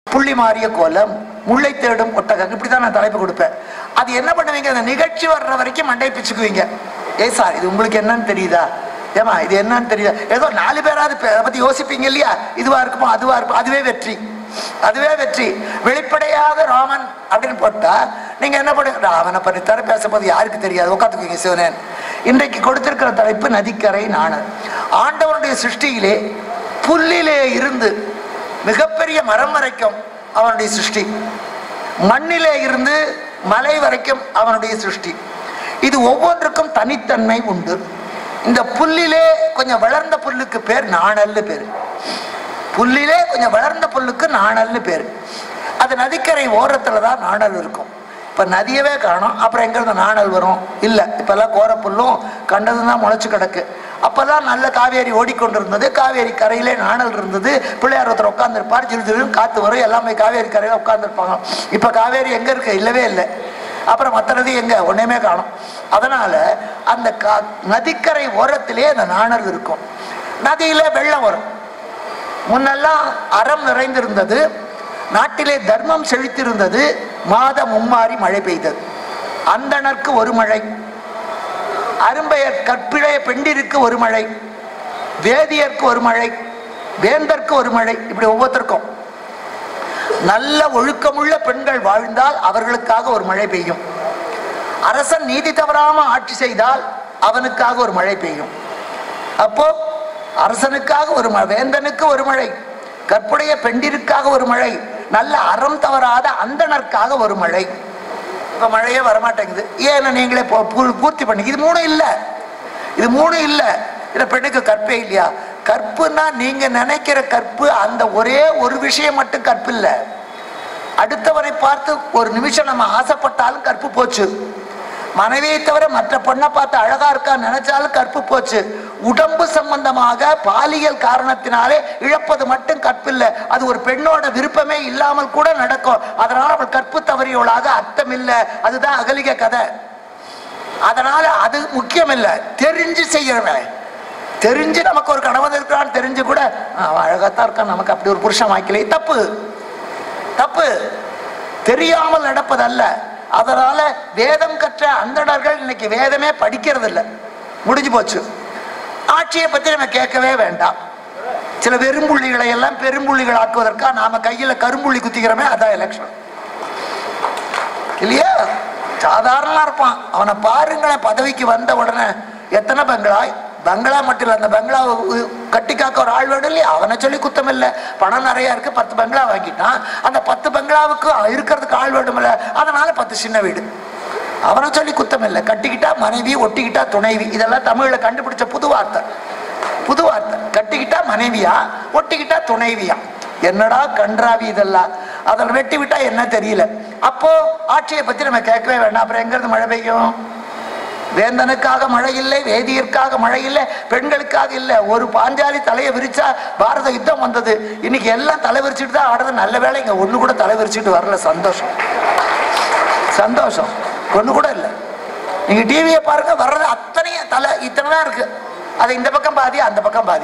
புள்ளி மாறிய கோலம் முல்லை தேடும் ஒட்டகம் இப்படிதான் நான் தலைப்பு கொடுப்பேன் அது என்ன பண்ணுவீங்க அந்த நிகழ்ச்சி வர்ற வரைக்கும் மண்டை பிச்சுக்குவீங்க ஏய் சார் இது உங்களுக்கு என்னன்னு தெரியுதா ஏமா இது என்னன்னு தெரியுதா ஏதோ நாலு பேராவது பே- அதை பத்தி யோசிப்பீங்க இல்லையா இதுவா இருக்குமோ அதுவா இருக்கும் அதுவே வெற்றி அதுவே வெற்றி வெளிப்படையாக ராமன் அப்படின்னு போட்டா நீங்க என்ன பண்ணுங்க ராமனை பற்றி தர பேசும்போது யாருக்கு தெரியாது உட்காந்துக்குவீங்க சிவனேன் இன்றைக்கு கொடுத்திருக்கிற தலைப்பு நதிக்கரை நாணல் ஆண்டவனுடைய சிருஷ்டியிலே புல்லிலே இருந்து மிகப்பெரிய மரம் வரைக்கும் அவனுடைய சிருஷ்டி மண்ணிலே இருந்து மலை வரைக்கும் அவனுடைய சிருஷ்டி இது ஒவ்வொன்றுக்கும் தனித்தன்மை உண்டு இந்த புல்லிலே கொஞ்சம் வளர்ந்த புல்லுக்கு பேர் நாணல்னு பேர் புல்லிலே கொஞ்சம் வளர்ந்த புல்லுக்கு நாணல்னு பேர் அது நதிக்கரை ஓரத்துல தான் நாணல் இருக்கும் இப்ப நதியவே காணோம் அப்புறம் எங்க இருந்து நாணல் வரும் இல்ல இப்பெல்லாம் கோர புல்லும் கண்டது தான் முளைச்சு கிடக்கு அப்பதான் நல்ல காவேரி ஓடிக்கொண்டிருந்தது காவேரி கரையிலே நாணல் இருந்தது பிள்ளையார் ஒருத்தர் உட்காந்துருப்பார் ஜில் ஜில்னு காத்து வரும் எல்லாமே காவேரி கரையில உட்காந்துருப்பாங்க இப்ப காவேரி எங்க இருக்கு இல்லவே இல்லை அப்புறம் மற்ற நதி எங்க ஒண்ணுமே காணும் அதனால அந்த கா- நதிக்கரை ஓரத்திலே அந்த நாணல் இருக்கும் நதியில வெள்ளம் வரும் முன்னெல்லாம் அறம் நிறைந்திருந்தது நாட்டிலே தர்மம் செழித்திருந்தது மாதம் மும்மாறி மழை பெய்தது அந்தணர்க்கு ஒரு மழை அரும்பெயர் கற்பிழைய பெண்டிருக்கு ஒரு மழை வேதியர்க்கு ஒரு மழை வேந்தர்க்கு ஒரு மழை இப்படி ஒவ்வொருத்தருக்கும் நல்ல ஒழுக்கமுள்ள பெண்கள் வாழ்ந்தால் அவர்களுக்காக ஒரு மழை பெய்யும் அரசன் நீதி தவறாம ஆட்சி செய்தால் அவனுக்காக ஒரு மழை பெய்யும் அப்போ அரசனுக்காக ஒரு மழை வேந்தனுக்கு ஒரு மழை கற்புடைய பெண்டிற்காக ஒரு மழை நல்ல அறம் தவறாத அந்தணர்க்காக ஒரு மழை இப்ப மழையே வரமாட்டேங்குது ஏன்னு நீங்களே போ- பூ- பூர்த்தி பண்ணி இது மூணு இல்ல இது மூணு இல்ல இல்ல பெண்ணுக்கு கற்பே இல்லையா கற்புன்னா நீங்க நினைக்கிற கற்பு அந்த ஒரே ஒரு விஷயம் மட்டும் கற்பு இல்ல அடுத்தவரை பார்த்து ஒரு நிமிஷம் நம்ம ஆசைப்பட்டாலும் கற்பு போச்சு மனைவியை தவிர மற்ற பொண்ணை பார்த்து அழகா இருக்கா நினைச்சாலும் கற்பு போச்சு உடம்பு சம்பந்தமாக பாலியல் காரணத்தினாலே இழப்பது மட்டும் கற்பில்லை அது ஒரு பெண்ணோட விருப்பமே இல்லாமல் கூட நடக்கும் அதனால அவள் கற்பு தவறியவளாக அர்த்தம் இல்லை அதுதான் அகலிக கதை அதனால அது முக்கியம் இல்லை தெரிஞ்சு செய்யறவன் தெரிஞ்சு நமக்கு ஒரு கணவன் இருக்கிறான்னு தெரிஞ்சு கூட "ஆ, அவன் அழகாத்தான் இருக்கான் நமக்கு அப்படி ஒரு புருஷன் வாய்க்கலை தப்பு தப்பு தெரியாமல் நடப்பதல்ல அதனால வேதம் கற்ற அந்தணர்கள் இன்னைக்கு வேதமே படிக்கிறது இல்ல முடிஞ்சு போச்சு ஆட்சியை பத்தி நம்ம கேட்கவே வேண்டாம் சில வெறும்புள்ளிகளை எல்லாம் பெரும்புள்ளிகள் ஆக்குவதற்காக நாம கையில கரும்புள்ளி குத்திக்கிறோமே அதான் எலெக்ஷன் இல்லையா சாதாரணமா இருப்பான் அவனை பாருங்களேன் பதவிக்கு வந்த உடனே எத்தனை பங்களா பங்களா மட்டும் இல்லை அந்த பங்களாவை உ- கட்டி காக்க ஒரு ஆள் வேணும் இல்லையா அவனை சொல்லி குத்தம் இல்லை பணம் நிறைய இருக்கு பத்து பங்களா வாங்கிட்டான் அந்த பத்து பங்களாவுக்கு இருக்கிறதுக்கு ஆள் வேணுமில்ல அதனால பத்து சின்ன வீடு அவனை சொல்லி குத்தம் இல்லை கட்டிக்கிட்டா மனைவி ஒட்டிக்கிட்டா துணைவி இதெல்லாம் தமிழ்ல கண்டுபிடிச்ச புது வார்த்தை புது வார்த்தை கட்டிக்கிட்டா மனைவியா ஒட்டிக்கிட்டா துணைவியா என்னடா கன்றாவி இதெல்லாம் அதில் வெட்டி விட்டா என்ன தெரியல அப்போ ஆட்சியை பத்தி நம்ம கேட்கவே வேண்டாம் அப்புறம் எங்க இருந்து மழை பெய்யும் வேந்தனுக்காக மழை இல்லை வேதியர்க்காக மழை இல்லை பெண்களுக்காக இல்லை ஒரு பாஞ்சாலி தலையை விரிச்சா பாரத யுத்தம் வந்தது இன்னைக்கு எல்லாம் தலை விரிச்சிட்டு தான் ஆடுறது நல்ல வேளை இங்க ஒண்ணு கூட தலை விரிச்சிட்டு வரல சந்தோஷம் சந்தோஷம் ஒண்ணு கூட இல்லை நீங்க டிவியை பாருங்க வர்றது அத்தனையும் தலை இத்தனை தான் இருக்கு அது இந்த பக்கம் பாதி அந்த பக்கம் பாதி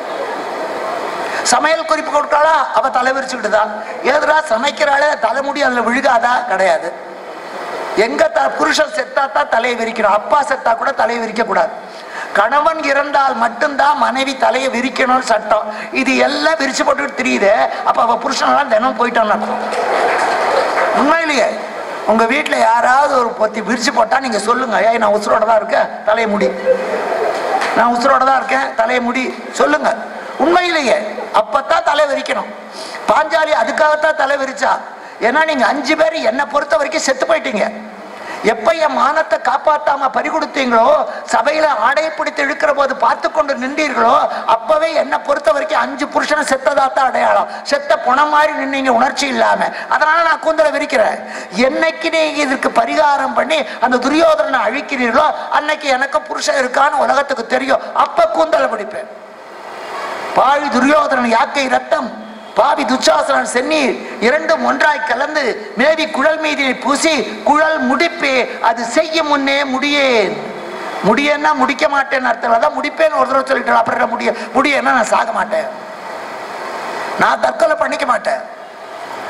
சமையல் குறிப்பு கொடுத்தாளா அவ தலை விரிச்சுக்கிட்டு தான் ஏதுடா சமைக்கிறாளே தலைமுடி அதுல விழுகாதா கிடையாது எங்க த புருஷன் செத்தா தான் தலையை விரிக்கணும் அப்பா செத்தா கூட தலையை விரிக்க கூடாது கணவன் இறந்தால் மட்டும்தான் மனைவி தலையை விரிக்கணும்னு சட்டம் இது எல்லாம் விரிச்சு போட்டுட்டு தெரியுது அப்ப அவ புருஷனெல்லாம் தினம் போயிட்டான்னு அர்த்தம் உண்மையிலேயே உங்க வீட்டுல யாராவது ஒரு பொத்தி விரிச்சு போட்டா நீங்க சொல்லுங்க ஏய் நான் உசுரோட தான் இருக்கேன் தலையை முடி நான் உசுரோட தான் இருக்கேன் தலையை முடி சொல்லுங்க உண்மையிலேயே அப்பத்தான் தலை விரிக்கணும் பாஞ்சாலி அதுக்காகத்தான் தலை விரிச்சா ஏன்னா நீங்க அஞ்சு பேர் என்னை பொறுத்த வரைக்கும் செத்து போயிட்டீங்க எப்ப என் மானத்தை காப்பாத்தாம பறி கொடுத்தீங்களோ சபையில ஆடை பிடித்து இழுக்கிற போது பார்த்து கொண்டு நின்றீர்களோ அப்பவே என்னை பொறுத்த வரைக்கும் அஞ்சு புருஷனை செத்ததாத்தான் அடையாளம் செத்த புணம் மாதிரி நின்னீங்க உணர்ச்சி இல்லாம அதனால நான் கூந்தலை விரிக்கிறேன் என்னைக்கு நீங்க இதற்கு பரிகாரம் பண்ணி அந்த துரியோதனனை அழிக்கிறீர்களோ அன்னைக்கு எனக்கு புருஷன் இருக்கான்னு உலகத்துக்கு தெரியும் அப்ப கூந்தலை பிடிப்பேன் பாவி துரியோதனன் யாக்கை ரத்தம் பாவி துச்சாசனன் சென்னீர் இரண்டும் ஒன்றாய் கலந்து மேவி குழல் மீதினை பூசி குழல் முடிப்பே அது செய்ய முன்னே முடியேன் முடியன்னா முடிக்க மாட்டேன்னு அர்த்தம் அதான் முடிப்பேன்னு ஒரு தடவை சொல்லிட்டு அப்புறம் என்ன முடிய முடியன்னா நான் சாக மாட்டேன் நான் தற்கொலை பண்ணிக்க மாட்டேன்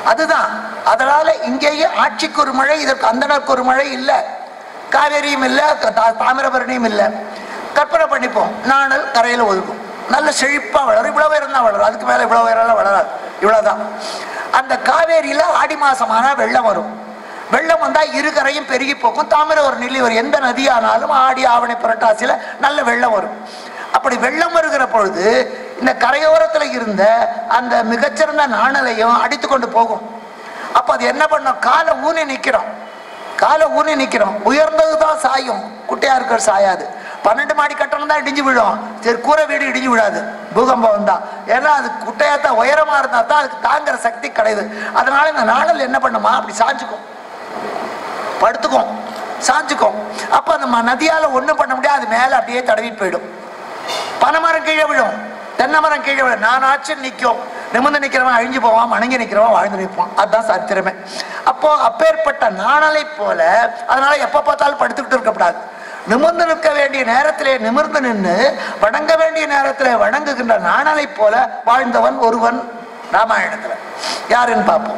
அதுதான் அதனால இங்கேயே ஆட்சிக்கு ஒரு மழை இதற்கு அந்தனருக்கு ஒரு மழை இல்லை காவேரியும் இல்லை தா- தாமிரபரணியும் இல்லை கற்பனை பண்ணிப்போம் நாணல் கரையில் ஒதுக்கும் நல்ல செழிப்பா வளரும் இவ்வளவு உயரம் தான் வளரும் அதுக்கு மேல இவ்வளவு உயரம் வளராது இவ்வளவுதான் அந்த காவேரியில ஆடி மாசமானா வெள்ளம் வரும் வெள்ளம் வந்தா இரு கரையும் பெருகி போகும் தாமிரபரணி வரும் எந்த நதியானாலும் ஆடி ஆவணி புரட்டாசியில நல்ல வெள்ளம் வரும் அப்படி வெள்ளம் வருகிற பொழுது இந்த கரையோரத்துல இருந்த அந்த மிகச்சிறந்த நாணலையும் அடித்து கொண்டு போகும் அப்ப அது என்ன பண்ணும் காலை ஊனி நிக்கிறோம் காலை ஊனி நிக்கிறோம் உயர்ந்தது தான் சாயும் குட்டையா இருக்கிற சாயாது பன்னெண்டு மாடி கட்டணம் தான் இடிஞ்சு விழும் சரி கூரை வீடு இடிஞ்சு விடாது பூகம்பம் வந்தா ஏன்னா அது குட்டையா தான் உயரமா இருந்தா தான் அதுக்கு தாங்குற சக்தி கிடையாது அதனால இந்த நாணல் என்ன பண்ணுமா அப்படி சாஞ்சுக்கும் படுத்துக்கும் சாஞ்சுக்கும் அப்ப அந்த ம- நதியால ஒண்ணும் பண்ண முடியாது அது மேல அப்படியே தடவிட்டு போயிடும் பனைமரம் கீழே விழும் தென்னை மரம் கீழே விழும் நானாச்சும் நிற்கும் நிமிர்ந்து நிற்கிறவன் அழிஞ்சு போவான் வணங்கி நிற்கிறவன் வாழ்ந்து நிற்பான் அதுதான் சரித்திரமே அப்போ அப்பேற்பட்ட நாணலை போல அதனால எப்ப பார்த்தாலும் படுத்துக்கிட்டு இருக்கக்கூடாது நிமிர்ந்து நிற்க வேண்டிய நேரத்திலே நிமிர்ந்து நின்று வணங்க வேண்டிய நேரத்திலே வணங்குகின்ற நாணலை போல வாழ்ந்தவன் ஒருவன் ராமாயணத்துல யாருன்னு பார்ப்போம்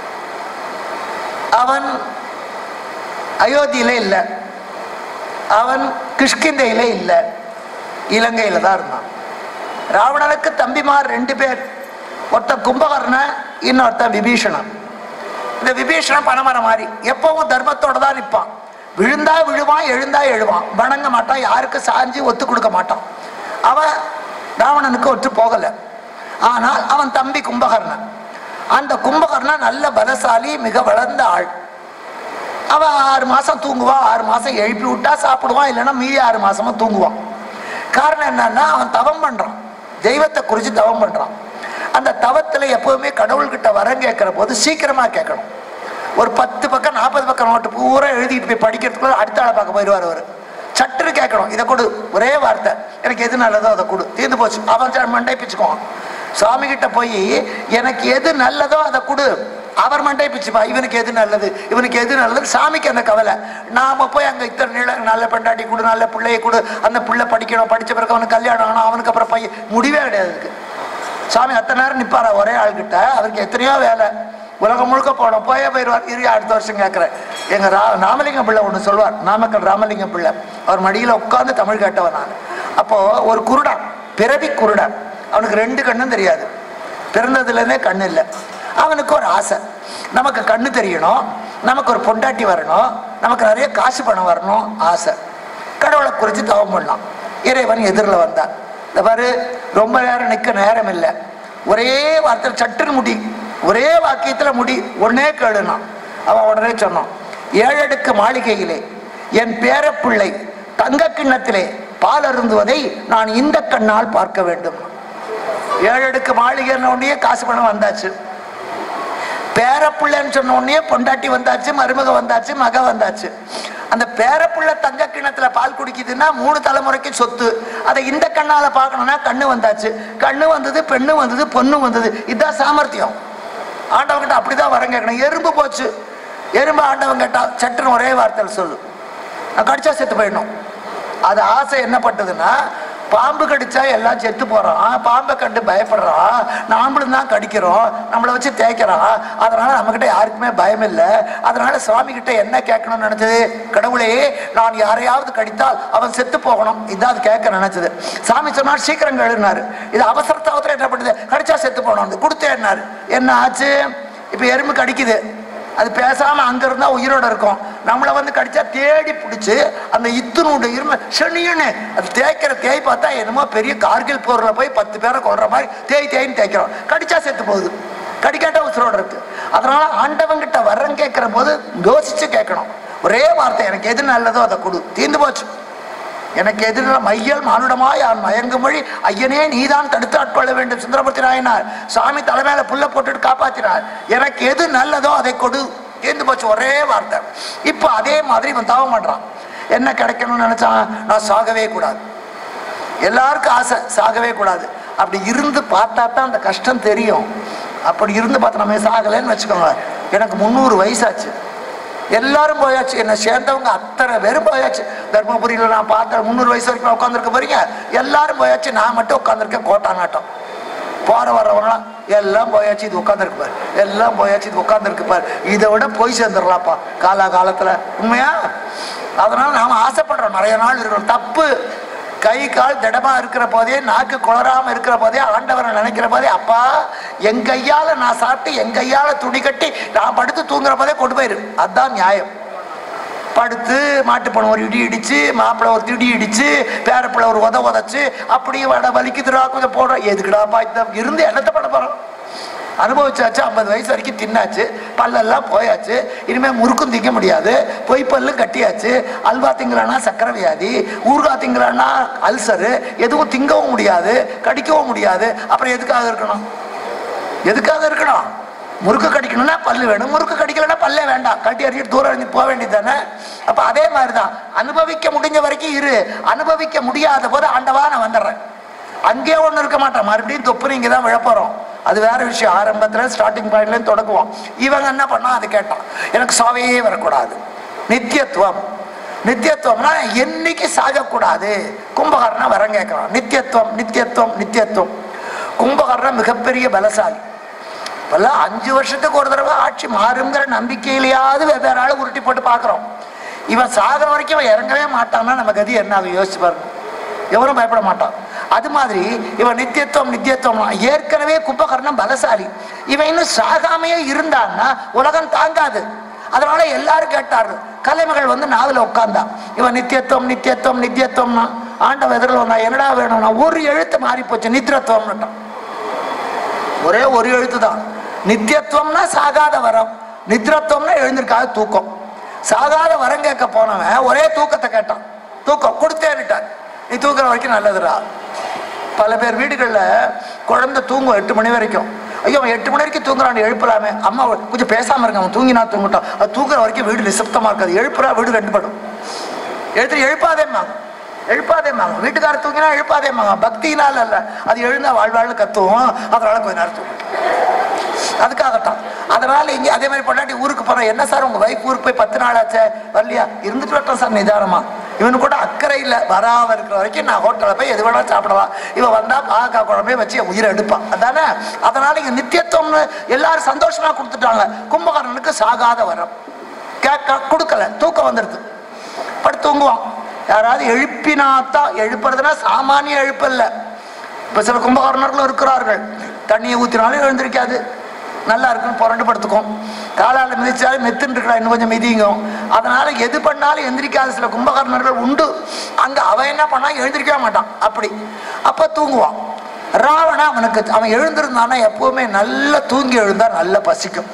அவன் அயோத்தியில இல்லை அவன் கிஷ்கிந்தையில இல்லை இலங்கையில தான் இருந்தான் ராவணனுக்கு தம்பிமார் ரெண்டு பேர் ஒருத்தன் கும்பகர்ணன் இன்னொருத்தன் விபீஷணன் இந்த விபீஷணன் பணமரம் மாதிரி எப்பவும் தர்மத்தோட தான் நிற்பான் விழுந்தா விழுவான் எழுந்தா எழுவான் வணங்க மாட்டான் யாருக்கு சாஞ்சி ஒத்து கொடுக்க மாட்டான் அவன் ராவணனுக்கு ஒத்து போகல ஆனால் அவன் தம்பி கும்பகர்ணன் அந்த கும்பகர்ணன் நல்ல பலசாலி மிக வளர்ந்த ஆள் அவன் ஆறு மாசம் தூங்குவான் ஆறு மாசம் எழுப்பி விட்டா சாப்பிடுவான் இல்லைன்னா மீதி ஆறு மாசமும் தூங்குவான் காரணம் என்னன்னா அவன் தவம் பண்றான் தெய்வத்தை குறித்து தவம் பண்றான் அந்த தவத்துல எப்பவுமே கடவுள்கிட்ட வரம் கேட்கிற போது சீக்கிரமா கேட்கணும் ஒரு பத்து பக்கம் நாற்பது பக்கம் நோட்டு பூரா எழுதிட்டு போய் படிக்கிறதுக்குள்ள அடுத்த ஆளை பார்க்க போயிடுவார் அவர் சட்டுன்னு கேட்கணும் இதை கொடு ஒரே வார்த்தை எனக்கு எது நல்லதோ அதை கொடு தீர்ந்து போச்சு அவன் ச- மண்டை பிச்சுக்குவான் சுவாமி கிட்ட போய் எனக்கு எது நல்லதோ அதை கொடு அவர் மண்டை பிச்சுப்பா இவனுக்கு எது நல்லது இவனுக்கு எது நல்லது சாமிக்கு அந்த கவலை நாம போய் அங்க இத்தனை நீள நல்ல பெண்டாட்டி கொடு நல்ல பிள்ளையை கொடு அந்த பிள்ளை படிக்கணும் படிச்ச பிறகு அவனுக்கு கல்யாணம் ஆகணும் அவனுக்கு அப்புறம் பையன் முடிவே கிடையாது அதுக்கு சாமி அத்தனை நேரம் நிப்பாரா ஒரே ஆள்கிட்ட அவருக்கு எத்தனையோ வேலை உலகம் முழுக்க போனோம் போயே போயிடுவார் இரு அடுத்த வருஷம் கேட்குறேன் எங்க ரா ராமலிங்கம் பிள்ளை ஒன்று சொல்வார் நாமக்கல் ராமலிங்கம் பிள்ளை அவர் மடியில உட்கார்ந்து தமிழ் கேட்டவன் நான் அப்போ ஒரு குருடன் பிறவி குருடன் அவனுக்கு ரெண்டு கண்ணும் தெரியாது பிறந்ததுலேருந்தே கண்ணு இல்லை அவனுக்கு ஒரு ஆசை நமக்கு கண்ணு தெரியணும் நமக்கு ஒரு பொண்டாட்டி வரணும் நமக்கு நிறைய காசு பணம் வரணும் ஆசை கடவுளை குறித்து தவம் பண்ணலாம் இறைவன் எதிரில் வந்தான் இந்த பாரு ரொம்ப நேரம் நிற்க நேரம் இல்லை ஒரே வார்த்தை சட்டுன்னு முடி ஒரே வாக்கியத்துல முடி ஒன்னே கேளுனா அவன் உடனே சொன்னான் ஏழடுக்கு மாளிகையிலே என் பேரப்பிள்ளை தங்க கிண்ணத்திலே பால் அருந்துவதை நான் இந்த கண்ணால் பார்க்க வேண்டும் ஏழடுக்கு மாளிகைன்னு உடனே காசு பணம் வந்தாச்சு பேரப்புள்ளன்னு சொன்ன உடனே பொண்டாட்டி வந்தாச்சு மருமக வந்தாச்சு மக வந்தாச்சு அந்த பேரப்புள்ள தங்க கிணத்துல பால் குடிக்குதுன்னா மூணு தலைமுறைக்கு சொத்து அதை இந்த கண்ணால பார்க்கணும்னா கண்ணு வந்தாச்சு கண்ணு வந்தது பெண்ணு வந்தது பொண்ணு வந்தது இதுதான் சாமர்த்தியம் ஆண்டவங்கிட்ட அப்படிதான் வரம் கேட்கணும் எறும்பு போச்சு எறும்பு ஆண்டவன் கேட்டா சட்டுன்னு ஒரே வார்த்தையில் சொல்லு நான் கடிச்சா செத்து போயிடணும் அது ஆசை என்ன பட்டதுன்னா பாம்பு கடிச்சா எல்லாம் செத்து போறான் பாம்பை கண்டு பயப்படுறான் நாமளும் தான் கடிக்கிறோம் நம்மளை வச்சு தேய்க்கிறான் அதனால நம்மகிட்ட யாருக்குமே பயம் இல்லை அதனால சுவாமி கிட்ட என்ன கேட்கணும்னு நினைச்சது கடவுளே நான் யாரையாவது கடித்தால் அவன் செத்து போகணும் இதான் அது கேட்க நினைச்சது சாமி சொன்னார் சீக்கிரம் கழுனாரு இது அவசரத்தாவத்துல என்ன பண்ணுது கடிச்சா செத்து போகணும் கொடுத்தேன்னாரு என்ன ஆச்சு இப்ப எறும்பு கடிக்குது அது பேசாம அங்க இருந்தா உயிரோட இருக்கும் நம்மளை வந்து கடிச்சா தேடி பிடிச்சு அந்த இத்துனோட இரும செனியன்னு அது தேய்க்கிற தேய் பார்த்தா என்னமோ பெரிய கார்கில் போர்ல போய் பத்து பேரை கொள்ற மாதிரி தேய் தேய்ன்னு தேய்க்கிறோம் கடிச்சா செத்து போகுது கடிக்காட்டா உசுரோட இருக்கு அதனால ஆண்டவங்கிட்ட வரம் கேட்கிற போது யோசிச்சு கேட்கணும் ஒரே வார்த்தை எனக்கு எது நல்லதோ அதை கொடு தீர்ந்து போச்சு எனக்கு எதிரில் மையல் மானுடமாய் யான் மயங்கும் மொழி ஐயனே நீதான் தடுத்து ஆட்கொள்ள வேண்டும் சுந்தரமூர்த்தி நாயனார் சாமி தலைமையில புல்ல போட்டுட்டு காப்பாத்தினார் எனக்கு எது நல்லதோ அதை கொடு தீர்ந்து போச்சு ஒரே வார்த்தை இப்போ அதே மாதிரி இவன் தவம் பண்றான் என்ன கிடைக்கணும்னு நினைச்சான் நான் சாகவே கூடாது எல்லாருக்கும் ஆசை சாகவே கூடாது அப்படி இருந்து பார்த்தா தான் அந்த கஷ்டம் தெரியும் அப்படி இருந்து பார்த்தா நம்ம சாகலைன்னு வச்சுக்கோங்க எனக்கு முந்நூறு வயசாச்சு எல்லாரும் போயாச்சு என்னை சேர்ந்தவங்க அத்தனை பேரும் போயாச்சு தர்மபுரியில் நான் பார்த்தேன் முந்நூறு வயசு வரைக்கும் உட்காந்துருக்க போறீங்க எல்லாரும் போயாச்சு நான் மட்டும் உட்காந்துருக்கேன் கோட்டானாட்டம் போற வர்றவங்களாம் எல்லாம் போயாச்சு இது உட்காந்துருக்கு பாரு எல்லாம் போயாச்சு இது உட்காந்துருக்கு பாரு இதை விட போய் சேர்ந்துடலாம்ப்பா காலா காலத்துல உண்மையா அதனால நாம ஆசைப்படுறோம் நிறைய நாள் இருக்கணும் தப்பு கை கால் திடமா இருக்கிற போதே நாக்கு குளராம இருக்கிற போதே ஆண்டவரை நினைக்கிற போதே அப்பா என் கையால நான் சாப்பிட்டு என் கையால துணி கட்டி நான் படுத்து தூங்குற போதே கொண்டு போயிரு அதுதான் நியாயம் படுத்து மாட்டுப்பணம் ஒரு இடி இடிச்சு மாப்பிள்ளை ஒரு திடி இடிச்சு பேரப்பிள்ளை ஒரு உத உதச்சு அப்படியே வட வலிக்குதுடா கொஞ்சம் போடுறோம் எதுக்குடாப்பா இந்த இருந்து என்னத்தை பண்ண போறோம் அனுபவிச்சாச்சு ஐம்பது வயசு வரைக்கும் தின்னாச்சு பல்லெல்லாம் போயாச்சு இனிமே முறுக்கும் திங்க முடியாது பொய் பல்லு கட்டியாச்சு அல்வா திங்கலானா சக்கரை வியாதி ஊறுகாய் திங்கலானா அல்சரு எதுவும் திங்கவும் முடியாது கடிக்கவும் முடியாது அப்புறம் எதுக்காக இருக்கணும் எதுக்காக இருக்கணும் முறுக்கு கடிக்கணும்னா பல்லு வேணும் முறுக்கு கடிக்கலன்னா பல்லே வேண்டாம் கட்டி அறிஞ்சிட்டு தூரம் அறிஞ்சு போக வேண்டியது தானே அப்ப அதே மாதிரிதான் அனுபவிக்க முடிஞ்ச வரைக்கும் இரு அனுபவிக்க முடியாத போது ஆண்டவா நான் வந்துடுறேன் அங்கேயே ஒண்ணு இருக்க மாட்டேன் மறுபடியும் தொப்பு இங்கே தான் விழப்போறோம் அது வேற விஷயம் ஆரம்பத்துல ஸ்டார்டிங் பாயிண்ட்ல தொடக்குவோம் இவங்க என்ன பண்ணா அது கேட்டான் எனக்கு சாவையே வரக்கூடாது நித்தியத்துவம் நித்தியத்துவம்னா என்னைக்கு சாகக்கூடாது கும்பகர்ணன் வரம் கேட்கிறான் நித்தியத்துவம் நித்தியத்துவம் நித்தியத்துவம் கும்பகர்ணன் மிகப்பெரிய பலசாலி இப்பெல்லாம் அஞ்சு வருஷத்துக்கு ஒரு தடவை ஆட்சி மாறுங்கிற நம்பிக்கையிலேயாவது வெவ்வேறு ஆளு உருட்டி போட்டு பார்க்குறோம் இவன் சாகிற வரைக்கும் இவன் இறங்கவே மாட்டான்னா நம்ம கதி என்ன ஆகும் யோசிச்சு பாருங்க எவரும் பயப்பட மாட்டான் அது மாதிரி இவன் நித்தியத்துவம் நித்தியத்துவம் ஏற்கனவே கும்பகர்ணம் பலசாலி இவன் இன்னும் சாகாமையே இருந்தான்னா உலகம் தாங்காது அதனால எல்லாரும் கேட்டாரு கலைமகள் வந்து நாவல உட்கார்ந்தா இவன் நித்தியத்துவம் நித்தியத்துவம் நித்தியத்துவம்னா ஆண்டவ எதிரில் வந்தா என்னடா வேணும்னா ஒரு எழுத்து மாறி போச்சு நித்திரத்துவம்னுட்டான் ஒரே ஒரு எழுத்து தான் நித்தியத்துவம்னா சாகாத வரம் நித்திரத்துவம்னா எழுந்திருக்காத தூக்கம் சாகாத வரம் கேட்க போனவன் ஒரே தூக்கத்தை கேட்டான் தூக்கம் கொடுத்தேன்னுட்டான் நீ தூக்குற வரைக்கும் நல்லதுடா பல பேர் வீடுகளில் குழந்தை தூங்கும் எட்டு மணி வரைக்கும் ஐயோ அவன் எட்டு மணி வரைக்கும் தூங்குறான் எழுப்பலாமே அம்மா கொஞ்சம் பேசாம இருக்க அவன் தூங்கினா தூங்கட்டும் அது தூங்குற வரைக்கும் வீடு நிசப்தமா இருக்காது எழுப்புறா வீடு ரெண்டு படும் எழுத்து எழுப்பாதேம்மாங்க எழுப்பாதேம்மாங்க வீட்டுக்காரர் தூங்கினா எழுப்பாதேம்மாங்க பக்தியினால் அல்ல அது எழுந்தா வாழ்வாழ்னு கத்துவோம் அதனால கொஞ்ச நேரம் தூங்கும் அதுக்காகத்தான் அதனால இங்க அதே மாதிரி பொண்டாட்டி ஊருக்கு போறோம் என்ன சார் உங்க வைஃப் ஊருக்கு போய் பத்து நாள் ஆச்சே வரலையா இருந்துட்டு வரட்டும் சார் நிதானமா இவனு கூட அக்கறை இல்லை வராம இருக்கிற வரைக்கும் நான் ஹோட்டலில் போய் எது வேணாலும் சாப்பிடலாம் இவன் வந்தா பாகக்கா குழம்பே வச்சு என் உயிரை எடுப்பான் அதானே அதனால இங்க நித்தியத்துவம்னு எல்லாரும் சந்தோஷமா கொடுத்துட்டாங்க கும்பகர்ணனுக்கு சாகாத வரம் கேட்க கொடுக்கல தூக்கம் வந்துடுது படுத்து தூங்குவான் யாராவது எழுப்பினாத்தான் எழுப்புறதுனா சாமானிய எழுப்பு இல்ல இப்ப சில கும்பகர்ணர்களும் இருக்கிறார்கள் தண்ணியை ஊத்தினாலும் எழுந்திருக்காது நல்லா இருக்குன்னு புரண்டு படுத்துக்கும் காலால மிதிச்சாலும் மெத்துன்னு இருக்கிறா இன்னும் கொஞ்சம் மிதிங்கும் அதனால எது பண்ணாலும் எந்திரிக்காத சில கும்பகர்ணர்கள் உண்டு அங்க அவன் என்ன பண்ணா எழுந்திருக்கவே மாட்டான் அப்படி அப்ப தூங்குவான் ராவண அவனுக்கு அவன் எழுந்திருந்தானா எப்பவுமே நல்லா தூங்கி எழுந்தா நல்லா பசிக்கும்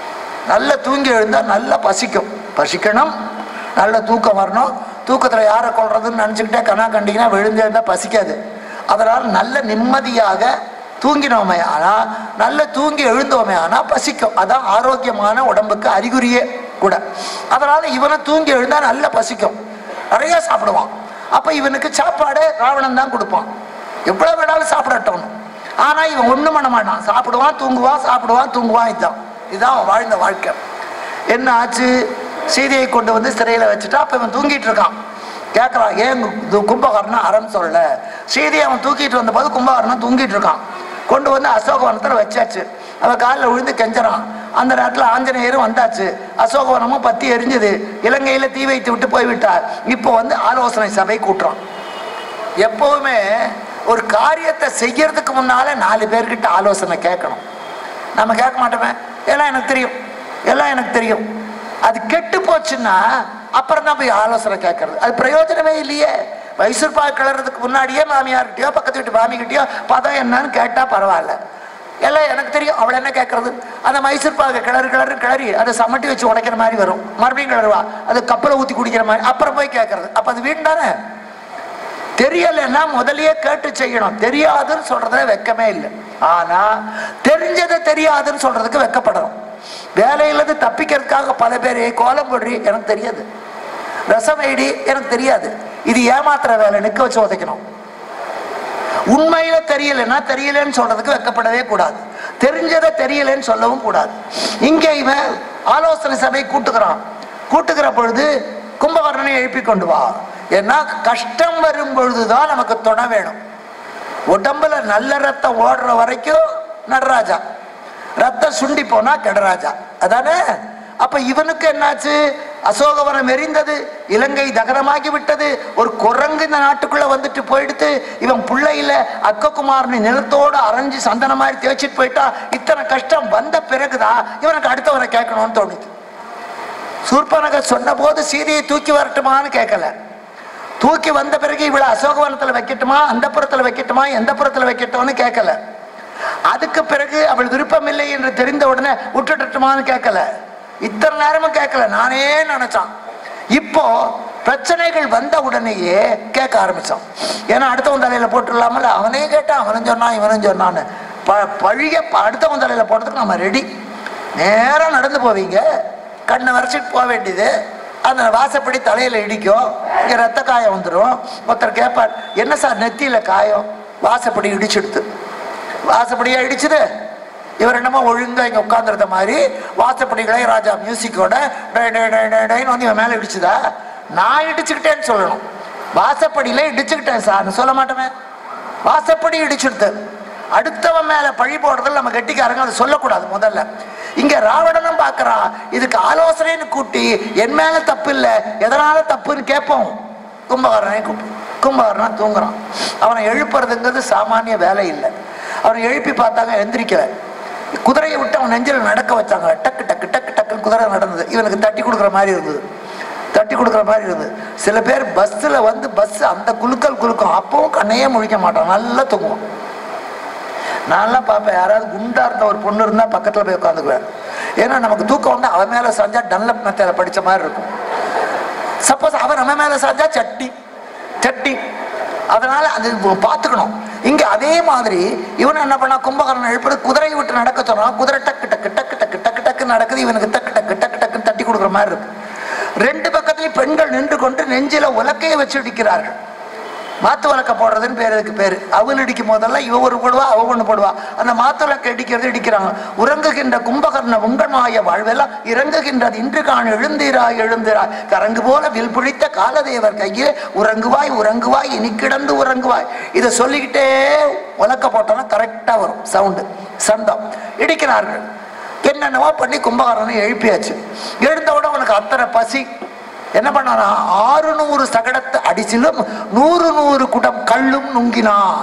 நல்ல தூங்கி எழுந்தா நல்லா பசிக்கும் பசிக்கணும் நல்ல தூக்கம் வரணும் தூக்கத்துல யாரை கொள்றதுன்னு நினச்சிக்கிட்டே கனா கண்டிங்கன்னா விழுந்து எழுந்தா பசிக்காது அதனால் நல்ல நிம்மதியாக தூங்கினோமே ஆனா நல்ல தூங்கி எழுந்தோமே ஆனா பசிக்கும் அதான் ஆரோக்கியமான உடம்புக்கு அறிகுறியே கூட அதனால இவனை தூங்கி எழுந்தா நல்ல பசிக்கும் நிறைய சாப்பிடுவான் அப்ப இவனுக்கு சாப்பாடு ராவணன் தான் கொடுப்பான் எவ்வளவு வேணாலும் சாப்பிடட்டும் ஆனா இவன் ஒண்ணும் பண்ண மாட்டான் சாப்பிடுவான் தூங்குவான் சாப்பிடுவான் தூங்குவான் இதுதான் இதுதான் அவன் வாழ்ந்த வாழ்க்கை என்ன ஆச்சு சீதையை கொண்டு வந்து சிறையில வச்சுட்டா அப்ப இவன் தூங்கிட்டு இருக்கான் கேட்கறான் ஏன் கு- கும்பகர்ணன் அறம் சொல்லல சீதையை அவன் தூக்கிட்டு வந்த போது கும்பகர்ணன் தூங்கிட்டு இருக்கான் கொண்டு வந்து அசோகவனத்தில் வச்சாச்சு அவன் காலில் விழுந்து கெஞ்சறான் அந்த நேரத்தில் ஆஞ்சநேயரும் வந்தாச்சு அசோகவனமும் பத்தி எரிஞ்சது இலங்கையில தீ வைத்து விட்டு போய்விட்டார் இப்போ வந்து ஆலோசனை சபை கூட்டுறான் எப்பவுமே ஒரு காரியத்தை செய்யறதுக்கு முன்னால நாலு பேர்கிட்ட ஆலோசனை கேட்கணும் நம்ம கேட்க மாட்டோமே எல்லாம் எனக்கு தெரியும் எல்லாம் எனக்கு தெரியும் அது கெட்டு போச்சுன்னா அப்புறம் தான் போய் ஆலோசனை கேட்கறது அது பிரயோஜனமே இல்லையே மைசூர் பாக்கு கிளறதுக்கு முன்னாடியே மாமியார்கிட்டயோ பக்கத்து வீட்டு மாமிகிட்டயோ பதம் என்னன்னு கேட்டா பரவாயில்ல எல்லாம் எனக்கு தெரியும் அவள் என்ன கேட்கறது அந்த மைசூர் பாக்கு கிளறு கிளறு கிளறி அதை சமட்டி வச்சு உடைக்கிற மாதிரி வரும் மறுபடியும் கிளறுவா அது கப்பலை ஊத்தி குடிக்கிற மாதிரி அப்புறம் போய் கேட்கறது அப்ப அது வீண் தானே தெரியலைன்னா முதல்லயே கேட்டு செய்யணும் தெரியாதுன்னு சொல்றதுல வெக்கமே இல்லை ஆனா தெரிஞ்சதை தெரியாதுன்னு சொல்றதுக்கு வெக்கப்படணும் வேலையிலிருந்து தப்பிக்கிறதுக்காக பல பேர் கோலம் போடுறி எனக்கு தெரியாது ரசம் ஐடி எனக்கு தெரியாது இது ஏமாத்துற வேலை நிக்க வச்சு உதைக்கணும் உண்மையில தெரியலைன்னா தெரியலன்னு சொல்றதுக்கு வெக்கப்படவே கூடாது தெரிஞ்சதை தெரியலன்னு சொல்லவும் கூடாது இங்க இவன் ஆலோசனை சபை கூட்டுக்கிறான் கூட்டுக்கிற பொழுது கும்பகர்ணனை எழுப்பி கொண்டு வா ஏன்னா கஷ்டம் வரும் பொழுதுதான் நமக்கு துணை வேணும் உடம்புல நல்ல ரத்தம் ஓடுற வரைக்கும் நடராஜா ரத்தம் சுண்டி போனா கெடராஜா அதானே அப்ப இவனுக்கு என்னாச்சு அசோகவனம் எரிந்தது இலங்கை தகனமாகி விட்டது ஒரு குரங்கு இந்த நாட்டுக்குள்ள வந்துட்டு போயிடுத்து இவன் பிள்ளையில அக்ககுமாரனை நிலத்தோடு அரைஞ்சு சந்தன மாதிரி தேய்ச்சிட்டு போயிட்டா இத்தனை கஷ்டம் வந்த பிறகுதான் இவனுக்கு அடுத்தவரை கேட்கணும்னு தோணுது சூர்பனகர் சொன்ன போது சீதையை தூக்கி வரட்டுமான்னு கேட்கல தூக்கி வந்த பிறகு இவளை அசோகவனத்துல வைக்கட்டுமா அந்த புறத்துல வைக்கட்டுமா எந்த புறத்துல வைக்கட்டும்னு கேட்கல அதுக்கு பிறகு அவள் விருப்பம் இல்லை என்று தெரிந்த உடனே விட்டுட்டுமான்னு கேட்கல இத்தனை நேரமும் கேட்கல நானே நினைச்சான் இப்போ பிரச்சனைகள் வந்த உடனேயே கேட்க ஆரம்பிச்சான் ஏன்னா அடுத்தவன் தலையில போட்டுடலாமல அவனே கேட்டான் அவனும் சொன்னான் இவனும் சொன்னான்னு ப- பழிய ப- அடுத்தவன் தலையில போடுறதுக்கு நம்ம ரெடி நேரா நடந்து போவீங்க கண்ணை வரைச்சிட்டு போக வேண்டியது அந்த வாசப்படி தலையில இடிக்கும் இங்க ரத்த காயம் வந்துடும் ஒருத்தர் கேட்பார் என்ன சார் நெத்தியில காயம் வாசப்படி இடிச்சுடுத்து வாசப்படியா இடிச்சுது இவர் என்னமோ ஒழுங்கா இங்க உட்கார்ந்துருந்த மாதிரி வாசப்படிகளை ராஜா மியூசிக்கோட டை டை டை டை டைன்னு வந்து இவன் மேல இடிச்சுதா நான் இடிச்சுக்கிட்டேன்னு சொல்லணும் வாசப்படியில இடிச்சுக்கிட்டேன் சார்னு சொல்ல மாட்டோமே வாசப்படி இடிச்சுடுத்து அடுத்தவன் மேல பழி போடுறதுல நம்ம கெட்டிக்காரங்க அதை சொல்லக்கூடாது முதல்ல இங்க ராவணனும் பார்க்கறான் இதுக்கு ஆலோசனைன்னு கூட்டி என் மேல தப்பு இல்லை எதனால தப்புன்னு கேட்போம் கும்பகாரனை கூப்பிடும் கும்பகாரனா தூங்குறான் அவனை எழுப்புறதுங்கிறது சாமானிய வேலை இல்லை அவனை எழுப்பி பார்த்தாங்க எந்திரிக்கல குதிரையை விட்டு அவன் நெஞ்சில் நடக்க வச்சாங்க டக்கு டக்கு டக்கு டக்குன்னு குதிரை நடந்தது இவனுக்கு தட்டி கொடுக்குற மாதிரி இருந்தது தட்டி கொடுக்குற மாதிரி இருந்தது சில பேர் பஸ்ஸில் வந்து பஸ் அந்த குலுக்கல் குலுக்கும் அப்பவும் கண்ணையே முழிக்க மாட்டான் நல்லா தூங்குவான் நான்லாம் பார்ப்பேன் யாராவது குண்டா இருந்த ஒரு பொண்ணு இருந்தா பக்கத்துல போய் உட்காந்துக்குவேன் ஏன்னா நமக்கு தூக்கம் வந்து அவன் மேல சாஞ்சா டன்லப் மெத்தையில படிச்ச மாதிரி இருக்கும் சப்போஸ் அவன் நம்ம மேல சாஞ்சா சட்டி சட்டி அதனால அது பார்த்துக்கணும் இங்க அதே மாதிரி இவன் என்ன பண்ணா கும்பகர்ணன் எழுப்புறது குதிரையை விட்டு நடக்க சொன்னான் குதிரை டக்கு டக்கு டக்கு டக்கு டக்கு டக்கு நடக்குது இவனுக்கு டக்கு டக்கு டக்கு டக்குன்னு தட்டி கொடுக்குற மாதிரி இருக்கு ரெண்டு பக்கத்துலயும் பெண்கள் நின்று கொண்டு நெஞ்சில உலக்கையை வச்சு இடிக்கிறார்கள் மாத்து வழக்க போடுறதுன்னு பேர் இதுக்கு பேர் அவள் இடிக்கும் போதெல்லாம் இவ ஒரு போடுவா அவ ஒண்ணு போடுவா அந்த மாத்து வழக்க இடிக்கிறது இடிக்கிறாங்க உறங்குகின்ற கும்பகர்ண உங்கமாய வாழ்வெல்லாம் இறங்குகின்றது இன்று காண் எழுந்தீராய் எழுந்தீராய் கரங்கு போல வில் பிடித்த காலதேவர் கையில் உறங்குவாய் உறங்குவாய் இனி கிடந்து உறங்குவாய் இதை சொல்லிக்கிட்டே உலக்க போட்டோம்னா கரெக்டா வரும் சவுண்டு சந்தம் இடிக்கிறார்கள் என்னென்னவோ பண்ணி கும்பகாரனை எழுப்பியாச்சு எழுந்தவுட அவனுக்கு அத்தனை பசி என்ன பண்ணானா ஆறுநூறு சகடத்தை அடிச்சிலும் நூறு நூறு குடம் கள்ளும் நுங்கினான்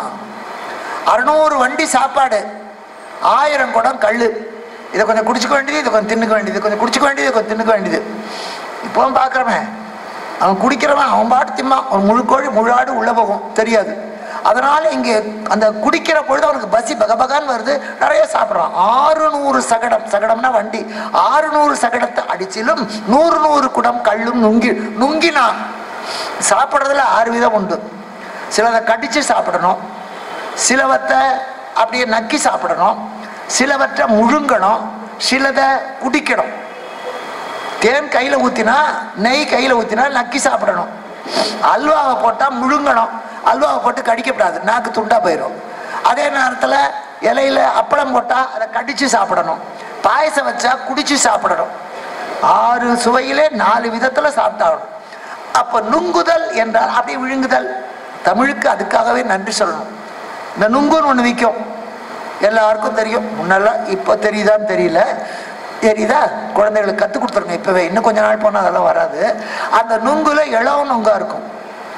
அறுநூறு வண்டி சாப்பாடு ஆயிரம் குடம் கள்ளு இதை கொஞ்சம் குடிச்சுக்க வேண்டியது இதை கொஞ்சம் தின்னுக்க வேண்டியது கொஞ்சம் குடிச்சுக்க வேண்டியது இதை கொஞ்சம் தின்னுக்க வேண்டியது இப்போ பார்க்குறவன் அவன் குடிக்கிறவன் அவன் பாட்டு திம்மான் ஒரு முழு கோழி முழு ஆடு உள்ள போகும் தெரியாது அதனால இங்கே அந்த குடிக்கிற பொழுது அவனுக்கு பசி பகபகான்னு வருது நிறைய சாப்பிட்றான் ஆறுநூறு சகடம் சகடம்னா வண்டி ஆறுநூறு சகடத்தை அடிச்சிலும் நூறு நூறு குடம் கள்ளும் நுங்கி நுங்கினான் சாப்பிட்றதுல ஆறு விதம் உண்டு சிலதை கடிச்சு சாப்பிடணும் சிலவத்தை அப்படியே நக்கி சாப்பிடணும் சிலவற்றை முழுங்கணும் சிலதை குடிக்கணும் தேன் கையில ஊத்தினா நெய் கையில ஊத்தினா நக்கி சாப்பிடணும் அல்வாவை போட்டா முழுங்கணும் அல்வாவை போட்டு கடிக்கப்படாது நாக்கு துண்டா போயிடும் அதே நேரத்துல இலையில அப்பளம் போட்டா அதை கடிச்சு சாப்பிடணும் பாயசம் வச்சா குடிச்சு சாப்பிடணும் ஆறு சுவையிலே நாலு விதத்துல சாப்பிட்டாகணும் அப்ப நுங்குதல் என்றால் அப்படியே விழுங்குதல் தமிழுக்கு அதுக்காகவே நன்றி சொல்லணும் இந்த நுங்குன்னு ஒண்ணு விற்கும் எல்லாருக்கும் தெரியும் முன்னெல்லாம் இப்போ தெரியுதான்னு தெரியல தெரியுதா குழந்தைகளுக்கு கற்றுக் கொடுத்துருங்க இப்போவே இன்னும் கொஞ்ச நாள் போனால் அதெல்லாம் வராது அந்த நுங்குல இளவு நுங்கா இருக்கும்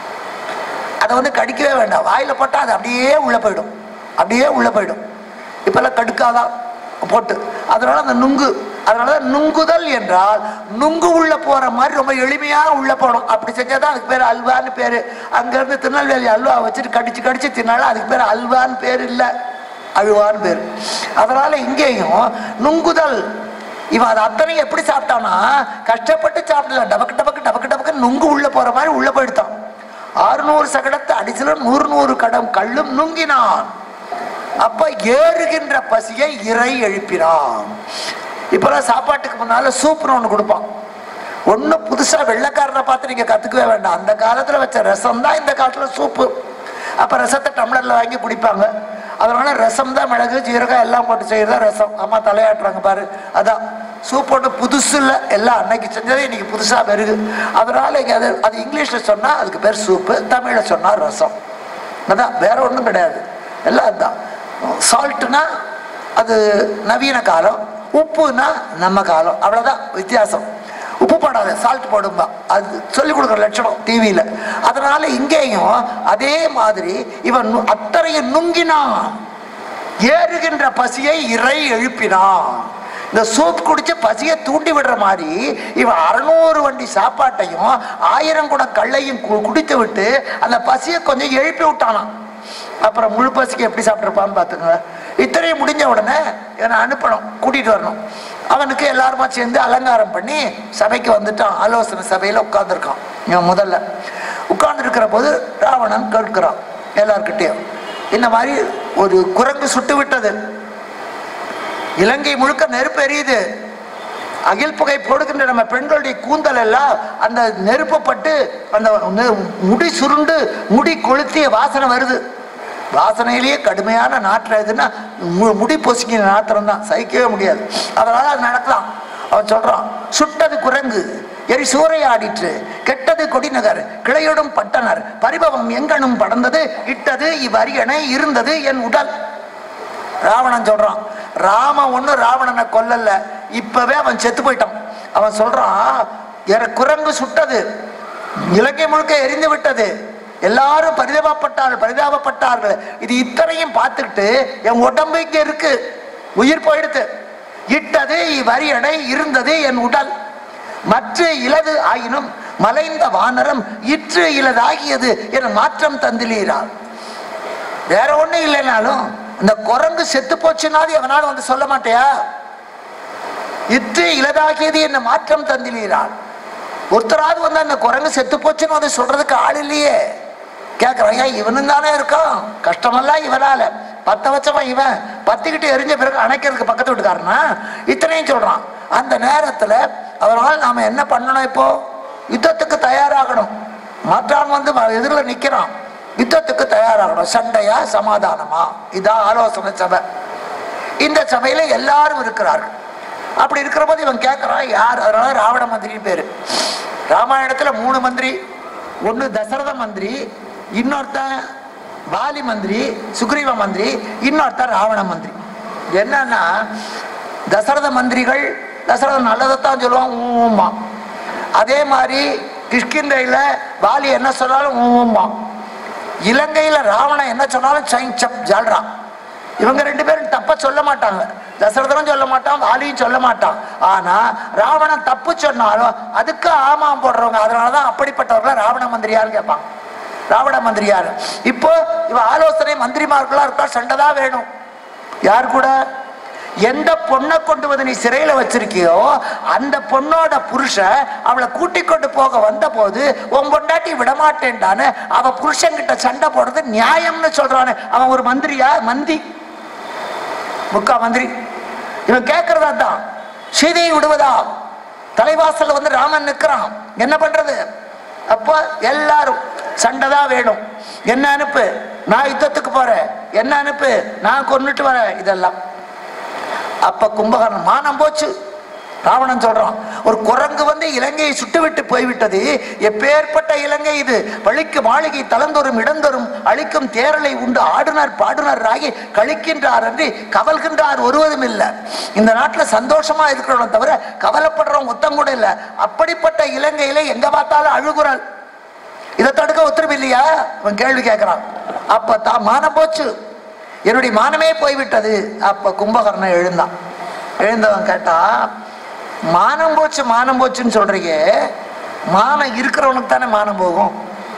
அதை வந்து கடிக்கவே வேண்டாம் வாயில போட்டால் அது அப்படியே உள்ள போயிடும் அப்படியே உள்ள போயிடும் இப்பெல்லாம் கடுக்காதான் போட்டு அதனால அந்த நுங்கு அதனால தான் நுங்குதல் என்றால் நுங்கு உள்ள போற மாதிரி ரொம்ப எளிமையா உள்ள போகணும் அப்படி செஞ்சாதான் அதுக்கு பேர் அல்வான்னு பேரு அங்க இருந்து திருநெல்வேலி அல்வா வச்சுட்டு கடிச்சு கடிச்சு தின்னாலும் அதுக்கு பேர் அல்வான்னு பேர் இல்லை அழுவான்னு பேர் அதனால இங்கேயும் நுங்குதல் இவன் அது அத்தனையும் எப்படி சாப்பிட்டானா கஷ்டப்பட்டு சாப்பிடல டபக்கு டபக்கு டபக்கு டபக்கு நுங்கு உள்ள போற மாதிரி உள்ள போயிடுத்தான் ஆறுநூறு சகடத்தை அடிச்சிலும் நூறு நூறு கடம் கள்ளும் நுங்கினான் அப்ப ஏறுகின்ற பசியை இறை எழுப்பினான் இப்பெல்லாம் சாப்பாட்டுக்கு முன்னால சூப்னு ஒண்ணு கொடுப்பான் ஒன்றும் புதுசா வெள்ளைக்காரனை பார்த்து நீங்க கத்துக்கவே வேண்டாம் அந்த காலத்துல வச்ச ரசம் தான் இந்த காலத்துல சூப்பு அப்ப ரசத்தை டம்ளர்ல வாங்கி குடிப்பாங்க அதனால ரசம் தான் மிளகு ஜீரகம் எல்லாம் போட்டு செய்யறதா ரசம் அம்மா தலையாட்டுறாங்க பாரு அதான் சூப் ஒன்று புதுசு இல்லை எல்லாம் அன்னைக்கு செஞ்சது இன்னைக்கு புதுசா வருது அதனால இங்க அது அது இங்கிலீஷ்ல சொன்னா அதுக்கு பேர் சூப்பு தமிழ்ல சொன்னா ரசம் அதான் வேற ஒன்றும் கிடையாது எல்லாம் அதுதான் சால்ட்னா அது நவீன காலம் உப்புனா நம்ம காலம் அவ்வளோதான் வித்தியாசம் உப்பு போடாத சால்ட் போடும்பா அது சொல்லிக் கொடுக்குற லட்சணம் டிவியில் அதனால இங்கேயும் அதே மாதிரி இவன் நு- அத்தனையும் நுங்கினான் ஏறுகின்ற பசியை இறை எழுப்பினான் இந்த சூப் குடிச்சு பசியை தூண்டி விடுற மாதிரி இவன் அறுநூறு வண்டி சாப்பாட்டையும் ஆயிரம் குடம் கள்ளையும் கு- குடித்து விட்டு அந்த பசியை கொஞ்சம் எழுப்பி விட்டானாம் அப்புறம் முழு பசிக்கு எப்படி சாப்பிட்ருப்பான்னு பார்த்துங்க இத்தனையும் முடிஞ்ச உடனே இவனை அனுப்பணும் கூட்டிட்டு வரணும் அவனுக்கு எல்லாருமா சேர்ந்து அலங்காரம் பண்ணி சபைக்கு வந்துட்டான் ஆலோசனை சபையில் உட்கார்ந்துருக்கான் இவன் முதல்ல உட்கார்ந்துருக்கிற போது ராவணன் கேட்கிறான் எல்லார்கிட்டயும் இந்த மாதிரி ஒரு குரங்கு சுட்டு விட்டது இலங்கை முழுக்க நெருப்பு எரியுது அகில் புகை போடுகின்ற நம்ம பெண்களுடைய கூந்தல் எல்லாம் அந்த நெருப்பு பட்டு அந்த நெ- முடி சுருண்டு முடி கொளுத்திய வாசனை வருது வாசனையிலேயே கடுமையான நாற்றம் எதுன்னா மு- முடி பொசுக்கிற நாத்திரம் தான் சகிக்கவே முடியாது அதனால அது நடக்கலாம் அவன் சொல்றான் சுட்டது குரங்கு எரி சூறையாடிற்று கெட்டது கொடிநகர் கிளையொடும் பட்டனர் பரிபவம் எங்கனும் படர்ந்தது இட்டது இவ்வரியணை இருந்தது என் உடல் ராவணன் சொல்றான் ராம ஒண்ணு ராவணனை கொல்லல இப்பவே அவன் செத்து போயிட்டான் அவன் சொல்றான் எர குரங்கு சுட்டது இலங்கை முழுக்க எரிந்து விட்டது எல்லாரும் பரிதாபப்பட்டார்கள் பரிதாபப்பட்டார்கள் இது இத்தனையும் பார்த்துக்கிட்டு என் உடம்பு இங்க இருக்கு உயிர் போயிடுது இட்டது இவ்வரியடை இருந்தது என் உடல் மற்ற இலது ஆயினும் மலைந்த வானரம் இற்று இலதாகியது என மாற்றம் தந்திலீரார் வேற ஒண்ணும் இல்லைனாலும் இந்த குரங்கு செத்து போச்சுனாலும் எவனாலும் வந்து சொல்ல மாட்டியா இத்து இலதாகியது என்ன மாற்றம் தந்திலீராள் ஒருத்தராவது வந்து அந்த குரங்கு செத்து போச்சுன்னு வந்து சொல்றதுக்கு ஆள் இல்லையே கேட்கறான் ஏன் இவனும் தானே இருக்கான் கஷ்டமெல்லாம் இவனால பத்த வச்சவா இவன் பத்திக்கிட்டு எரிஞ்ச பிறகு அணைக்கிறதுக்கு பக்கத்து வீட்டுக்காரனா இத்தனையும் சொல்றான் அந்த நேரத்துல அவரால் நாம என்ன பண்ணணும் இப்போ யுத்தத்துக்கு தயாராகணும் மாற்றான் வந்து எதிரில் நிக்கிறான் யுத்தத்துக்கு தயாராகணும் சண்டையா சமாதானமா இதான் ஆலோசனை சபை இந்த சபையில எல்லாரும் இருக்கிறார்கள் அப்படி இருக்கிற போது இவன் கேட்கறான் யார் அதனால ராவண மந்திரி பேரு ராமாயணத்துல மூணு மந்திரி ஒண்ணு தசரத மந்திரி இன்னொருத்தன் வாலி மந்திரி சுக்ரீவ மந்திரி இன்னொருத்தன் ராவண மந்திரி என்னன்னா தசரத மந்திரிகள் தசரதன் நல்லதைத்தான் சொல்லுவான் ஊமா அதே மாதிரி கிஷ்கிந்தையில வாலி என்ன சொன்னாலும் ஊமா இலங்கையில ராவணன் என்ன சொன்னாலும் சைன் சப் ஜால்றான் இவங்க ரெண்டு பேரும் தப்ப சொல்ல மாட்டாங்க தசரதனும் சொல்ல மாட்டான் வாலியும் சொல்ல மாட்டான் ஆனா ராவணன் தப்பு சொன்னாலும் அதுக்கு ஆமாம் போடுறவங்க அதனாலதான் அப்படிப்பட்டவர்கள ராவண மந்திரியார் கேட்பான் ராவண மந்திரியார் இப்போ இவ ஆலோசனை மந்திரிமார்களா இருக்கா சண்டை தான் வேணும் யார் கூட எந்த பொண்ணை கொண்டு வந்து நீ சிறையில வச்சிருக்கியோ அந்த பொண்ணோட புருஷன் அவளை கூட்டி கொண்டு போக வந்த போது உன் பொண்டாட்டி விடமாட்டேன்டான்னு அவ புருஷன்கிட்ட சண்டை போடுறது நியாயம்னு சொல்றானே அவன் ஒரு மந்திரியா மந்தி முக்கா மந்திரி இவன் கேட்கறதா தான் சீதையை விடுவதா தலைவாசல்ல வந்து ராமன் நிக்கிறான் என்ன பண்றது அப்போ எல்லாரும் சண்டை தான் வேணும் என்ன அனுப்பு நான் யுத்தத்துக்கு போறேன் என்ன அனுப்பு நான் கொன்னுட்டு வரேன் இதெல்லாம் அப்ப கும்பகர்ணன் மானம் போச்சு ராவணன் சொல்றான் ஒரு குரங்கு வந்து இலங்கையை சுட்டுவிட்டு போய்விட்டது எப்பேற்பட்ட இலங்கை இது பழிக்கு மாளிகை தளந்தோறும் இடந்தோறும் அழிக்கும் தேரலை உண்டு ஆடுனர் பாடுனர் ஆகி கழிக்கின்றார் என்று கவல்கின்றார் ஒருவதும் இல்லை இந்த நாட்டுல சந்தோஷமா இருக்கிறவன தவிர கவலைப்படுறவன் ஒத்தம் கூட இல்லை அப்படிப்பட்ட இலங்கையில எங்க பார்த்தாலும் அழுகுறல் இதை தடுக்க ஒத்துரும் இல்லையா அவன் கேள்வி கேட்கிறான் அப்ப தான் மானம் போச்சு என்னுடைய மானமே போய்விட்டது அப்ப கும்பகர்ணன் எழுந்தான் எழுந்தவன் கேட்டா மானம் போச்சு மானம் போச்சுன்னு சொல்றீங்க மானம் இருக்கிறவனுக்கு தானே மானம் போகும்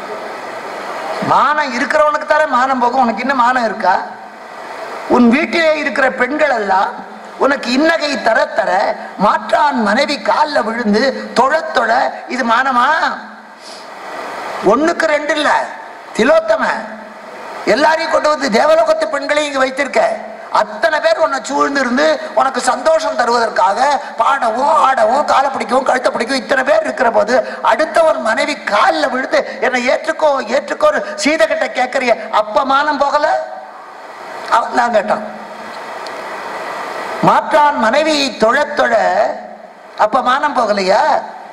மானம் இருக்கிறவனுக்கு தானே மானம் போகும் உனக்கு இன்னும் மானம் இருக்கா உன் வீட்டிலே இருக்கிற பெண்கள் எல்லாம் உனக்கு இன்னகை தர தர மாற்றான் மனைவி காலில் விழுந்து தொழ தொழ இது மானமா ஒண்ணுக்கு ரெண்டு இல்ல திலோத்தம எல்லாரையும் கொண்டு வந்து தேவலோகத்து பெண்களையும் இங்க வைத்திருக்க அத்தனை பேர் உன்னை சூழ்ந்து இருந்து உனக்கு சந்தோஷம் தருவதற்காக பாடவும் ஆடவும் காலை பிடிக்கவும் கழுத்தை பிடிக்கவும் இத்தனை பேர் இருக்கிற போது அடுத்த ஒரு மனைவி காலில் விழுந்து என்னை ஏற்றுக்கோ ஏற்றுக்கோ சீதை கிட்ட கேட்கறிய அப்ப மானம் போகல அவன் நான் கேட்டான் மாற்றான் மனைவியை தொழத் தொழ அப்ப மானம் போகலையா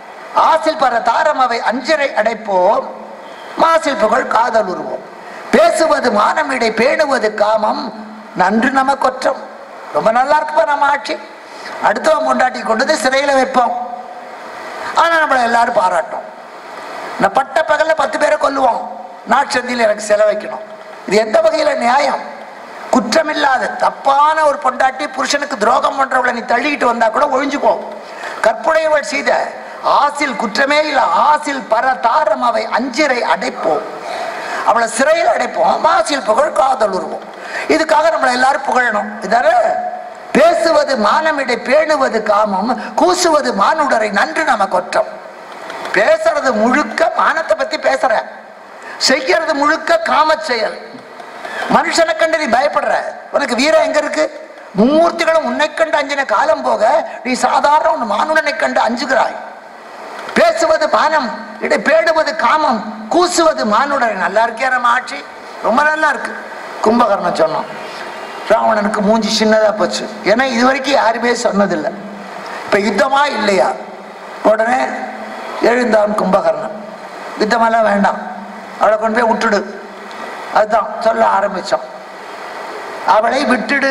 ஆசில் பர தாரம் அவை அஞ்சரை அடைப்போம் மாசில் புகழ் காதல் உருவோம் பேச பேசுவது மானமிடை பேணுவது காமம் நன்று நம கொற்றம் ரொம்ப நல்லா இருக்குப்பா நம்ம ஆட்சி அடுத்தவன் கொண்டாட்டி கொண்டு வந்து சிறையில வைப்போம் ஆனா நம்மளை எல்லாரும் பாராட்டும் நான் பட்ட பகல்ல பத்து பேரை கொல்லுவோம் நாட்சந்தியில் எனக்கு செலவைக்கணும் இது எந்த வகையில நியாயம் குற்றமில்லாத தப்பான ஒரு பொண்டாட்டி புருஷனுக்கு துரோகம் பண்றவளை நீ தள்ளிக்கிட்டு வந்தா கூட ஒழிஞ்சு போ கற்புடையவள் செய்த ஆசில் குற்றமே இல்ல ஆசில் பர தாரம் அவை அஞ்சிரை அடைப்போம் அவளை சிறையில் அடைப்போம் மாசில் புகழ் காதல் உருவோம் இதுக்காக நம்மளை எல்லாரும் புகழணும் இதான பேசுவது மானமிடை பேணுவது காமம் கூசுவது மானுடரை நன்று நம கொற்றம் பேசுறது முழுக்க மானத்தை பத்தி பேசுற செய்யறது முழுக்க காமச் செயல் மனுஷனை கண்டு நீ பயப்படுற உனக்கு வீரம் எங்க இருக்கு மும்மூர்த்திகளும் உன்னை கண்டு அஞ்சின காலம் போக நீ சாதாரண ஒரு மானுடனை கண்டு அஞ்சுகிறாய் பேசுவது மானம் இடை பேடுவது காமம் கூசுவது மானுடரை நல்லா இருக்கே நம்ம ஆட்சி ரொம்ப நல்லா இருக்கு கும்பகர்ணன் சொன்னோம் ராவணனுக்கு மூஞ்சி சின்னதா போச்சு ஏன்னா இது வரைக்கும் யாருமே சொன்னதில்லை இப்ப யுத்தமா இல்லையா உடனே எழுந்தான் கும்பகர்ணன் யுத்தமெல்லாம் வேண்டாம் அவளை கொண்டு போய் விட்டுடு அதுதான் சொல்ல ஆரம்பிச்சான் அவளை விட்டுடு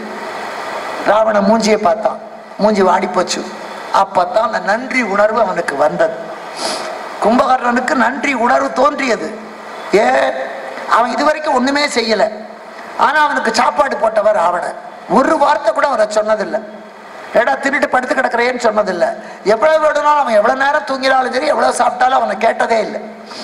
ராவண மூஞ்சியை பார்த்தான் மூஞ்சி வாடி போச்சு அப்பத்தான் அந்த நன்றி உணர்வு அவனுக்கு வந்தது கும்பகர்ணனுக்கு நன்றி உணர்வு தோன்றியது ஏ அவன் இதுவரைக்கும் ஒண்ணுமே செய்யல ஆனா அவனுக்கு சாப்பாடு போட்டவர் ராவணன் ஒரு வார்த்தை கூட அவரை சொன்னதில்லை ஏடா தின்னுட்டு படுத்து கிடக்குறேன்னு சொன்னதில்லை எவ்வளவு வேணும்னாலும் அவன் எவ்வளவு நேரம் தூங்கினாலும் சரி எவ்வளவு சாப்பிட்டாலும் அவனை கேட்டதே இல்லை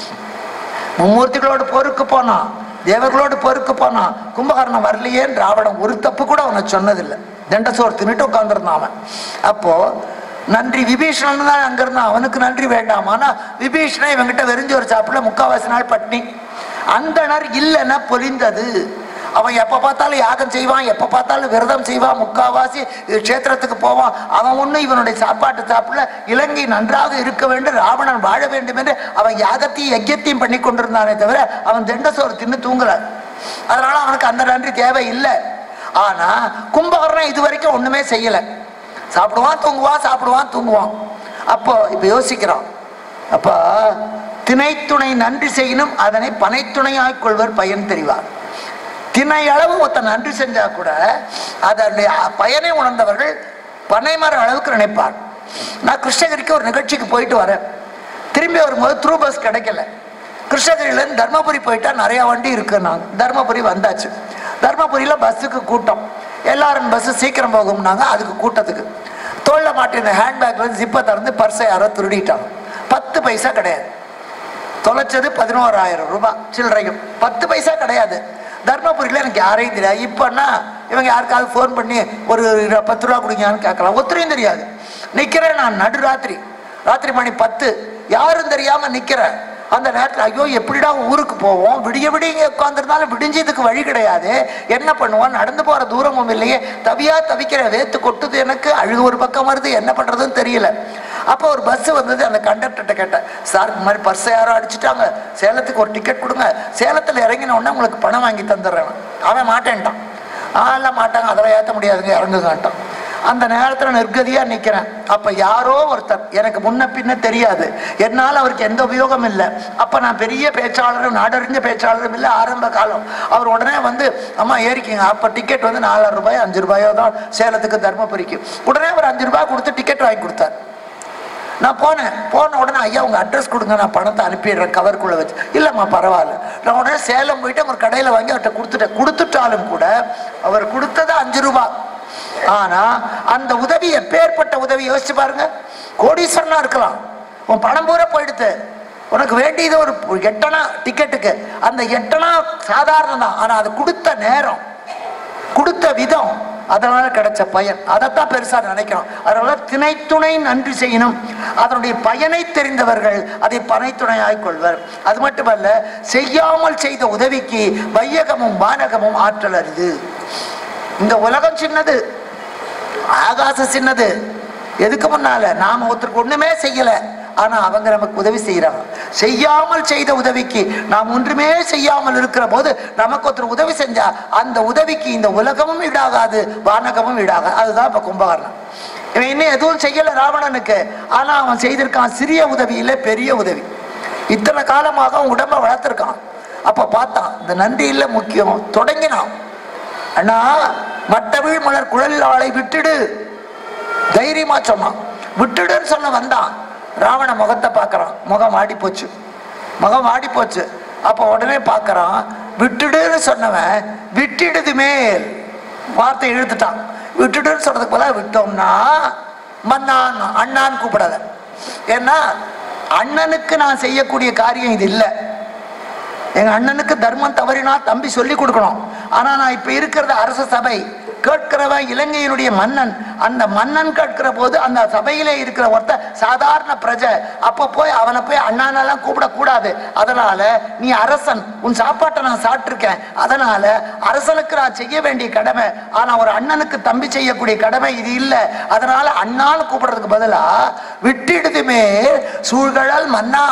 மும்மூர்த்திகளோடு போருக்கு போனான் தேவர்களோடு போருக்கு போனான் கும்பகர்ணன் வரலையேன்னு ராவணன் ஒரு தப்பு கூட அவனை சொன்னதில்லை தண்டசோறு தின்னுட்டு உட்காந்துருந்தான் அவன் அப்போ நன்றி விபீஷணன் தான் அங்க இருந்தான் அவனுக்கு நன்றி வேண்டாம் ஆனா விபீஷணன் இவங்கிட்ட வெறிஞ்சோறு சாப்பிடல முக்காவாசி நாள் பட்னி அந்தனர் இல்லைன்னா பொலிந்தது அவன் எப்ப பார்த்தாலும் யாகம் செய்வான் எப்ப பார்த்தாலும் விரதம் செய்வான் முக்காவாசி க்ஷேத்திரத்துக்கு போவான் அவன் ஒண்ணு இவனுடைய சாப்பாட்டு சாப்பிடல இலங்கை நன்றாக இருக்க வேண்டும் ராவணன் வாழ வேண்டும் என்று அவன் யாகத்தையும் யஜ்யத்தையும் பண்ணி கொண்டிருந்தானே தவிர அவன் தெண்டசோறு தின்னு தூங்கல அதனால அவனுக்கு அந்த நன்றி தேவை இல்லை ஆனா கும்பகர்ணன் இது வரைக்கும் ஒண்ணுமே செய்யல சாப்பிடுவான் தூங்குவான் சாப்பிடுவான் தூங்குவான் அப்போ இப்ப யோசிக்கிறான் அப்ப திணைத்துணை நன்றி செய்யணும் அதனை பனைத்துணையாய் கொள்வர் பயன் தெரிவார் திணை அளவு ஒருத்த நன்றி செஞ்சா கூட அதனுடைய பயனை உணர்ந்தவர்கள் பனைமர அளவுக்கு நினைப்பார் நான் கிருஷ்ணகிரிக்கு ஒரு நிகழ்ச்சிக்கு போயிட்டு வரேன் திரும்பி வரும்போது த்ரூ பஸ் கிடைக்கல கிருஷ்ணகிரியிலேருந்து தர்மபுரி போயிட்டா நிறைய வண்டி இருக்கு நாங்கள் தர்மபுரி வந்தாச்சு தர்மபுரியில் பஸ்ஸுக்கு கூட்டம் எல்லாரும் பஸ்ஸு சீக்கிரம் போகும்னாங்க அதுக்கு கூட்டத்துக்கு தோல்ல மாட்டின ஹேண்ட்பேக்ல ஜிப்பை திறந்து பர்ஸை யாரோ திருடிட்டாங்க பத்து பைசா கிடையாது தொலைச்சது பதினோராயிரம் ரூபாய் சில்லறையும் பத்து பைசா கிடையாது தர்மபுரியில் எனக்கு யாரையும் தெரியாது இப்போன்னா இவங்க யாருக்காவது ஃபோன் பண்ணி ஒரு இரு- பத்து ரூபா கொடுங்கன்னு கேட்கலாம் ஒத்தரையும் தெரியாது நிற்கிறேன் நான் நடு ராத்திரி ராத்திரி மணி பத்து யாரும் தெரியாம நிற்கிறேன் அந்த நேரத்தில் ஐயோ எப்படிடா ஊருக்கு போவோம் விடிய விடிய இங்கே உட்காந்துருந்தாலும் விடிஞ்சதுக்கு வழி கிடையாது என்ன பண்ணுவோம் நடந்து போற தூரமும் இல்லையே தவியா தவிக்கிற வேத்து கொட்டுது எனக்கு அழுகு ஒரு பக்கம் வருது என்ன பண்றதுன்னு தெரியல அப்போ ஒரு பஸ் வந்தது அந்த கண்டக்டர்கிட்ட கேட்டேன் சார் இந்த மாதிரி பர்ஸை யாரோ அடிச்சிட்டாங்க சேலத்துக்கு ஒரு டிக்கெட் கொடுங்க சேலத்தில் இறங்கின உடனே உங்களுக்கு பணம் வாங்கி தந்துடுறேன் அவன் மாட்டேன்ட்டான் ஆலாம் மாட்டாங்க அதெல்லாம் ஏற்ற முடியாதுங்க இறங்குங்கட்டான் அந்த நேரத்தில் நிர்கதியாக நிற்கிறேன் அப்போ யாரோ ஒருத்தர் எனக்கு முன்ன பின்ன தெரியாது என்னால் அவருக்கு எந்த உபயோகம் இல்லை அப்போ நான் பெரிய பேச்சாளரும் நாடறிஞ்ச பேச்சாளரும் இல்லை ஆரம்ப காலம் அவர் உடனே வந்து அம்மா ஏறிக்கிங்க அப்போ டிக்கெட் வந்து நாலாயிரம் ரூபாய் அஞ்சு ரூபாயோ தான் சேலத்துக்கு தர்மபுரிக்கு உடனே ஒரு அஞ்சு ரூபாய் கொடுத்து டிக்கெட் வாங்கி கொடுத்தார் நான் போனேன் போன உடனே ஐயா உங்க அட்ரஸ் கொடுங்க நான் பணத்தை அனுப்பிடுறேன் கவருக்குள்ள வச்சு இல்லைம்மா பரவாயில்ல நான் உடனே சேலம் போயிட்டு ஒரு கடையில் வாங்கி அவர்கிட்ட கொடுத்துட்டேன் கொடுத்துட்டாலும் கூட அவர் கொடுத்தது அஞ்சு ரூபாய் ஆனா அந்த உதவி எப்பேற்பட்ட உதவி யோசிச்சு பாருங்க கோடீஸ்வரனா இருக்கலாம் உன் பணம் பூரா போயிடுத்து உனக்கு வேண்டியது ஒரு எட்டனா டிக்கெட்டுக்கு அந்த எட்டனா சாதாரணம் தான் ஆனா அது கொடுத்த நேரம் கொடுத்த விதம் அதனால கிடைச்ச பயன் அதைத்தான் பெருசா நினைக்கிறோம் அதனால திணைத்துணை நன்றி செய்யணும் அதனுடைய பயனை தெரிந்தவர்கள் அதை பனைத்துணையாய் கொள்வர் அது மட்டுமல்ல செய்யாமல் செய்த உதவிக்கு வையகமும் வானகமும் ஆற்றல் அரிது இந்த உலகம் சின்னது ஆகாசம் சின்னது எதுக்கு முன்னால நாம ஒருத்தருக்கு ஒண்ணுமே செய்யல ஆனா அவங்க நமக்கு உதவி செய்யறாங்க செய்யாமல் செய்த உதவிக்கு நாம் ஒன்றுமே செய்யாமல் இருக்கிற போது நமக்கு ஒருத்தர் உதவி செஞ்சா அந்த உதவிக்கு இந்த உலகமும் ஈடாகாது வானகமும் ஈடாகாது அதுதான் இப்ப கும்பகர்ணன் இவன் இன்னும் எதுவும் செய்யல ராவணனுக்கு ஆனா அவன் செய்திருக்கான் சிறிய உதவி இல்லை பெரிய உதவி இத்தனை காலமாக அவன் உடம்ப வளர்த்திருக்கான் அப்ப பார்த்தான் இந்த நன்றி இல்ல முக்கியம் தொடங்கினான் அண்ணா மட்டவிழ் மலர் குழல் ஆளை விட்டுடு தைரியமா சொன்னான் விட்டுடுன்னு சொல்ல வந்தான் ராவண முகத்தை பார்க்கறான் முகம் ஆடி போச்சு முகம் ஆடி போச்சு அப்ப உடனே பார்க்கறான் விட்டுடுன்னு சொன்னவன் விட்டிடுது மேல் வார்த்தை இழுத்துட்டான் விட்டுடுன்னு சொல்றதுக்கு பதிலா விட்டோம்னா மன்னான் அண்ணான்னு கூப்பிடாத ஏன்னா அண்ணனுக்கு நான் செய்யக்கூடிய காரியம் இது இல்லை எங்க அண்ணனுக்கு தர்மம் தவறினா தம்பி சொல்லி கொடுக்கணும் ஆனா நான் இப்ப இருக்கிறது அரச சபை கேட்கிறவன் இலங்கையினுடைய மன்னன் அந்த மன்னன் கேட்கிற போது அந்த சபையிலே இருக்கிற ஒருத்த சாதாரண பிரஜை அப்ப போய் அவனை போய் அண்ணானெல்லாம் கூப்பிடக்கூடாது அதனால நீ அரசன் உன் சாப்பாட்டை நான் சாப்பிட்டிருக்கேன் அதனால அரசனுக்கு நான் செய்ய வேண்டிய கடமை ஆனா ஒரு அண்ணனுக்கு தம்பி செய்யக்கூடிய கடமை இது இல்லை அதனால அண்ணான்னு கூப்பிடுறதுக்கு பதிலா விட்டிடுதுமே சூழ்கழல் மன்னா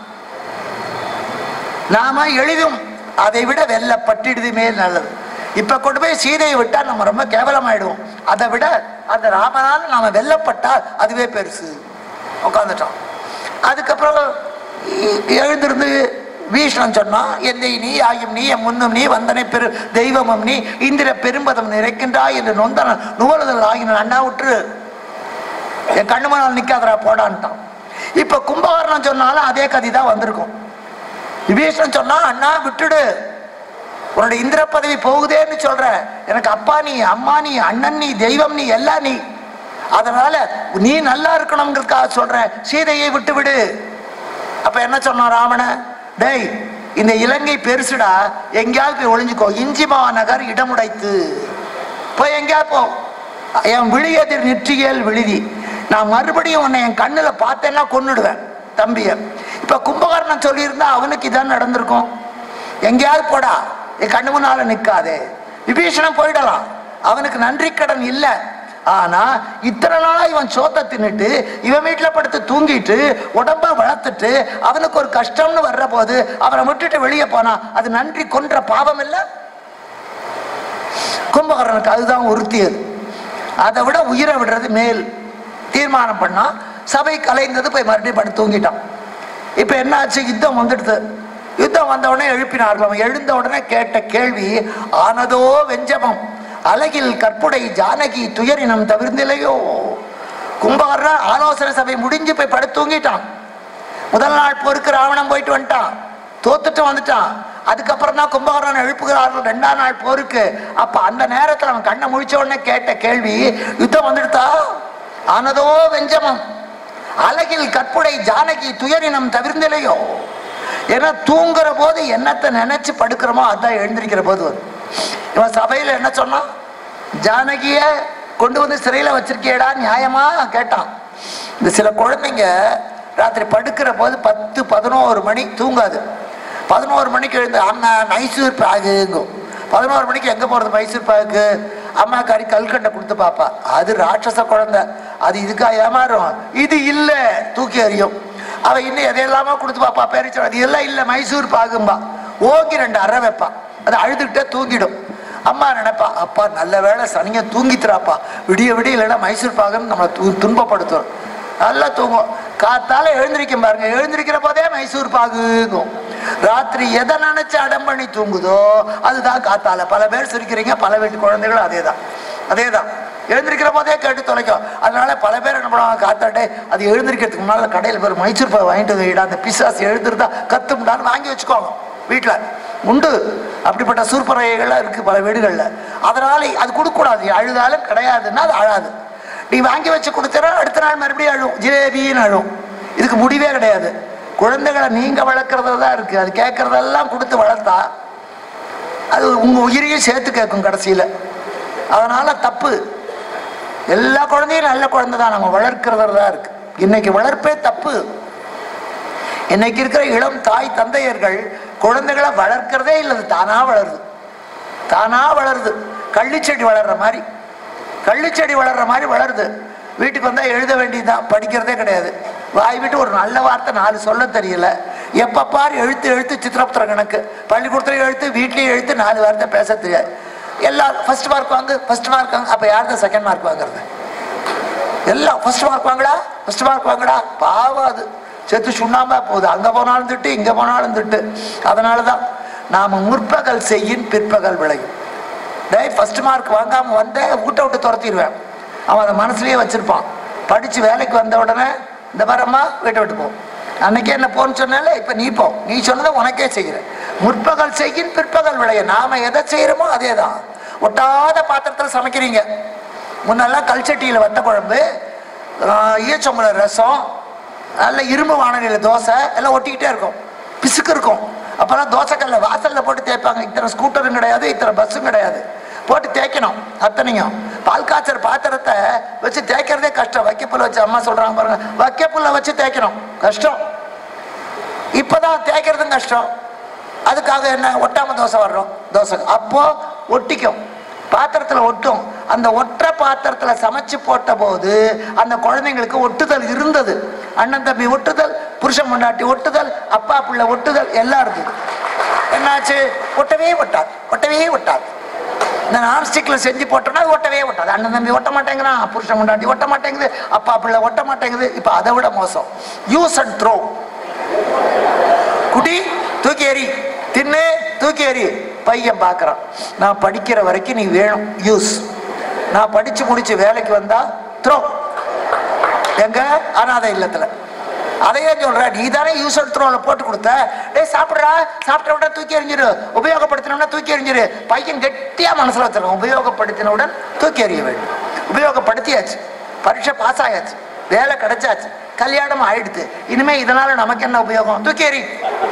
நாம எளிதும் அதை விட வெல்ல பட்டிடுதுமே நல்லது இப்ப கொண்டு போய் சீதையை விட்டா நம்ம ரொம்ப கேவலமாயிடுவோம் அதை விட அந்த ராமனால் நாம வெல்லப்பட்டால் அதுவே பெருசு உட்காந்துட்டோம் அதுக்கப்புறம் எ- எழுந்திருந்து வீஷ்ணன் சொன்னான் எந்தை நீ ஆயும் நீ என் முன்னும் நீ வந்தனை பெரு தெய்வமும் நீ இந்திர பெரும்பதம் நிறைக்கின்றாய் என்று நொந்தன நுவலுதல் ஆகின அண்ணா விட்டுரு என் கண்ணு முன்னால் நிக்காதரா போடான்ட்டான் இப்ப கும்பகர்ணம் சொன்னாலும் அதே கதி தான் வந்திருக்கும் விபீஷன் சொன்னா அண்ணா விட்டுடு உன்னோட இந்திர பதவி போகுதேன்னு சொல்ற எனக்கு அப்பா நீ அம்மா நீ அண்ணன் நீ தெய்வம் நீ எல்லாம் நீ அதனால நீ நல்லா இருக்கணுங்கிறதுக்காக சொல்றேன் சீதையை விட்டு விடு அப்ப என்ன சொன்னான் ராவண டேய் இந்த இலங்கை பெருசுடா எங்கேயாவது போய் ஒளிஞ்சுக்கோ இஞ்சிமா நகர் இடமுடைத்து போய் எங்கேயாவது போ என் விழியதிர் நெற்றியல் விழுதி நான் மறுபடியும் உன்னை என் கண்ணுல பார்த்தேன்னா கொன்னுடுவேன் தம்பிய இப்ப கும்பகர்ணன் சொல்லியிருந்தா அவனுக்கு இதான் நடந்திருக்கும் எங்கேயாவது போடா என் கண்ணு முன்னால நிக்காதே விபீஷணன் போயிடலாம் அவனுக்கு நன்றி கடன் இல்லை ஆனா இத்தனை நாளா இவன் சோத்தை தின்னுட்டு இவன் வீட்டுல படுத்து தூங்கிட்டு உடம்ப வளர்த்துட்டு அவனுக்கு ஒரு கஷ்டம்னு வர்ற போது அவனை விட்டுட்டு வெளியே போனா அது நன்றி கொன்ற பாவம் இல்லை கும்பகர்ணனுக்கு அதுதான் உறுத்தியது அதை விட உயிரை விடுறது மேல் தீர்மானம் பண்ணா சபை கலைந்தது போய் மறுபடியும் படுத்து தூங்கிட்டான் இப்ப என்ன ஆச்சு யுத்தம் வந்துடுது யுத்தம் வந்த உடனே எழுப்பினார்கள் அவன் எழுந்த உடனே கேட்ட கேள்வி ஆனதோ வெஞ்சமம் அழகில் கற்புடை ஜானகி துயரினம் தவிர்ந்திலையோ கும்பகர்ணன் ஆலோசனை சபை முடிஞ்சு போய் படுத்து தூங்கிட்டான் முதல் நாள் போருக்கு ராவணன் போயிட்டு வந்துட்டான் தோத்துட்டு வந்துட்டான் அதுக்கப்புறம் தான் கும்பகர்ணன் எழுப்புகிறார்கள் ரெண்டாம் நாள் போருக்கு அப்ப அந்த நேரத்துல அவன் கண்ணை முழிச்ச உடனே கேட்ட கேள்வி யுத்தம் வந்துடுதா ஆனதோ வெஞ்சமம் அழகில் கற்புடை ஜானகி துயரினம் தவிர்ந்திலையோ ஏன்னா தூங்குற போது என்னத்தை நினைச்சு படுக்கிறோமோ அதான் எழுந்திருக்கிற போது வரும் இவன் சபையில என்ன சொன்னான் ஜானகிய கொண்டு வந்து சிறையில வச்சிருக்கியடா நியாயமா கேட்டான் இந்த சில குழந்தைங்க ராத்திரி படுக்கிற போது பத்து பதினோரு மணி தூங்காது பதினோரு மணிக்கு எழுந்து அண்ணா மைசூர் பாகுங்கும் பதினோரு மணிக்கு எங்க போறது மைசூர் பாகுக்கு அம்மா கறி கல்கண்டை கொடுத்து பாப்பா அது ராட்சச குழந்தை அது இதுக்கா ஏமாறும் இது இல்ல தூக்கி எறியும் அவ இன்னும் எதையெல்லாமோ கொடுத்து பாப்பா பேரிச்சோம் அது எல்லாம் இல்ல மைசூர் பாகும்பா ஓங்கி ரெண்டு அறை வைப்பான் அது அழுதுகிட்டே தூங்கிடும் அம்மா நினைப்பா அப்பா நல்ல வேளை சனிங்க தூங்கித்துறாப்பா விடிய விடிய இல்லைன்னா மைசூர் பாகன்னு நம்மளை து துன்பப்படுத்தும் நல்லா தூங்கும் காத்தால எழுந்திருக்கும் பாருங்க எழுந்திருக்கிற போதே மைசூர் பாகுங்கும் ராத்திரி எதை நினைச்சு அடம் பண்ணி தூங்குதோ அதுதான் காத்தால பல பேர் சிரிக்கிறீங்க பல வீட்டு குழந்தைகளும் அதே தான் அதே தான் எழுந்திருக்கிற போதே கேட்டு தொலைக்கும் அதனால பல பேர் என்ன பண்ணுவாங்க காத்தாட்டே அது எழுந்திருக்கிறதுக்கு முன்னால கடையில் போய் மைசூர் பாகு வாங்கிட்டு வந்து அந்த பிசாசு எழுந்திருந்தா கத்தும்டான்னு வாங்கி வச்சுக்கோங்க வீட்டில் உண்டு அப்படிப்பட்ட சூர்பறைகள்லாம் இருக்கு பல வீடுகளில் அதனால அது கொடுக்கக்கூடாது அழுதாலும் கிடையாதுன்னா அது அழாது நீ வாங்கி வச்சு கொடுத்தா அடுத்த நாள் மறுபடியும் அழும் ஜிலேபின்னு அழும் இதுக்கு முடிவே கிடையாது குழந்தைகளை நீங்க வளர்க்கறதுல தான் இருக்கு அது கேட்கறதெல்லாம் கொடுத்து வளர்த்தா அது உங்க உயிரையும் சேர்த்து கேட்கும் கடைசியில அதனால தப்பு எல்லா குழந்தையும் நல்ல குழந்தை தான் நம்ம வளர்க்கறதுல தான் இருக்கு இன்னைக்கு வளர்ப்பே தப்பு இன்னைக்கு இருக்கிற இளம் தாய் தந்தையர்கள் குழந்தைகளை வளர்க்கிறதே இல்லை அது தானா வளருது தானா வளருது கள்ளிச்செடி வளர்ற மாதிரி கள்ளிச்செடி வளர்ற மாதிரி வளருது வீட்டுக்கு வந்தால் எழுத வேண்டியதுதான் படிக்கிறதே கிடையாது வாய் விட்டு ஒரு நல்ல வார்த்தை நாலு சொல்ல தெரியல எப்போ பாரு எழுத்து எழுத்து சித்திரப்புத்திர கணக்கு பள்ளிக்கூடத்துல எழுத்து வீட்லேயும் எழுத்து நாலு வார்த்தை பேச தெரியாது எல்லாம் ஃபர்ஸ்ட் மார்க் வாங்கு ஃபர்ஸ்ட் மார்க் வாங்க அப்போ யார் தான் செகண்ட் மார்க் வாங்குறது எல்லாம் ஃபர்ஸ்ட் மார்க் வாங்கடா ஃபர்ஸ்ட் மார்க் வாங்கடா பாவம் அது செத்து சுண்ணாம்பா போகுது அங்க போனாலும் திட்டு இங்க போனாலும் திட்டு அதனால தான் நாம முற்பகல் செய்யின் பிற்பகல் விளையும் டேய் ஃபர்ஸ்ட் மார்க் வாங்காம வந்தே வீட்டை விட்டு துரத்திடுவேன் அவன் அதை மனசுலயே வச்சிருப்பான் படிச்சு வேலைக்கு வந்த உடனே இந்த வரம்மா வீட்டை விட்டு போ அன்னைக்கே என்ன போன்னு சொன்னால இப்ப நீ போ நீ சொன்னதை உனக்கே செய்கிற முற்பகல் செய்யின் பிற்பகல் விளைய நாம எதை செய்யறோமோ அதே தான் ஒட்டாத பாத்திரத்தில் சமைக்கிறீங்க முன்னெல்லாம் கல்ச்சட்டியில் வத்த குழம்பு ஆஹ், ஈயச்சொம்பள ரசம் நல்ல இரும்பு வானலியில் தோசை எல்லாம் ஒட்டிக்கிட்டே இருக்கும் பிசுக்கு இருக்கும் அப்போல்லாம் தோசைக்கல்ல வாசல்ல போட்டு தேய்ப்பாங்க இத்தனை ஸ்கூட்டரும் கிடையாது இத்தனை பஸ்ஸும் கிடையாது போட்டு தேய்க்கணும் அத்தனையும் பால் காய்ச்சற பாத்திரத்தை வச்சு தேய்க்கிறதே கஷ்டம் வைக்கப்புல்ல வச்சு அம்மா சொல்றாங்க பாருங்க வைக்கப்புல்ல வச்சு தேய்க்கணும் கஷ்டம் இப்பதான் தேய்க்கிறதும் கஷ்டம் அதுக்காக என்ன ஒட்டாம தோசை வர்றோம் தோசை அப்போ ஒட்டிக்கும் பாத்திரத்துல ஒட்டும் அந்த ஒற்றை பாத்திரத்துல சமைச்சு போட்ட போது அந்த குழந்தைங்களுக்கு ஒட்டுதல் இருந்தது அண்ணன் தம்பி ஒட்டுதல் புருஷன் முன்னாட்டி ஒட்டுதல் அப்பா பிள்ளை ஒட்டுதல் எல்லாம் இருக்குது என்னாச்சு ஒட்டவே ஒட்டாது ஒட்டவே ஒட்டாது இந்த நான்ஸ்டிக்ல செஞ்சு போட்டோம்னா அது ஒட்டவே ஒட்டாது அண்ணன் தம்பி ஒட்ட மாட்டேங்கிறான் புருஷன் முன்னாடி ஒட்ட மாட்டேங்குது அப்பா பிள்ளை ஒட்ட மாட்டேங்குது இப்ப அதை விட மோசம் யூஸ் அண்ட் த்ரோ குடி தூக்கி எறி தின்னு தூக்கி எறி பையன் பார்க்கறான் நான் படிக்கிற வரைக்கும் நீ வேணும் யூஸ் நான் படிச்சு முடிச்சு வேலைக்கு வந்தா த்ரோ எங்க அனாதை இல்லத்துல அதையே சொல்ற நீ தானே யூஸ் அண்ட் த்ரோல போட்டு கொடுத்த டேய் சாப்பிடுறா சாப்பிட்ட தூக்கி எறிஞ்சிரு உபயோகப்படுத்தினோம்னா தூக்கி எறிஞ்சிரு பையன் கெட்டியா மனசுல வச்சிருக்கோம் உபயோகப்படுத்தினவுடன் தூக்கி எறிய வேண்டும் உபயோகப்படுத்தியாச்சு பரீட்சை பாஸ் ஆயாச்சு வேலை கிடைச்சாச்சு கல்யாணம் ஆயிடுது இனிமே இதனால நமக்கு என்ன உபயோகம் தூக்கி எறி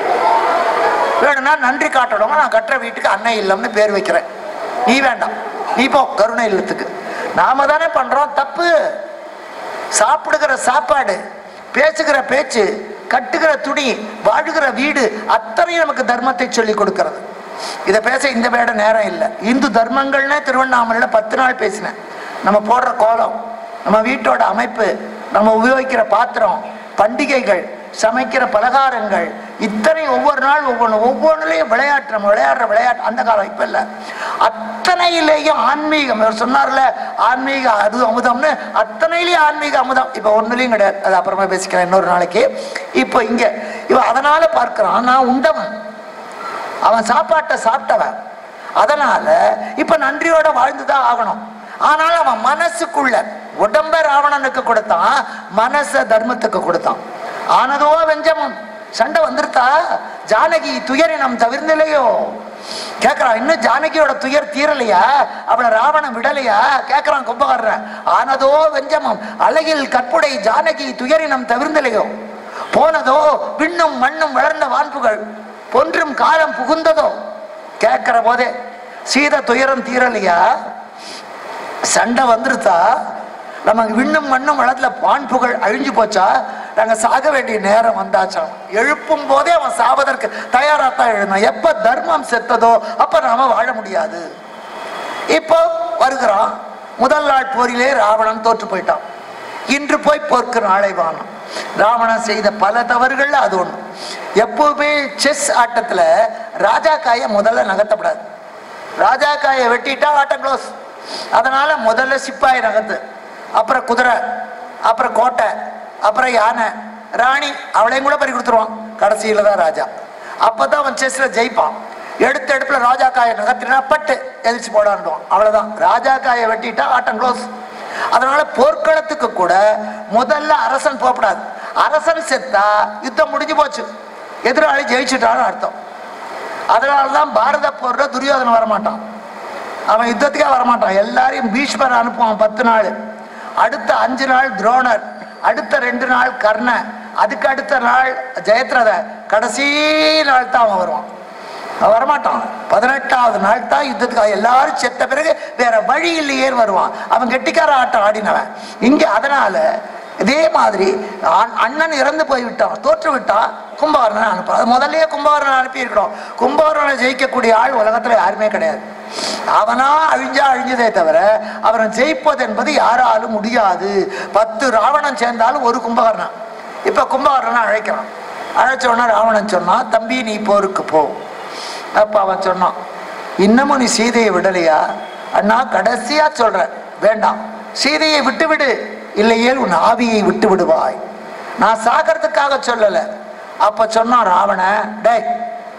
வேணும்னா நன்றி காட்டணும் நான் கட்டுற வீட்டுக்கு அன்னை இல்லம்னு பேர் வைக்கிறேன் நீ வேண்டாம் நீ போ கருணை இல்லத்துக்கு நாம தானே பண்றோம் தப்பு சாப்பிடுகிற சாப்பாடு பேசுகிற பேச்சு கட்டுகிற துணி வாழுகிற வீடு அத்தனையும் நமக்கு தர்மத்தை சொல்லி கொடுக்கிறது இதை பேச இந்த வேட நேரம் இல்லை இந்து தர்மங்கள்னே திருவண்ணாமலையில பத்து நாள் பேசினேன் நம்ம போடுற கோலம் நம்ம வீட்டோட அமைப்பு நம்ம உபயோகிக்கிற பாத்திரம் பண்டிகைகள் சமைக்கிற பலகாரங்கள் இத்தனை ஒவ்வொரு நாள் ஒவ்வொன்று ஒவ்வொன்றுலையும் விளையாட்டு நம்ம விளையாடுற விளையாட்டு அந்த காலம் இப்போ இல்லை அத்தனையிலேயும் ஆன்மீகம் இவர் சொன்னார்ல ஆன்மீக அது அமுதம்னு அத்தனையிலையும் ஆன்மீக அமுதம் இப்போ ஒன்றுலையும் கிடையாது அது அப்புறமா பேசிக்கிறேன் இன்னொரு நாளைக்கு இப்போ இங்கே இவன் அதனால பார்க்கிறான் நான் உண்டவன் அவன் சாப்பாட்டை சாப்பிட்டவன் அதனால இப்ப நன்றியோட வாழ்ந்துதான் ஆகணும் ஆனால் அவன் மனசுக்குள்ள உடம்ப ராவணனுக்கு கொடுத்தான் மனச தர்மத்துக்கு கொடுத்தான் ஆனதோ வெஞ்சமம் சண்டை வந்துருத்தா ஜானகி துயரினம் தவிர்ந்திலையோ கேக்குறான் இன்னும் ஜானகியோட துயர் தீரலையா அவளை ராவணன் விடலையா கேக்குறான் கும்பகாரன் ஆனதோ வெஞ்சமம் அழகில் கற்புடை ஜானகி துயரினம் தவிர்ந்திலையோ போனதோ விண்ணும் மண்ணும் வளர்ந்த வான்புகள் பொன்றும் காலம் புகுந்ததோ கேட்கிற போதே சீத துயரம் தீரலையா சண்டை வந்துருத்தா நமக்கு விண்ணும் மண்ணும் வளத்துல பான் புகழ் அழிஞ்சு போச்சா நாங்க சாக வேண்டிய நேரம் வந்தாச்சாம் எழுப்பும் போதே அவன் சாவதற்கு தயாராத்தான் எழுந்தான் எப்ப தர்மம் செத்ததோ அப்ப நாம வாழ முடியாது இப்போ வருகிறான் முதல் நாள் போரிலே ராவணன் தோற்று போயிட்டான் இன்று போய் போர்க்கு நாளை வானம் ராவணன் செய்த பல தவறுகள்ல அது ஒண்ணு எப்பவுமே செஸ் ஆட்டத்துல ராஜா காயை முதல்ல நகர்த்தப்படாது ராஜா காயை வெட்டிட்டா ஆட்டம் க்ளோஸ் அதனால முதல்ல சிப்பாய் நகர்த்து அப்புறம் குதிரை அப்புறம் கோட்டை அப்புறம் யானை ராணி அவளையும் கூட பறி கொடுத்துருவான் கடைசியில தான் ராஜா அப்பதான் அவன் செஸ்ல ஜெயிப்பான் எடுத்த எடுப்புல ராஜா காயை நகர்த்தினா பட்டு எதிர்த்து போடாண்டுவான் அவ்வளவுதான் ராஜா காயை வெட்டிட்டா ஆட்டம் க்ளோஸ் அதனால போர்க்களத்துக்கு கூட முதல்ல அரசன் போகக்கூடாது அரசன் செத்தா யுத்தம் முடிஞ்சு போச்சு எதிராளி ஜெயிச்சுட்டான்னு அர்த்தம் அதனாலதான் பாரத போர்ல துரியோதனன் வரமாட்டான் அவன் யுத்தத்துக்கே வரமாட்டான் எல்லாரையும் பீஷ்மர் அனுப்புவான் பத்து நாள் அடுத்த அஞ்சு நாள் துரோணர் அடுத்த ரெண்டு நாள் கர்ணன் அதுக்கு அடுத்த நாள் ஜெயத்ரத கடைசி நாள் தான் அவன் வருவான் அவன் வரமாட்டான் பதினெட்டாவது நாள் தான் யுத்தத்துக்கு எல்லாரும் செத்த பிறகு வேற வழி இல்லையே வருவான் அவன் கெட்டிக்கார ஆட்டம் ஆடினவன் இங்க அதனால இதே மாதிரி அண்- அண்ணன் இறந்து போய் விட்டான் தோற்று விட்டான் கும்பகர்ணனை அனுப்ப அது முதல்லயே கும்பகர்ணனை அனுப்பியிருக்கணும் கும்பகர்ணனை ஜெயிக்கக்கூடிய ஆள் உலகத்துல யாருமே கிடையாது அவனா அழிஞ்சா அழிஞ்சதே தவிர அவனை ஜெயிப்பது என்பது யாராலும் முடியாது பத்து ராவணன் சேர்ந்தாலும் ஒரு கும்பகர்ணன் இப்ப கும்பகர்ணனை அழைக்கிறான் அழைச்ச உடனே ராவணன் சொன்னான் தம்பி நீ போருக்கு போ அப்ப அவன் சொன்னான் இன்னமும் நீ சீதையை விடலையா அண்ணா கடைசியா சொல்றேன் வேண்டாம் சீதையை விட்டு விடு இல்லையேல் உன் ஆவியை விட்டு விடுவாய் நான் சாகிறதுக்காக சொல்லல அப்ப சொன்னான் ராவணன் டேய்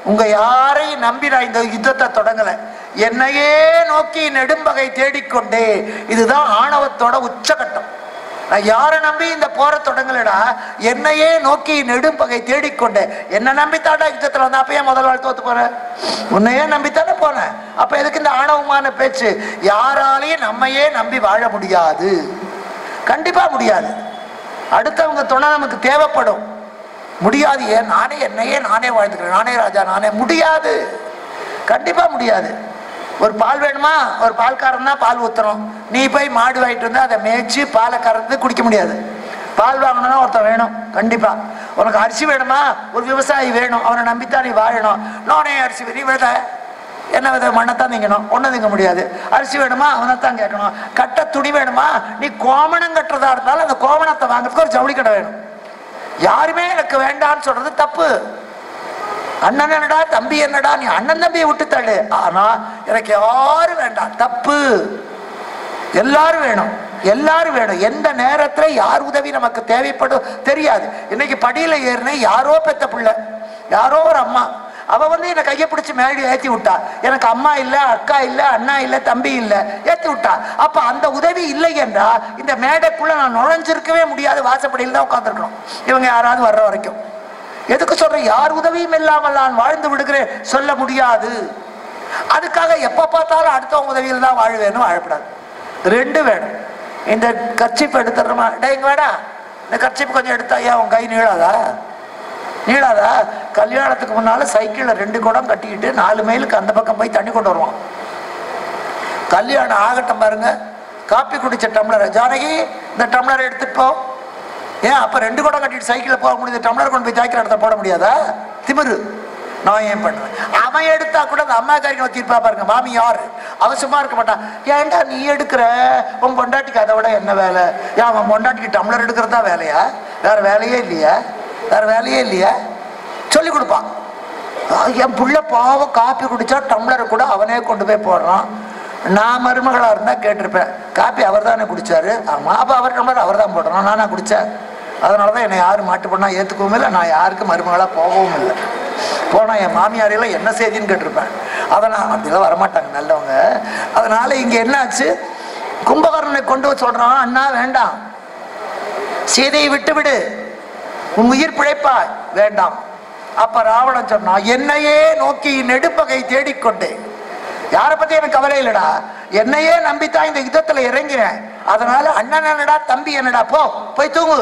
உங்க யாரையும் நம்பி நான் இந்த யுத்தத்தை தொடங்கல என்னையே நோக்கி நெடும்பகை தேடிக்கொண்டே இதுதான் ஆணவத்தோட உச்சகட்டம் நான் யாரை நம்பி இந்த போரை தொடங்கலடா என்னையே நோக்கி நெடும்பகை தேடிக்கொண்டேன் என்ன நம்பித்தாடா யுத்தத்துல வந்தா அப்ப ஏன் முதல் வாழ் தோத்து போற உன்னையே நம்பித்தானே போனேன் அப்ப எதுக்கு இந்த ஆணவமான பேச்சு யாராலையும் நம்மையே நம்பி வாழ முடியாது கண்டிப்பா முடியாது அடுத்தவங்க துணை நமக்கு தேவைப்படும் முடியாது ஏன் நானே என்னையே நானே வாழ்ந்துக்கிறேன் நானே ராஜா நானே முடியாது கண்டிப்பா முடியாது ஒரு பால் வேணுமா ஒரு பால்காரன் தான் பால் ஊத்துறோம் நீ போய் மாடு வாங்கிட்டு வந்து அதை மேய்ச்சி பாலை கறந்து குடிக்க முடியாது பால் வாங்கணும்னா ஒருத்தன் வேணும் கண்டிப்பா உனக்கு அரிசி வேணுமா ஒரு விவசாயி வேணும் அவனை நம்பித்தான் நீ வாழணும் நானே அரிசி நீ வித என்ன வித மண்ணைத்தான் திங்கணும் ஒன்றும் திங்க முடியாது அரிசி வேணுமா அவனைத்தான் கேட்கணும் கட்ட துணி வேணுமா நீ கோமணம் கட்டுறதா இருந்தாலும் அந்த கோமணத்தை வாங்குறதுக்கு ஒரு ஜவுளி கடை வேணும் யாருமே எனக்கு வேண்டாம்னு சொல்றது தப்பு அண்ணன் என்னடா தம்பி என்னடா நீ அண்ணன் தம்பியை விட்டு தள்ளு ஆனா எனக்கு யாரும் வேண்டாம் தப்பு எல்லாரும் வேணும் எல்லாரும் வேணும் எந்த நேரத்துல யார் உதவி நமக்கு தேவைப்படும் தெரியாது இன்னைக்கு படியில ஏறின யாரோ பெத்த பிள்ளை யாரோ ஒரு அம்மா அவ வந்து என்னை கையை பிடிச்சி மேடி ஏத்தி விட்டா எனக்கு அம்மா இல்ல அக்கா இல்ல அண்ணா இல்ல தம்பி இல்ல ஏத்தி விட்டா அப்ப அந்த உதவி இல்லை என்றா இந்த மேடைக்குள்ள நான் நுழைஞ்சிருக்கவே முடியாது வாசப்படியில் தான் உட்காந்துருக்கணும் இவங்க யாராவது வர்ற வரைக்கும் எதுக்கு சொல்றேன் யார் உதவியும் இல்லாமல் நான் வாழ்ந்து விடுகிறேன் சொல்ல முடியாது அதுக்காக எப்ப பார்த்தாலும் அடுத்தவங்க உதவியில் தான் வாழ்வேன்னு வாழப்படாது ரெண்டு வேணும் இந்த கர்ச்சிப் எடுத்துறோமா டேய் இங்க வேடா இந்த கர்ச்சிப் கொஞ்சம் எடுத்தா ஏன் உன் கை நீளாதா நீளாதா கல்யாணத்துக்கு முன்னால சைக்கிள்ல ரெண்டு குடம் கட்டிக்கிட்டு நாலு மைலுக்கு அந்த பக்கம் போய் தண்ணி கொண்டு வருவான் கல்யாணம் ஆகட்டும் பாருங்க காப்பி குடிச்ச டம்ளர் ஜானகி இந்த டம்ளர் எடுத்துட்டு போ ஏன் அப்ப ரெண்டு குடம் கட்டிட்டு சைக்கிள்ல போக முடியுது டம்ளர் கொண்டு போய் தாய்க்கிற இடத்த போட முடியாதா திமிரு நான் ஏன் பண்ணுவேன் அவன் எடுத்தா கூட அந்த அம்மா காரியம் தீர்ப்பா பாருங்க மாமி யாரு அவன் சும்மா இருக்க மாட்டான் ஏன்டா நீ எடுக்கிற உன் பொண்டாட்டிக்கு அதை விட என்ன வேலை ஏன் அவன் பொண்டாட்டிக்கு டம்ளர் எடுக்கிறது தான் வேலையா வேற வேலையே இல்லையா வேற வேலையே இல்லையா சொல்லி கொடுப்பான் ஆ, என் புள்ள பாவம் காப்பி குடிச்சா டம்ளரை கூட அவனே கொண்டு போய் போடுறான் நான் மருமகளா இருந்தா கேட்டிருப்பேன் காப்பி அவர் தானே குடிச்சாரு ஆமா அப்ப அவர் டம்ளர் அவர் தான் போடுறான் நானா குடிச்சேன் அதனாலதான் என்னை யாரும் மாட்டு பண்ணா ஏத்துக்கவும் இல்லை நான் யாருக்கும் மருமகளா போகவும் இல்லை போனா என் மாமியாரெல்லாம் என்ன செய்தின்னு கேட்டிருப்பேன் அதனால் அப்படிலாம் வரமாட்டாங்க நல்லவங்க அதனால இங்க என்னாச்சு கும்பகர்ணனை கொண்டு வர சொல்றான் அண்ணா வேண்டாம் சீதையை விட்டு விடு உன் உயிர் பிழைப்பாய் வேண்டாம் அப்ப ராவணன் சொன்னான் என்னையே நோக்கி நெடுப்பகை தேடிக்கொண்டேன் யாரை பத்தி எனக்கு கவலை இல்லடா என்னையே நம்பித்தான் இந்த யுத்தத்துல இறங்கினேன் அதனால அண்ணன் என்னடா தம்பி என்னடா போ போய் தூங்கு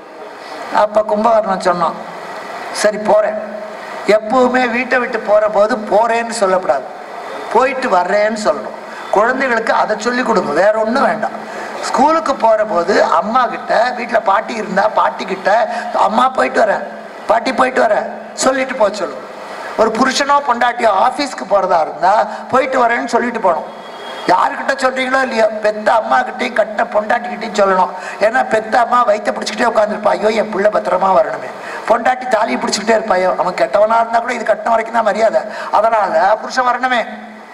அப்ப கும்பகர்ணன் சொன்னான் சரி போறேன் எப்பவுமே வீட்டை விட்டு போற போது போறேன்னு சொல்லக்கூடாது போயிட்டு வர்றேன்னு சொல்லணும் குழந்தைகளுக்கு அதை சொல்லி கொடுங்க வேற ஒன்றும் வேண்டாம் ஸ்கூலுக்கு போற போது அம்மா கிட்ட வீட்டில் பாட்டி இருந்தா பாட்டி கிட்ட அம்மா போயிட்டு வரேன் பாட்டி போயிட்டு வரேன் சொல்லிட்டு போக சொல்லும் ஒரு புருஷனோ பொண்டாட்டியோ ஆஃபீஸ்க்கு போறதா இருந்தா போயிட்டு வரேன்னு சொல்லிட்டு போகணும் யாருக்கிட்ட சொல்றீங்களோ இல்லையோ பெத்த அம்மா கிட்டையும் கட்ட பொண்டாட்டிக்கிட்டையும் சொல்லணும் ஏன்னா பெத்த அம்மா வயிற்ற பிடிச்சிக்கிட்டே உட்காந்துருப்பா ஐயோ என் பிள்ளை பத்திரமா வரணுமே பொண்டாட்டி தாலியை பிடிச்சிக்கிட்டே இருப்பாயோ அவன் கெட்டவனா இருந்தா கூட இது கட்டின வரைக்கும் தான் மரியாதை அதனால புருஷன் வரணுமே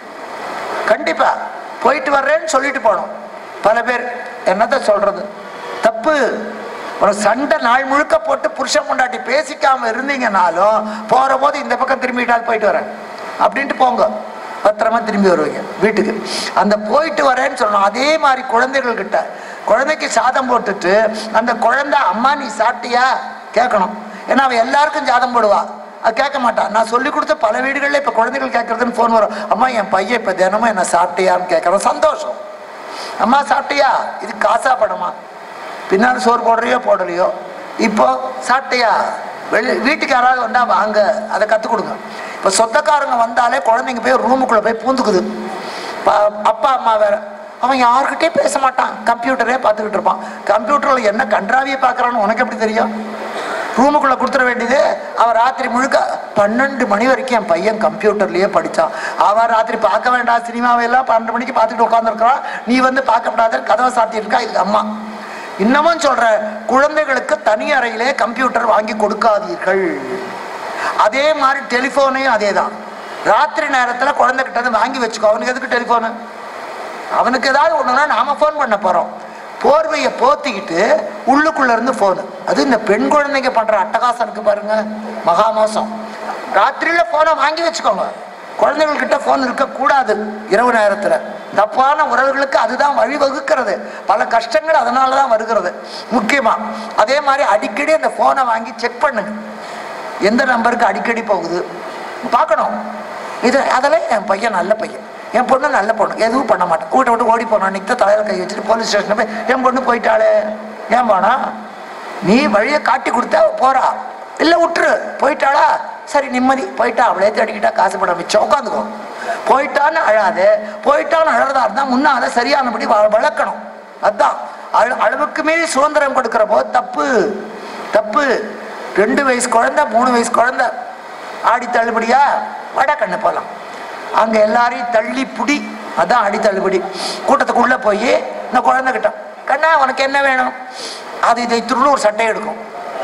கண்டிப்பா போயிட்டு வர்றேன்னு சொல்லிட்டு போகணும் பல பேர் என்னத்த சொல்றது தப்பு ஒரு சண்டை நாள் முழுக்க போட்டு புருஷன் பொண்டாட்டி பேசிக்காம இருந்தீங்கனாலும் போற போது இந்த பக்கம் திரும்பிட்டால் போயிட்டு வரேன் அப்படின்ட்டு போங்க பத்திரமா திரும்பி வருவீங்க வீட்டுக்கு அந்த போயிட்டு வரேன்னு சொல்லணும் அதே மாதிரி குழந்தைகள் கிட்ட குழந்தைக்கு சாதம் போட்டுட்டு அந்த குழந்தை அம்மா நீ சாப்பிட்டியா கேட்கணும் ஏன்னா அவன் எல்லாருக்கும் சாதம் போடுவா அது கேட்க மாட்டான் நான் சொல்லி கொடுத்த பல வீடுகளில் இப்போ குழந்தைகள் கேட்கறதுன்னு ஃபோன் வரும் அம்மா என் பையன் இப்போ தினமும் என்ன சாப்பிட்டியான்னு கேட்குறோம் சந்தோஷம் அம்மா சாப்பிட்டியா இது காசா படமா பின்னால் சோறு போடுறியோ போடலையோ இப்போ சாப்பிட்டியா வெளி வீட்டுக்கு யாராவது வந்தா வாங்க அதை கற்றுக் கொடுங்க இப்போ சொந்தக்காரங்க வந்தாலே குழந்தைங்க போய் ரூமுக்குள்ளே போய் பூந்துக்குது ப- அப்பா அம்மா வேற அவன் யாருக்கிட்டே பேச மாட்டான் கம்ப்யூட்டரே பார்த்துக்கிட்டு இருப்பான் கம்ப்யூட்டரில் என்ன கன்றாவியை பார்க்குறான்னு உனக்கு எப்படி தெரியும் ரூமுக்குள்ள கொடுத்துட வேண்டியது அவன் ராத்திரி முழுக்க பன்னெண்டு மணி வரைக்கும் என் பையன் கம்ப்யூட்டர்லயே படிச்சான் அவன் ராத்திரி பார்க்க வேண்டாம் சினிமாவை எல்லாம் பன்னெண்டு மணிக்கு பார்த்துட்டு உட்காந்துருக்கான் நீ வந்து பார்க்கப்படாத கதவை சாத்திட்டு இருக்கா இது அம்மா இன்னமும் சொல்றேன் குழந்தைகளுக்கு தனி அறையிலே கம்ப்யூட்டர் வாங்கி கொடுக்காதீர்கள் அதே மாதிரி டெலிஃபோனையும் அதே தான் ராத்திரி நேரத்துல குழந்தைகிட்ட இருந்து வாங்கி வச்சுக்கோ அவனுக்கு எதுக்கு டெலிஃபோனு அவனுக்கு ஏதாவது ஒண்ணுனா நாம ஃபோன் பண்ண போறோம் போர்வையை போத்திக்கிட்டு உள்ளுக்குள்ள இருந்து ஃபோனு அது இந்த பெண் குழந்தைங்க பண்ற அட்டகாசம் இருக்கு பாருங்க மகா மோசம் ராத்திரியில போனை வாங்கி வச்சுக்கோங்க குழந்தைகள்கிட்ட போன் இருக்கக்கூடாது இரவு நேரத்துல தப்பான உறவுகளுக்கு அதுதான் வழிவகுக்கிறது பல கஷ்டங்கள் அதனால தான் வருகிறது முக்கியமா அதே மாதிரி அடிக்கடி அந்த போனை வாங்கி செக் பண்ணுங்க எந்த நம்பருக்கு அடிக்கடி போகுது பார்க்கணும் இது அதெல்லாம் என் பையன் நல்ல பையன் என் பொண்ணு நல்ல பொண்ணு எதுவும் பண்ண மாட்டேன் வீட்டை விட்டு ஓடி போனான் நித்த தலையில கை வச்சுட்டு போலீஸ் ஸ்டேஷன் போய் என் பொண்ணு போயிட்டாளே ஏன் போனா நீ வழியை காட்டி கொடுத்தா போறா இல்ல விட்டுரு போயிட்டாளா சரி நிம்மதி போயிட்டா அவளே தேடிக்கிட்டா காசு படம் மிச்சம் உட்காந்துக்கோ போயிட்டான்னு அழாது போயிட்டான்னு அழறதா இருந்தா முன்ன அதை சரியானபடி வ- வளர்க்கணும் அதான் அழு அளவுக்கு மீறி சுதந்திரம் கொடுக்கிற போது தப்பு தப்பு ரெண்டு வயசு குழந்தை மூணு வயசு குழந்தை ஆடி தள்ளுபடியா வட கண்ணு போகலாம் அங்க எல்லாரையும் தள்ளி புடி அதான் அடி தள்ளுபடி கூட்டத்துக்குள்ள போய் இந்த குழந்தை கிட்ட கண்ணா உனக்கு என்ன வேணும் அது இதை துருளு ஒரு சட்டை எடுக்கும்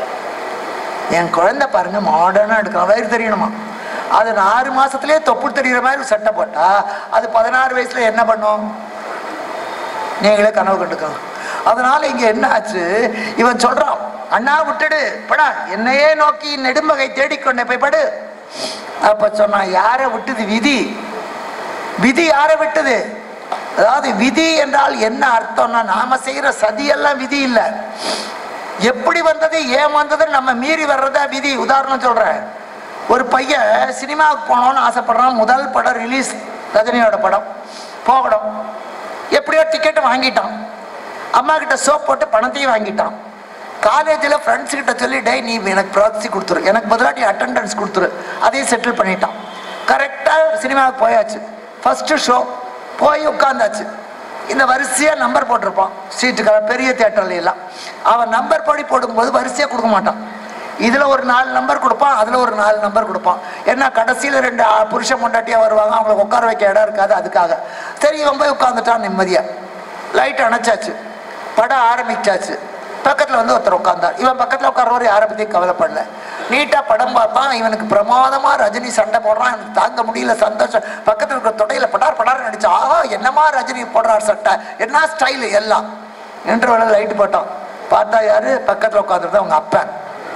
என் குழந்தை பாருங்க மாடர்னா எடுக்கலாம் வயிறு தெரியணுமா அது நான் ஆறு மாசத்துலயே தொப்பு தெரிகிற மாதிரி ஒரு சட்டை போட்டா அது பதினாறு வயசுல என்ன பண்ணும் நீங்களே கனவு கண்டுக்கணும் அதனால இங்க என்ன ஆச்சு இவன் சொல்றான் அண்ணா விட்டுடு படா என்னையே நோக்கி நெடும்பகை தேடிக்கொண்டே போய் படு அப்ப சொன்னான் யாரை விட்டுது விதி விதி யாரை விட்டது அதாவது விதி என்றால் என்ன அர்த்தம்னா நாம செய்யற சதி எல்லாம் விதி இல்ல எப்படி வந்தது ஏன் வந்தது நம்ம மீறி வர்றதா விதி உதாரணம் சொல்றேன் ஒரு பையன் சினிமாவுக்கு போகணும்னு ஆசைப்படுறான் முதல் படம் ரிலீஸ் ரஜினியோட படம் போகணும் எப்படியோ டிக்கெட் வாங்கிட்டான் அம்மா கிட்ட சோப் போட்டு பணத்தையும் வாங்கிட்டான் காலேஜில் ஃப்ரெண்ட்ஸ் கிட்ட சொல்லி டேய் நீ எனக்கு ப்ராக்சி கொடுத்துரு எனக்கு பதிலாக நீ அட்டெண்டன்ஸ் கொடுத்துரு அதையும் செட்டில் பண்ணிட்டான் கரெக்டாக சினிமாவுக்கு போயாச்சு ஃபஸ்ட்டு ஷோ போய் உட்காந்தாச்சு இந்த வரிசையாக நம்பர் போட்டிருப்பான் சீட்டுக்கார பெரிய தேட்டர்ல எல்லாம் அவன் நம்பர் படி போடும்போது வரிசையாக கொடுக்க மாட்டான் இதில் ஒரு நாலு நம்பர் கொடுப்பான் அதில் ஒரு நாலு நம்பர் கொடுப்பான் ஏன்னா கடைசியில் ரெண்டு ஆ- புருஷன் பொண்டாட்டியாக வருவாங்க அவங்களை உட்கார வைக்க இடம் இருக்காது அதுக்காக சரி இவன் போய் உட்காந்துட்டான் நிம்மதியாக லைட் அணைச்சாச்சு படம் ஆரம்பிச்சாச்சு பக்கத்தில் வந்து ஒருத்தர் உட்காந்தார் இவன் பக்கத்தில் உட்கார்றவர் யாரை பற்றியும் கவலைப்படல நீட்டாக படம் பார்ப்பான் இவனுக்கு பிரமாதமாக ரஜினி சண்டை போடுறான் எனக்கு தாங்க முடியல சந்தோஷம் பக்கத்தில் இருக்கிற தொடையில் படார் படார் நடிச்சா ஆஹா என்னமா ரஜினி போடுறார் சட்டை என்ன ஸ்டைலு எல்லாம் என்று வேலை லைட்டு போட்டான் பார்த்தா யாரு பக்கத்தில் உட்காந்துருந்தா அவங்க அப்பன்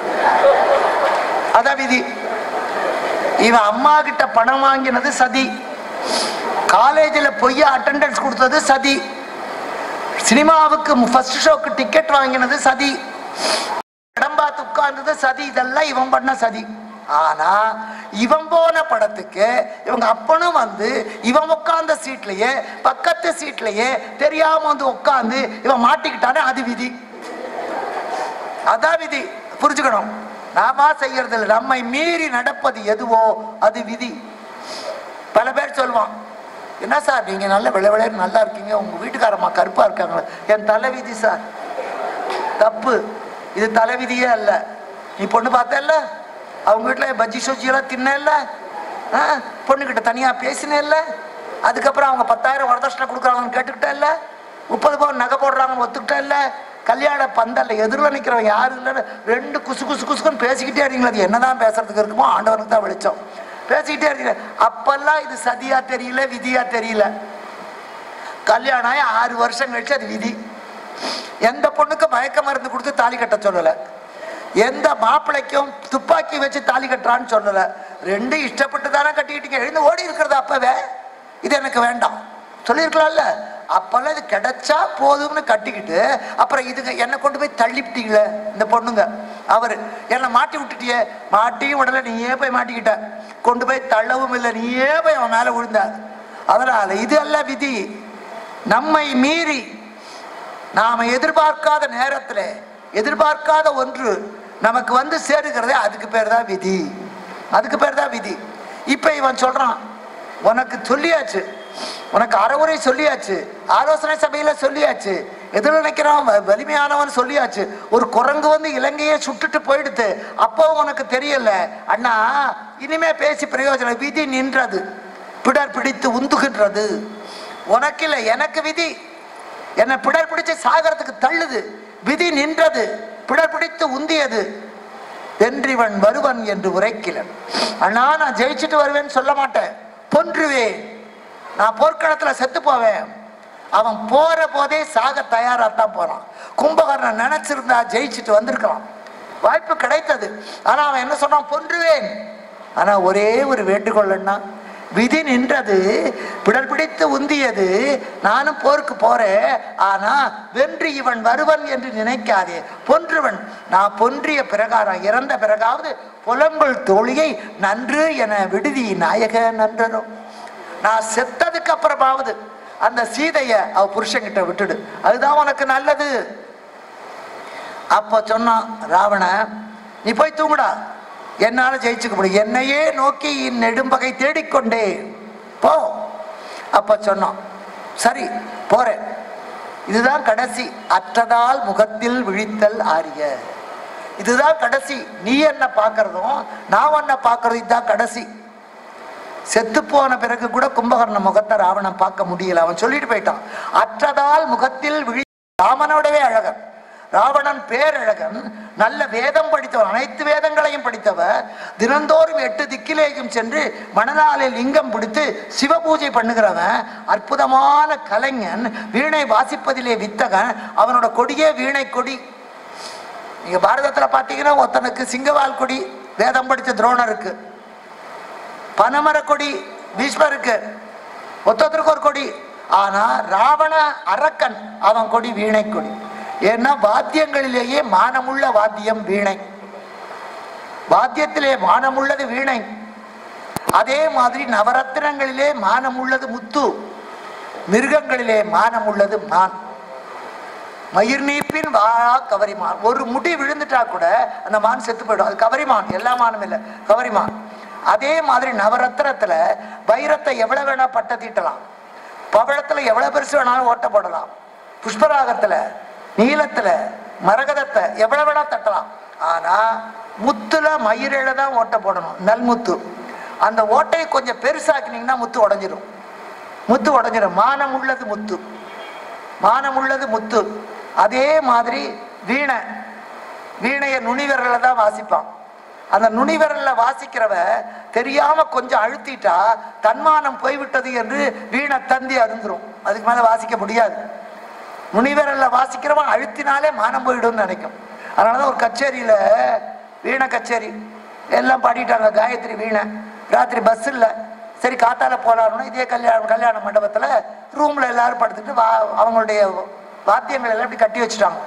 அதான் விதி இவன் அம்மா கிட்ட பணம் வாங்கினது சதி காலேஜில் பொய்யா அட்டெண்டன்ஸ் கொடுத்தது சதி சினிமாவுக்கு ஃபர்ஸ்ட் ஷோக்கு டிக்கெட் வாங்கினது சதி இடம் பார்த்து உட்கார்ந்தது சதி இதெல்லாம் இவன் பண்ண சதி ஆனா இவன் போன படத்துக்கு இவங்க அப்பனும் வந்து இவன் உட்கார்ந்த சீட்லயே பக்கத்து சீட்லயே தெரியாம வந்து உட்கார்ந்து இவன் மாட்டிக்கிட்டானே அது விதி அதான் விதி புரிஞ்சுக்கணும் நாம செய்யறது இல்லை நம்மை மீறி நடப்பது எதுவோ அது விதி பல பேர் சொல்லுவான் என்ன சார் நீங்க நல்ல விளை விளையாடு நல்லா இருக்கீங்க உங்க வீட்டுக்காரம்மா கருப்பா இருக்காங்களே என் தலை விதி சார் தப்பு இது தலைவிதியே அல்ல நீ பொண்ணு பார்த்தல்ல அவங்க வீட்டில் பஜ்ஜி சொஜ்ஜி எல்லாம் தின்னல பொண்ணுகிட்ட தனியா பேசினேல்ல அதுக்கப்புறம் அவங்க பத்தாயிரம் வரதட்சணை கொடுக்குறாங்கன்னு கேட்டுக்கிட்டே இல்ல முப்பது பவுன் நகை போடுறாங்கன்னு ஒத்துக்கிட்டே இல்ல கல்யாண பந்தல்ல எதிரில் நிற்கிறவன் யாரும் இல்லைன்னு ரெண்டு குசு குசு குசுக்குன்னு பேசிக்கிட்டே இருக்கீங்களா அது என்னதான் பேசுறதுக்கு இருக்குமோ ஆண்டவனுக்கு தான் வெளிச்சம் பேசிக்கிட்டே இருக்கீங்க அப்பெல்லாம் இது சதியா தெரியல விதியா தெரியல கல்யாணம் ஆகி ஆறு வருஷம் கழிச்சு அது விதி எந்த பொண்ணுக்கு மயக்க மருந்து கொடுத்து தாலி கட்ட சொல்லல எந்த மாப்பிள்ளைக்கும் துப்பாக்கி வச்சு தாலி கட்டுறான்னு சொல்லல ரெண்டு இஷ்டப்பட்டு தானே கட்டிக்கிட்டீங்க எழுந்து ஓடி இருக்கிறது அப்பவே இது எனக்கு வேண்டாம் சொல்லியிருக்கலாம்ல அப்பெல்லாம் இது கிடைச்சா போதும்னு கட்டிக்கிட்டு அப்புறம் இதுங்க என்னை கொண்டு போய் தள்ளிவிட்டீங்களே இந்த பொண்ணுங்க அவரு என்னை மாட்டி விட்டுட்டியே மாட்டியும் விடல நீயே போய் மாட்டிக்கிட்ட கொண்டு போய் தள்ளவும் இல்லை நீயே போய் அவன் மேல விழுந்த அதனால இது அல்ல விதி நம்மை மீறி நாம எதிர்பார்க்காத நேரத்துல எதிர்பார்க்காத ஒன்று நமக்கு வந்து சேருகிறதே அதுக்கு பேர் தான் விதி அதுக்கு பேர் தான் விதி இப்ப இவன் சொல்றான் உனக்கு சொல்லியாச்சு உனக்கு அறவுரை சொல்லியாச்சு ஆலோசனை சபையில சொல்லியாச்சு எதிர நினைக்கிறான் வ- வலிமையானவன் சொல்லியாச்சு ஒரு குரங்கு வந்து இலங்கையை சுட்டுட்டு போயிடுத்து அப்போ உனக்கு தெரியல அண்ணா இனிமே பேசி பிரயோஜனம் விதி நின்றது பிடர் பிடித்து உந்துகின்றது உனக்கு இல்லை எனக்கு விதி என்னை பிடர் பிடிச்சு சாகரத்துக்கு தள்ளுது விதி நின்றது பிடர் பிடித்து உந்தியது வென்றிவன் வருவன் என்று உரைக்கிறேன் அண்ணா நான் ஜெயிச்சுட்டு வருவேன்னு சொல்ல மாட்டேன் பொன்றுவேன் நான் போர்க்களத்துல செத்து போவேன் அவன் போற போதே சாக தயாராத்தான் போறான் கும்பகர்ணன் நினைச்சிருந்தா ஜெயிச்சுட்டு வந்திருக்கலாம் வாய்ப்பு கிடைத்தது ஆனா அவன் என்ன சொன்னான் பொன்றுவேன் ஆனா ஒரே ஒரு வேண்டுகோள்னா விதி நின்றது பிடல் பிடித்து உந்தியது நானும் போருக்கு போறேன் ஆனா வென்று இவன் வருவன் என்று நினைக்காதே பொன்றுவன் நான் பொன்றிய பிரகாரம் இறந்த பிறகாவது புலம்புள் தோழியை நன்று என விடுதி நாயக நன்றரும் நான் செத்ததுக்கு அப்புறமாவது அந்த சீதைய அவ புருஷன்கிட்ட விட்டுடு அதுதான் உனக்கு நல்லது அப்ப சொன்னான் ராவண நீ போய் தூங்குடா என்னால ஜெயிச்சுக்க முடியும் என்னையே நோக்கி நெடும்பகை தேடிக்கொண்டே போ அப்ப சொன்னான் சரி போறேன் இதுதான் கடைசி அற்றதால் முகத்தில் விழித்தல் ஆரிய இதுதான் கடைசி நீ என்ன பார்க்கறதும் நான் உன்னை பார்க்கறதும் இதுதான் கடைசி செத்து போன பிறகு கூட கும்பகர்ண முகத்தை ராவணன் பார்க்க முடியல அவன் சொல்லிட்டு போயிட்டான் அற்றதால் முகத்தில் விழி ராமனோடவே அழகன் ராவணன் பேரழகன் நல்ல வேதம் படித்தவன் அனைத்து வேதங்களையும் படித்தவர் தினந்தோறும் எட்டு திக்கிலேயும் சென்று மணலாலில் லிங்கம் பிடித்து சிவபூஜை பண்ணுகிறவன் அற்புதமான கலைஞன் வீணை வாசிப்பதிலே வித்தகன் அவனோட கொடியே வீணை கொடி நீங்க பாரதத்துல பாத்தீங்கன்னா ஒருத்தனுக்கு சிங்கவால் கொடி வேதம் படிச்ச துரோணருக்கு பனமர கொடி பீஷ்மருக்கு ஒத்தொத்தருக்கு ஒரு கொடி ஆனா ராவண அரக்கன் அவன் கொடி வீணை கொடி ஏன்னா வாத்தியங்களிலேயே மானமுள்ள வாத்தியம் வீணை வாத்தியத்திலே மானமுள்ளது வீணை அதே மாதிரி நவரத்தினங்களிலே மானமுள்ளது முத்து மிருகங்களிலே மானமுள்ளது மான் மயிர் நீப்பின் வாழா கவரிமான் ஒரு முடி விழுந்துட்டா கூட அந்த மான் செத்து போயிடும் அது கவரிமான் எல்லா மானும் இல்லை கவரிமான் அதே மாதிரி நவரத்னத்துல வைரத்தை எவ்வளவு வேணா பட்ட தீட்டலாம் பவழத்துல எவ்வளவு பெருசு வேணாலும் ஓட்ட போடலாம் புஷ்பராகத்துல நீலத்துல மரகதத்தை எவ்வளவு வேணா தட்டலாம் ஆனா முத்துல மயிரில தான் ஓட்ட போடணும் நல்முத்து அந்த ஓட்டையை கொஞ்சம் பெருசாக்கினீங்கன்னா முத்து உடைஞ்சிரும் முத்து உடைஞ்சிரும் மானம் உள்ளது முத்து மானம் உள்ளது முத்து அதே மாதிரி வீணை வீணையை நுனிவிரல தான் வாசிப்பான் அந்த நுனிவிரல்ல வாசிக்கிறவ தெரியாம கொஞ்சம் அழுத்திட்டா தன்மானம் போய்விட்டது என்று வீணை தந்தி அருந்துரும் அதுக்கு மேல வாசிக்க முடியாது நுனிவிரல்ல வாசிக்கிறவன் அழுத்தினாலே மானம் போயிடும்னு நினைக்கும் அதனாலதான் ஒரு கச்சேரியில வீணை கச்சேரி எல்லாம் பாடிட்டாங்க காயத்ரி வீணை ராத்திரி பஸ் இல்லை சரி காத்தால போலாம்னு இதே கல்யாணம் கல்யாண மண்டபத்துல ரூம்ல எல்லாரும் படுத்துட்டு வா அவங்களுடைய வாத்தியங்கள் எல்லாம் இப்படி கட்டி வச்சுட்டாங்க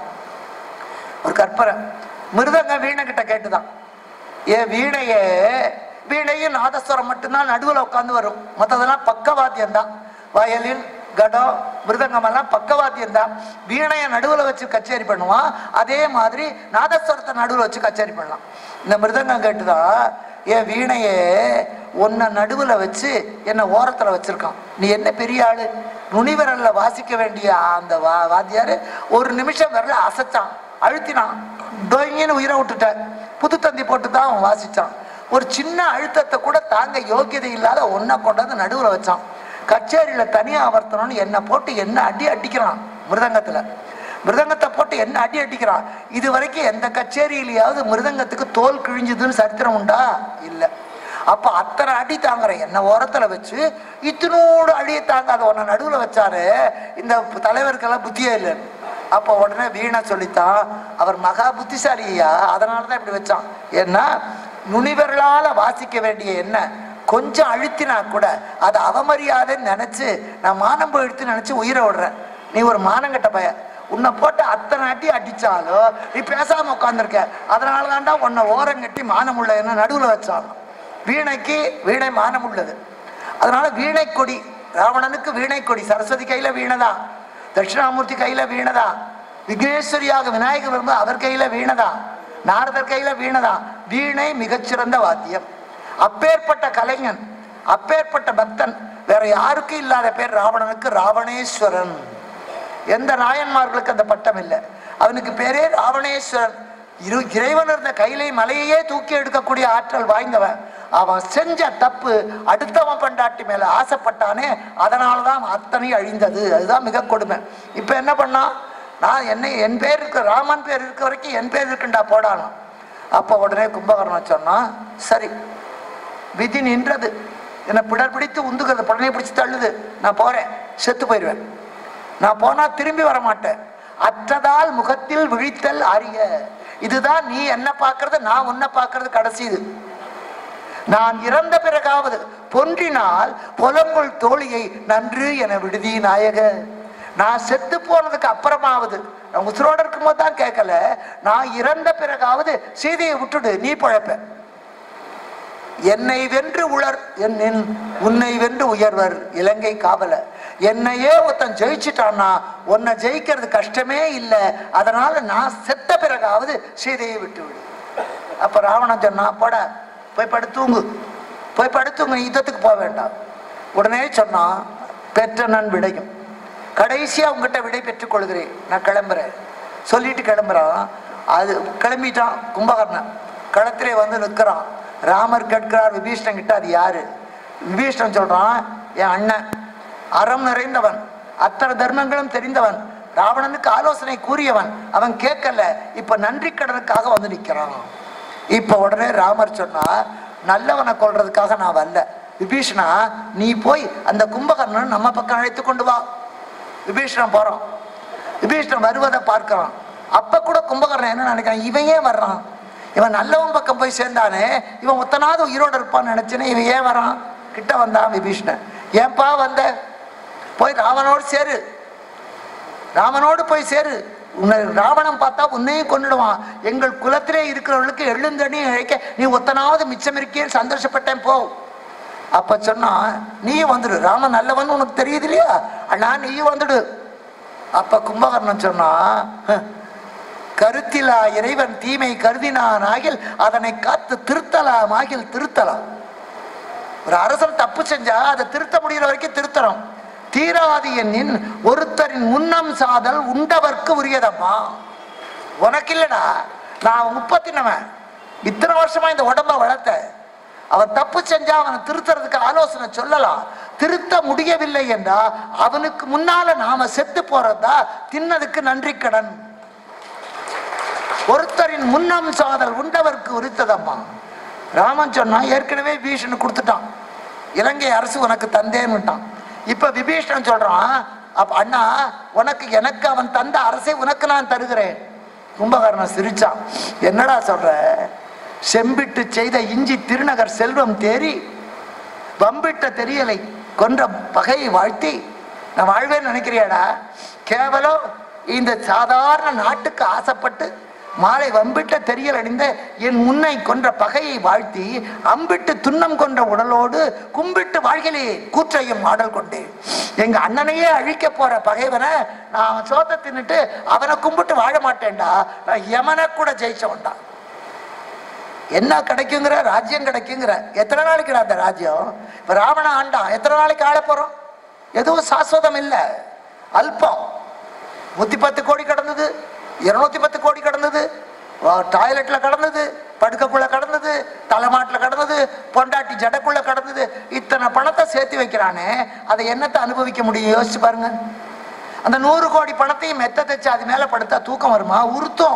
ஒரு கற்பரை மிருதங்க வீணை கிட்ட கேட்டுதான் ஏன் வீணையே வீணையும் நாதஸ்வரம் மட்டும்தான் நடுவில் உட்காந்து வரும் மற்றதெல்லாம் பக்கவாத்தியம் தான் வயலின் கடம் மிருதங்கம் எல்லாம் பக்கவாத்தியம் தான் வீணையை நடுவில் வச்சு கச்சேரி பண்ணுவான் அதே மாதிரி நாதஸ்வரத்தை நடுவில் வச்சு கச்சேரி பண்ணலாம் இந்த மிருதங்கம் கேட்டுதான் என் வீணையே உன்னை நடுவில் வச்சு என்னை ஓரத்தில் வச்சிருக்கான் நீ என்ன பெரிய ஆளு நுனிவிரல்ல வாசிக்க வேண்டிய அந்த வா வாத்தியாரு ஒரு நிமிஷம் விரல அசைச்சான் அழுத்தினான் டொயின்னு உயிரை விட்டுட்டான் புது தந்தி போட்டு தான் அவன் வாசிச்சான் ஒரு சின்ன அழுத்தத்தை கூட தாங்க யோக்கியதை இல்லாத ஒன்றை கொண்டாந்து நடுவில் வச்சான் கச்சேரியில தனியா அவர்த்தணும்னு என்னை போட்டு என்ன அடி அடிக்கிறான் மிருதங்கத்துல மிருதங்கத்தை போட்டு என்ன அடி அடிக்கிறான் இது வரைக்கும் எந்த கச்சேரியிலையாவது மிருதங்கத்துக்கு தோல் கிழிஞ்சதுன்னு சரித்திரம் உண்டா இல்லை அப்ப அத்தனை அடி தாங்குற என்ன ஓரத்துல வச்சு இத்தினோடு அடியை தாங்காத உன்னை நடுவுல வச்சாரு இந்த தலைவருக்கெல்லாம் புத்தியே இல்லை அப்ப உடனே வீணா சொல்லித்தான் அவர் மகா புத்திசாலியா அதனாலதான் இப்படி வச்சான் ஏன்னா நுனிவர்களால வாசிக்க வேண்டிய என்ன கொஞ்சம் அழுத்தினா கூட அது அவமரியாதைன்னு நினைச்சு நான் மானம் போயிடுத்து நினைச்சு உயிரை விடுறேன் நீ ஒரு மானங்கட்ட பைய உன்னை போட்டு அத்தனை அடி அடிச்சாலும் நீ பேசாம உட்காந்துருக்க அதனால தான்டா உன்னை ஓரம் கட்டி மானம் உள்ள என்ன நடுவில் வச்சான் வீணைக்கு வீணை மானம் உள்ளது அதனால வீணை கொடி ராவணனுக்கு வீணை கொடி சரஸ்வதி கையில வீணைதான் தட்சிணாமூர்த்தி கையில வீணைதான் விக்னேஸ்வரியாக விநாயகர் வரும்போது அவர் கையில வீணைதான் நாரதர் கையில வீணைதான் வீணை மிகச்சிறந்த வாத்தியம் அப்பேற்பட்ட கலைஞன் அப்பேற்பட்ட பக்தன் வேற யாருக்கும் இல்லாத பேர் ராவணனுக்கு ராவணேஸ்வரன் எந்த நாயன்மார்களுக்கு அந்த பட்டம் இல்லை அவனுக்கு பேரே ராவணேஸ்வரன் இரு இறைவன் இருந்த கையிலை மலையையே தூக்கி எடுக்கக்கூடிய ஆற்றல் வாய்ந்தவன் அவன் செஞ்ச தப்பு அடுத்தவன் பண்டாட்டி மேல ஆசைப்பட்டானே அதனாலதான் அவன் அத்தனை அழிந்தது அதுதான் மிக கொடுமை இப்ப என்ன பண்ணான் நான் என்னை என் பேர் இருக்க ராமன் பேர் இருக்க வரைக்கும் என் பேர் இருக்குண்டா போடானான் அப்ப உடனே கும்பகர்ணன் சொன்னான் சரி விதி நின்றது என்னை பிடர் பிடித்து உந்துகிறது உடனே பிடிச்சு தள்ளுது நான் போறேன் செத்து போயிடுவேன் நான் போனா திரும்பி வர மாட்டேன் அற்றதால் முகத்தில் விழித்தல் அறிய இதுதான் நீ என்ன பார்க்கறது நான் உன்னை பார்க்கறது கடைசி இது நான் இறந்த பிறகாவது பொன்றினால் புலங்குள் தோழியை நன்று என விடுதி நாயக நான் செத்து போனதுக்கு அப்புறமாவது நான் உசுரோட இருக்கும்போது தான் கேட்கல நான் இறந்த பிறகாவது சீதையை விட்டுடு நீ பழப்ப என்னை வென்று உளர் என்னின் உன்னை வென்று உயர்வர் இலங்கை காவல என்னையே ஒருத்தன் ஜெயிச்சிட்டான்னா உன்னை ஜெயிக்கிறது கஷ்டமே இல்லை அதனால நான் செத்த பிறகாவது சீதையை விட்டு விடு அப்ப ராவணன் சொன்னா போட போய் படுத்தூங்கு போய் படுத்தூங்க யுத்தத்துக்கு போக வேண்டாம் உடனே சொன்னான் பெற்ற நான் விடையும் கடைசியா உங்ககிட்ட விடை பெற்றுக் கொள்கிறேன் நான் கிளம்புறேன் சொல்லிட்டு கிளம்புறான் அது கிளம்பிட்டான் கும்பகர்ணன் களத்திலே வந்து நிற்கிறான் ராமர் கேட்கிறார் விபீஷ்ணன் கிட்ட அது யாரு விபீஷ்ணன் சொல்றான் என் அண்ணன் அறம் நிறைந்தவன் அத்தனை தர்மங்களும் தெரிந்தவன் ராவணனுக்கு ஆலோசனை கூறியவன் அவன் கேட்கல இப்ப நன்றி கடனுக்காக வந்து நிக்கிறான் இப்ப உடனே ராமர் சொன்னா நல்லவனை கொல்றதுக்காக நான் வரல விபீஷணா நீ போய் அந்த கும்பகர்ணன் நம்ம பக்கம் அழைத்து கொண்டு வா விபீஷணன் போறான் விபீஷணன் வருவதை பார்க்கிறான் அப்ப கூட கும்பகர்ணன் என்ன நினைக்கிறான் இவன் ஏன் வர்றான் இவன் நல்லவன் பக்கம் போய் சேர்ந்தானே இவன் ஒத்தனாவது உயிரோட இருப்பான்னு நினைச்சேனே இவன் ஏன் வரான் கிட்ட வந்தான் விபீஷணன் ஏன்பா வந்த போய் ராவனோடு சேரு ராமனோடு போய் சேரு உன்னை ராவணன் பார்த்தா உன்னையும் கொன்னுடுவான் எங்கள் குலத்திலே இருக்கிறவர்களுக்கு எழுந்தணி இழைக்க நீ ஒத்தனாவது மிச்சம் இருக்கேன்னு சந்தோஷப்பட்டேன் போ அப்ப சொன்னா நீயும் வந்துடு ராமன் நல்லவன் உனக்கு தெரியுது இல்லையா அண்ணா நீயும் வந்துடு அப்ப கும்பகர்ணன் சொன்னா "ஹ், கருத்திலா இறைவன் தீமை கருதினான் ஆகில் அதனை காத்து திருத்தலாம் ஆகில் திருத்தலாம் ஒரு அரசன் தப்பு செஞ்சா அதை திருத்த முடிகிற வரைக்கும் திருத்தணும் தீராதி எண்ணின் ஒருத்தரின் முன்னம் சாதல் உண்டவர்க்கு உரியதம்மா உனக்கு இல்லடா நான் முப்பத்தினவன் இத்தனை வருஷமா இந்த உடம்ப வளர்த்த அவன் தப்பு செஞ்சா அவனை திருத்துறதுக்கு ஆலோசனை சொல்லலாம் திருத்த முடியவில்லை என்றா அவனுக்கு முன்னால நாம செத்து போறதா தின்னதுக்கு நன்றி கடன் ஒருத்தரின் முன்னம் சாதல் உண்டவர்க்கு உரித்ததம்மா ராமன் சொன்னா ஏற்கனவே பீஷன் கொடுத்துட்டான் இலங்கை அரசு உனக்கு தந்தேன்னுட்டான் இப்ப விபீஷணன் சொல்றான் அப்ப அண்ணா உனக்கு எனக்கு அவன் தந்த அரசை உனக்கு நான் தருகிறேன் கும்பகர்ணன் சிரிச்சான் என்னடா சொல்ற செம்பிட்டு செய்த இஞ்சி திருநகர் செல்வம் தேறி வம்பிட்ட தெரியலை கொன்ற பகையை வாழ்த்தி நான் வாழ்வேன்னு நினைக்கிறியாடா கேவலம் இந்த சாதாரண நாட்டுக்கு ஆசைப்பட்டு மாலை வம்பிட்ட தெரியல் அணிந்த என் முன்னை கொன்ற பகையை வாழ்த்தி அம்பிட்டு துன்னம் கொன்ற உடலோடு கும்பிட்டு வாழ்களே கூற்றையும் ஆடல் கொண்டேன் எங்க அண்ணனையே அழிக்க போற பகைவனை நான் அவன் சோத்தை தின்னுட்டு அவனை கும்பிட்டு வாழ மாட்டேன்டா நான் யமனை கூட ஜெயிச்சவன்டா என்ன கிடைக்குங்கிற ராஜ்யம் கிடைக்குங்கிற எத்தனை நாளைக்கு அந்த ராஜ்யம் இப்ப ராவண ஆண்டான் எத்தனை நாளைக்கு ஆள போறோம் எதுவும் சாஸ்வதம் இல்லை அல்பம் நூத்தி பத்து கோடி கடந்தது இருநூத்தி பத்து கோடி கடந்தது டாய்லெட்ல கடந்தது படுக்கக்குள்ள கடந்தது தலைமாட்டுல கடந்தது பொண்டாட்டி ஜடக்குள்ள கடந்தது இத்தனை பணத்தை சேர்த்து வைக்கிறானே அதை என்னத்தை அனுபவிக்க முடியும் யோசிச்சு பாருங்க அந்த நூறு கோடி பணத்தையும் மெத்த தைச்சு அது மேல படுத்தா தூக்கம் வருமா உருத்தம்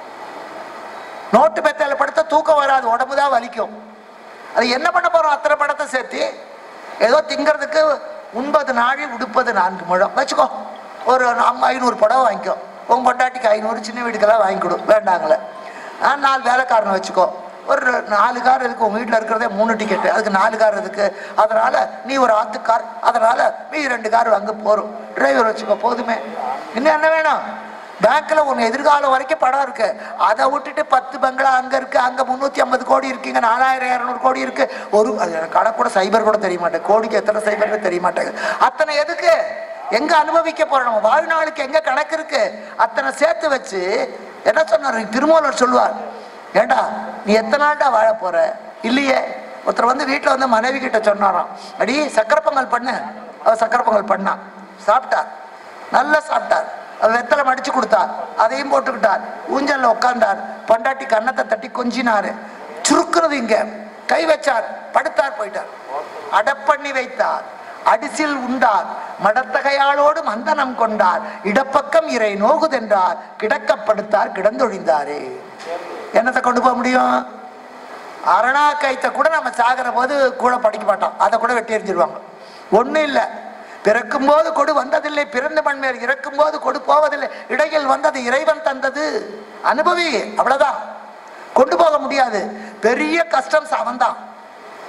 நோட்டு மெத்தையில படுத்தா தூக்கம் வராது உடம்பு தான் வலிக்கும் அது என்ன பண்ண போறோம் அத்தனை பணத்தை சேர்த்து ஏதோ திங்கிறதுக்கு உண்பது நாழி உடுப்பது நான்கு முழம் வச்சுக்கோ ஒரு நம்ம ஐநூறு புடவை வாங்கிக்கோ உன் பொண்டாட்டிக்கு ஐநூறு சின்ன வீட்டுக்கெல்லாம் வாங்கி கொடு வேண்டாங்களே ஆ, நாலு வேலைக்காரனை வச்சுக்கோ ஒரு நாலு கார் இருக்கு உங்க வீட்டில் இருக்கிறதே மூணு டிக்கெட்டு அதுக்கு நாலு கார் இருக்கு அதனால நீ ஒரு ஆத்து கார் அதனால மீதி ரெண்டு கார் வாங்க போறோம் டிரைவர் வச்சுக்கோ போதுமே இன்னும் என்ன வேணும் பேங்க்ல உன் எதிர்காலம் வரைக்கும் படம் இருக்கு அதை விட்டுட்டு பத்து பங்களா அங்க இருக்கு அங்க முன்னூத்தி ஐம்பது கோடி இருக்குங்க நாலாயிரம் இரநூறு கோடி இருக்கு ஒரு அது எனக்கு கணக்கு கூட சைபர் கூட தெரிய மாட்டேன் கோடிக்கு எத்தனை சைபர்னு தெரிய மாட்டேங்குது அத்தனை எதுக்கு எங்க அனுபவிக்க போறோம் நம்ம வாழ்நாளுக்கு எங்க கணக்கு இருக்கு அத்தனை சேர்த்து வச்சு என்ன சொன்னார் திருமூலர் சொல்லுவார் ஏண்டா நீ எத்தனை நாள்டா வாழ போற இல்லையே ஒருத்தர் வந்து வீட்டில் வந்து மனைவி கிட்ட சொன்னாராம் அடி சக்கரை பொங்கல் பண்ணு அவர் சக்கரை பொங்கல் பண்ணான் சாப்பிட்டார் நல்லா சாப்பிட்டார் அவர் வெத்தலை மடிச்சு கொடுத்தார் அதையும் போட்டுக்கிட்டார் ஊஞ்சல்ல உட்கார்ந்தார் பொண்டாட்டி கன்னத்தை தட்டி கொஞ்சினாரு சுருக்குறது இங்க கை வச்சார் படுத்தார் போயிட்டார் அடப்பண்ணி வைத்தார் அடிசில் உண்டார் மடத்தகையாளோடு மந்தனம் கொண்டார் இடப்பக்கம் இறை நோகுதென்றார் கிடக்கப்படுத்தார் கிடந்தொழிந்தாரே என்னத்தை கொண்டு போக முடியும் அரணா கைத்தை கூட நம்ம சாகிற போது கூட படிக்க மாட்டோம் அதை கூட வெட்டி எறிஞ்சிருவாங்க ஒண்ணும் இல்லை பிறக்கும் போது கொடு வந்ததில்லை பிறந்த மண்மேல் இறக்கும் போது கொடு போவதில்லை இடையில் வந்தது இறைவன் தந்தது அனுபவி அவ்வளவுதான் கொண்டு போக முடியாது பெரிய கஷ்டம் அவன்தான்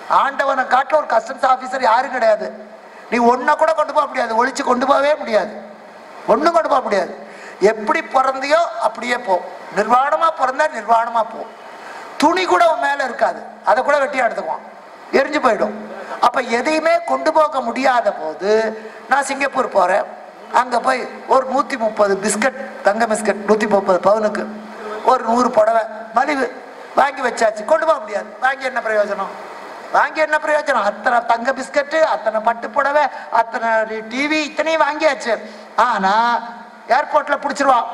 ஆண்டவனை காட்டில ஒரு கஸ்டம்ஸ் ஆபீசர் யாரும் கிடையாது நீ ஒன்றை கூட கொண்டு போக முடியாது ஒழிச்சு கொண்டு போகவே முடியாது ஒன்றும் கொண்டு போக முடியாது எப்படி பிறந்தியோ அப்படியே போ நிர்வாணமா பிறந்தா நிர்வாணமா போ துணி கூட உன் மேல இருக்காது அதை கூட வெட்டி எடுத்துக்குவான் எரிஞ்சு போயிடும் அப்ப எதையுமே கொண்டு போக முடியாத போது நான் சிங்கப்பூர் போறேன் அங்க போய் ஒரு நூத்தி முப்பது பிஸ்கட் தங்க பிஸ்கட் நூத்தி முப்பது பவுனுக்கு ஒரு நூறு புடவை மலிவு வாங்கி வச்சாச்சு கொண்டு போக முடியாது வாங்கி என்ன பிரயோஜனம் வாங்கி என்ன பிரயோஜனம் அத்தனை தங்க பிஸ்கட்டு அத்தனை பட்டு புடவை அத்தனை டிவி இத்தனையும் வாங்கியாச்சு ஆனா ஏர்போர்ட்ல பிடிச்சிருவான்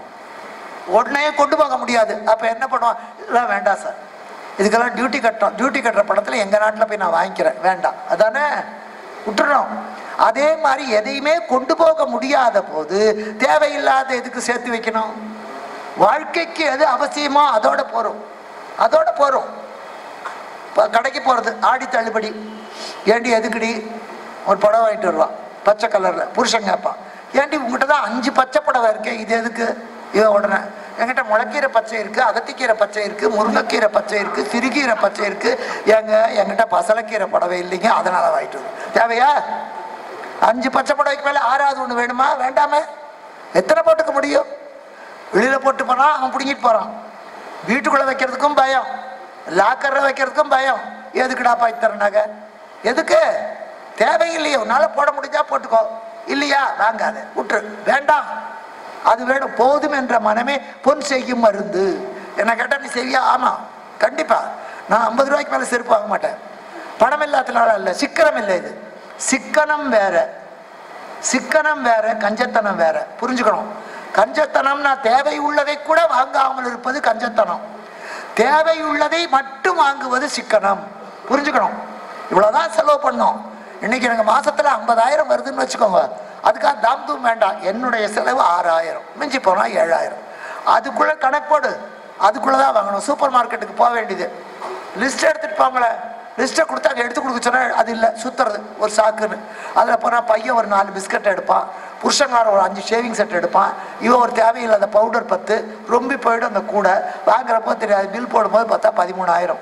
உடனே கொண்டு போக முடியாது அப்ப என்ன பண்ணுவான் இதெல்லாம் வேண்டாம் சார் இதுக்கெல்லாம் டியூட்டி கட்டணும் டியூட்டி கட்டுற படத்துல எங்க நாட்டில் போய் நான் வாங்கிக்கிறேன் வேண்டாம் அதானே விட்டுறணும் அதே மாதிரி எதையுமே கொண்டு போக முடியாத போது தேவையில்லாத எதுக்கு சேர்த்து வைக்கணும் வாழ்க்கைக்கு எது அவசியமோ அதோட போறோம் அதோட போறோம் இப்போ கடைக்கு போகிறது ஆடி தள்ளுபடி ஏண்டி எதுக்குடி ஒரு புடவை வாங்கிட்டு வருவான் பச்சை கலரில் புருஷன் கேட்பான் ஏண்டி உங்ககிட்ட தான் அஞ்சு பச்சை புடவை இருக்கே இது எதுக்கு இவன் உடனே என்கிட்ட முளைக்கீரை பச்சை இருக்குது அகத்திக்கீரை பச்சை இருக்குது முருங்கைக்கீரை பச்சை இருக்குது சிறுகீரை பச்சை இருக்குது எங்க என்கிட்ட பசலைக்கீரை புடவை இல்லைங்க அதனால் வாங்கிட்டு வரும் தேவையா அஞ்சு பச்சை புடவைக்கு மேலே ஆறாவது ஒன்று வேணுமா வேண்டாமே எத்தனை போட்டுக்க முடியும் வெளியில் போட்டு போனால் அவன் பிடுங்கிட்டு போகிறான் வீட்டுக்குள்ளே வைக்கிறதுக்கும் பயம் லாக்கரில் வைக்கிறதுக்கும் பயம் எதுக்குடா பாய் தரனாக எதுக்கு தேவையில்லையே உன்னால போட முடிஞ்சா போட்டுக்கோ இல்லையா வாங்காத விட்டுரு வேண்டாம் அது வேணும் போதும் என்ற மனமே பொன் செய்யும் மருந்து என்ன கேட்டால் நீ செய்வியா ஆமாம் கண்டிப்பா நான் ஐம்பது ரூபாய்க்கு மேலே செருப்பு வாங்க மாட்டேன் பணம் இல்லாதனால இல்லை சிக்கனம் இல்லை இது சிக்கனம் வேற சிக்கனம் வேற கஞ்சத்தனம் வேற புரிஞ்சுக்கணும் கஞ்சத்தனம்னா தேவை உள்ளதை கூட வாங்காமல் இருப்பது கஞ்சத்தனம் தேவை உள்ளதை மட்டும் வாங்குவது சிக்கனம் புரிஞ்சுக்கணும் இவ்வளவுதான் செலவு பண்ணோம் இன்னைக்கு எனக்கு மாசத்துல ஐம்பதாயிரம் வருதுன்னு வச்சுக்கோங்க அதுக்காக தாம் தூம் வேண்டாம் என்னுடைய செலவு ஆறாயிரம் மிஞ்சி போனா ஏழாயிரம் அதுக்குள்ள கணக்கு போடு அதுக்குள்ளதான் வாங்கணும் சூப்பர் மார்க்கெட்டுக்கு போக வேண்டியது லிஸ்ட் எடுத்துட்டு போங்களேன் லிஸ்ட்டை கொடுத்து அங்கே எடுத்து கொடுக்க சொன்னா அது இல்லை சுத்துறது ஒரு சாக்குன்னு அதில் போனால் பையன் ஒரு நாலு பிஸ்கட் எடுப்பான் புருஷன்காரன் ஒரு அஞ்சு ஷேவிங் செட் எடுப்பான் இவன் ஒரு தேவையில்லாத பவுடர் பத்து ரொம்பி போயிடும் அந்த கூடை வாங்குறப்போ தெரியாது பில் போடும்போது பார்த்தா பதிமூணாயிரம்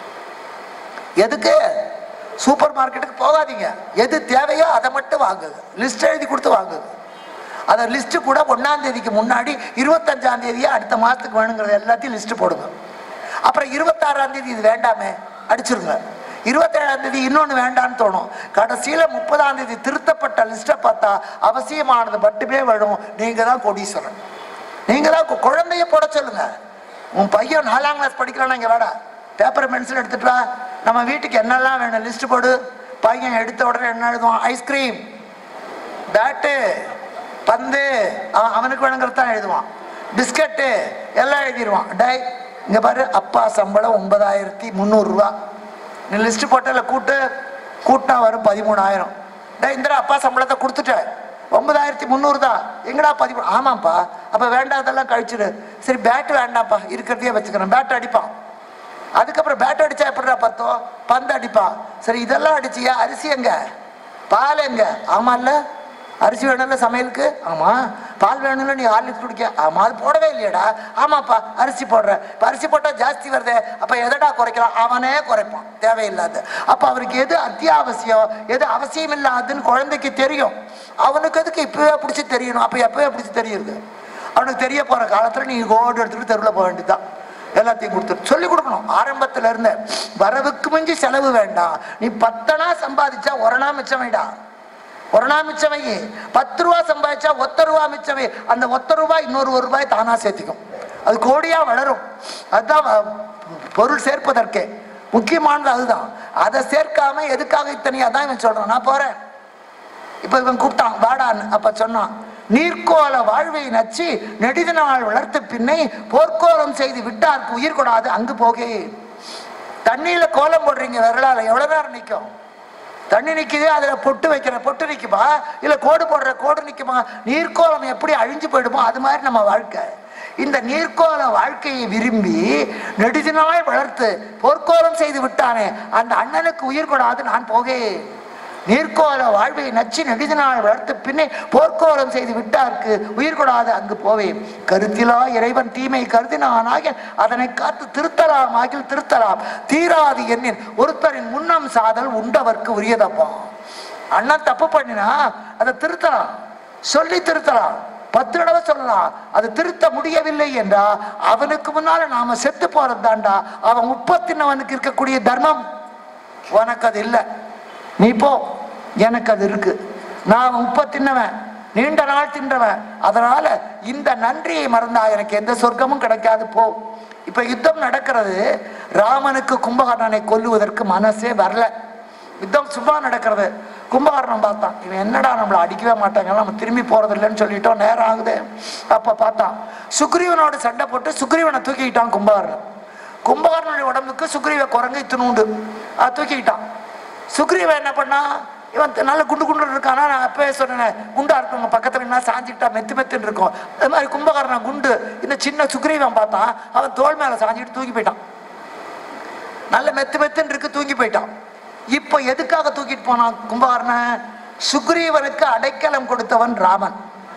எதுக்கு சூப்பர் மார்க்கெட்டுக்கு போகாதீங்க எது தேவையோ அதை மட்டும் வாங்குங்க லிஸ்ட் எழுதி கொடுத்து வாங்குங்க அந்த லிஸ்ட் கூட ஒன்னாம் தேதிக்கு முன்னாடி இருபத்தஞ்சாம் தேதியே அடுத்த மாசத்துக்கு வேணுங்கிறத எல்லாத்தையும் லிஸ்ட் போடுங்க அப்புறம் இருபத்தாறாம் தேதி இது வேண்டாமே அடிச்சிருங்க இருபத்தேழாம் தேதி இன்னொன்று வேண்டான்னு தோணும் கடைசியில் முப்பதாம் தேதி திருத்தப்பட்ட லிஸ்ட்டை பார்த்தா அவசியமானது மட்டுமே வேணும் நீங்கள் தான் கொடீஸ்வரன் நீங்கள் தான் கு- குழந்தைய போட சொல்லுங்க உன் பையன் நாலாம் கிளாஸ் படிக்கிறான் இங்கே வாடா பேப்பர் பென்சில் எடுத்துட்டு வா நம்ம வீட்டுக்கு என்னெல்லாம் வேணும் லிஸ்ட் போடு பையன் எடுத்த உடனே என்ன எழுதுவான் ஐஸ்கிரீம் பேட்டு பந்து அவன் அவனுக்கு வேணுங்கிறது தான் எழுதுவான் பிஸ்கட்டு எல்லாம் எழுதிடுவான் டை இங்க பாரு அப்பா சம்பளம் ஒன்பதாயிரத்தி முந்நூறுரூவா நீ லிஸ்ட் போட்டல கூட்டு கூட்டினா வரும் பதிமூணாயிரம் டே இந்திரா அப்பா சம்பளத்தை கொடுத்துட்டேன் ஒன்பதாயிரத்தி முந்நூறு தான் எங்கடா பதிமூணு ஆமாப்பா அப்போ வேண்டாதெல்லாம் கழிச்சிடு சரி பேட்டு வேண்டாம்ப்பா இருக்கிறதையே வச்சுக்கிறேன் பேட் அடிப்பான் அதுக்கப்புறம் பேட் அடிச்சா எப்படிடா பத்தோம் பந்து அடிப்பான் சரி இதெல்லாம் அடிச்சியா அரிசி எங்க பால் எங்க ஆமால்ல அரிசி வேணும்ல சமையலுக்கு ஆமா பால் வேணும்ல நீ ஹார்லிக்ஸ் குடிக்க ஆமா அது போடவே இல்லையடா ஆமாப்பா அரிசி போடுற இப்போ அரிசி போட்டா ஜாஸ்தி வருதே அப்ப எதடா குறைக்கலாம் அவனே குறைப்பான் தேவையில்லாத அப்ப அவருக்கு எது அத்தியாவசியம் எது அவசியம் இல்லாதுன்னு குழந்தைக்கு தெரியும் அவனுக்கு எதுக்கு இப்பவே பிடிச்சி தெரியணும் அப்ப எப்பவே பிடிச்சி தெரியுது அவனுக்கு தெரிய போற காலத்துல நீ கோடு எடுத்துட்டு தெருவில் போக வேண்டியதுதான் எல்லாத்தையும் கொடுத்து சொல்லி கொடுக்கணும் ஆரம்பத்துல இருந்து வரவுக்கு மிஞ்சி செலவு வேண்டாம் நீ பத்தனா சம்பாதிச்சா ஒரணா மிச்சம் வேண்டாம் ஒரணா மிச்சம் வை பத்து ரூபா சம்பாதிச்சா ஒத்த ரூபா மிச்சம் வை அந்த ஒத்த ரூபாய் இன்னொரு ஒரு ரூபாய் தானா சேர்த்துக்கும் அது கோடியா வளரும் அதுதான் வ- பொருள் சேர்ப்பதற்கே முக்கியமானது அதுதான் அதை சேர்க்காம எதுக்காக இத்தனையா தான் இவன் சொல்றான் நான் போறேன் இப்ப இவன் கூப்பிட்டான் வாடான்னு அப்ப சொன்னான் நீர்க்கோல வாழ்வை நச்சி நெடிது நாள் வளர்த்த பின்னை போர்க்கோலம் செய்து விட்டார்க்கு உயிர் கொடாது அங்கு போகே தண்ணியில கோலம் போடுறீங்க விரலால எவ்வளவு நேரம் நிக்கும் தண்ணி நிக்குது அதுல பொட்டு வைக்கிற பொட்டு நிக்குமா இல்ல கோடு போடுற கோடு நிக்குமா நீர்க்கோலம் எப்படி அழிஞ்சு போயிடுமோ அது மாதிரி நம்ம வாழ்க்கை இந்த நீர்க்கோல வாழ்க்கையை விரும்பி நெடுது நாள் வளர்த்து போர்க்கோலம் செய்து விட்டானே அந்த அண்ணனுக்கு உயிர் கொடாது நான் போகே நீர்க்கோல வாழ்வை நச்சு நெடுது நாள் வளர்த்து பின்னே போர்க்கோலம் செய்து விட்டார்க்கு உயிர் கொடாது அங்கு போவேன் கருத்திலா இறைவன் தீமை கருதினானாக அதனை காத்து திருத்தலாம் ஆகில் திருத்தலாம் தீராது எண்ணின் ஒருத்தரின் முன்னம் சாதல் உண்டவர்க்கு உரியதப்பா அண்ணன் தப்பு பண்ணினா அதை திருத்தலாம் சொல்லி திருத்தலாம் பத்து தடவை சொல்லலாம் அது திருத்த முடியவில்லை என்றா அவனுக்கு முன்னால நாம செத்து போறது தாண்டா அவன் முப்பத்தினவனுக்கு இருக்கக்கூடிய தர்மம் உனக்கு அது இல்லை நீ போ எனக்கு அது இருக்கு நான் உப்ப தின்னவன் நீண்ட நாள் தின்றவன் அதனால இந்த நன்றியை மறந்தா எனக்கு எந்த சொர்க்கமும் கிடைக்காது போ இப்ப யுத்தம் நடக்கிறது ராமனுக்கு கும்பகர்ணனை கொல்லுவதற்கு மனசே வரல யுத்தம் சும்மா நடக்கிறது கும்பகர்ணன் பார்த்தான் இவன் என்னடா நம்மளை அடிக்கவே மாட்டாங்க நம்ம திரும்பி போறது இல்லைன்னு சொல்லிட்டோம் நேரம் ஆகுது அப்ப பார்த்தான் சுக்ரீவனோட சண்டை போட்டு சுக்ரீவனை தூக்கிக்கிட்டான் கும்பகர்ணன் கும்பகர்ணனுடைய உடம்புக்கு சுக்ரீவ குரங்கு இத்தினூண்டு அதை தூக்கிக்கிட்டான் சுக்ரீவன் என்ன பண்ணா இவன் நல்ல குண்டு குண்டு இருக்கானா நான் அப்பவே சொன்னேன் குண்டா இருக்கவங்க பக்கத்துல என்ன சாஞ்சிக்கிட்டா மெத்து மெத்துன்னு இருக்கும் அது மாதிரி கும்பகர்ணன் குண்டு இந்த சின்ன சுக்ரீவன் பார்த்தான் அவன் தோல் மேல சாஞ்சிட்டு தூக்கி போயிட்டான் நல்ல மெத்து மெத்துன்னு இருக்கு தூங்கி போயிட்டான் இப்போ எதுக்காக தூக்கிட்டு போனான் கும்பகர்ணன் சுக்ரீவனுக்கு அடைக்கலம் கொடுத்தவன் ராமன்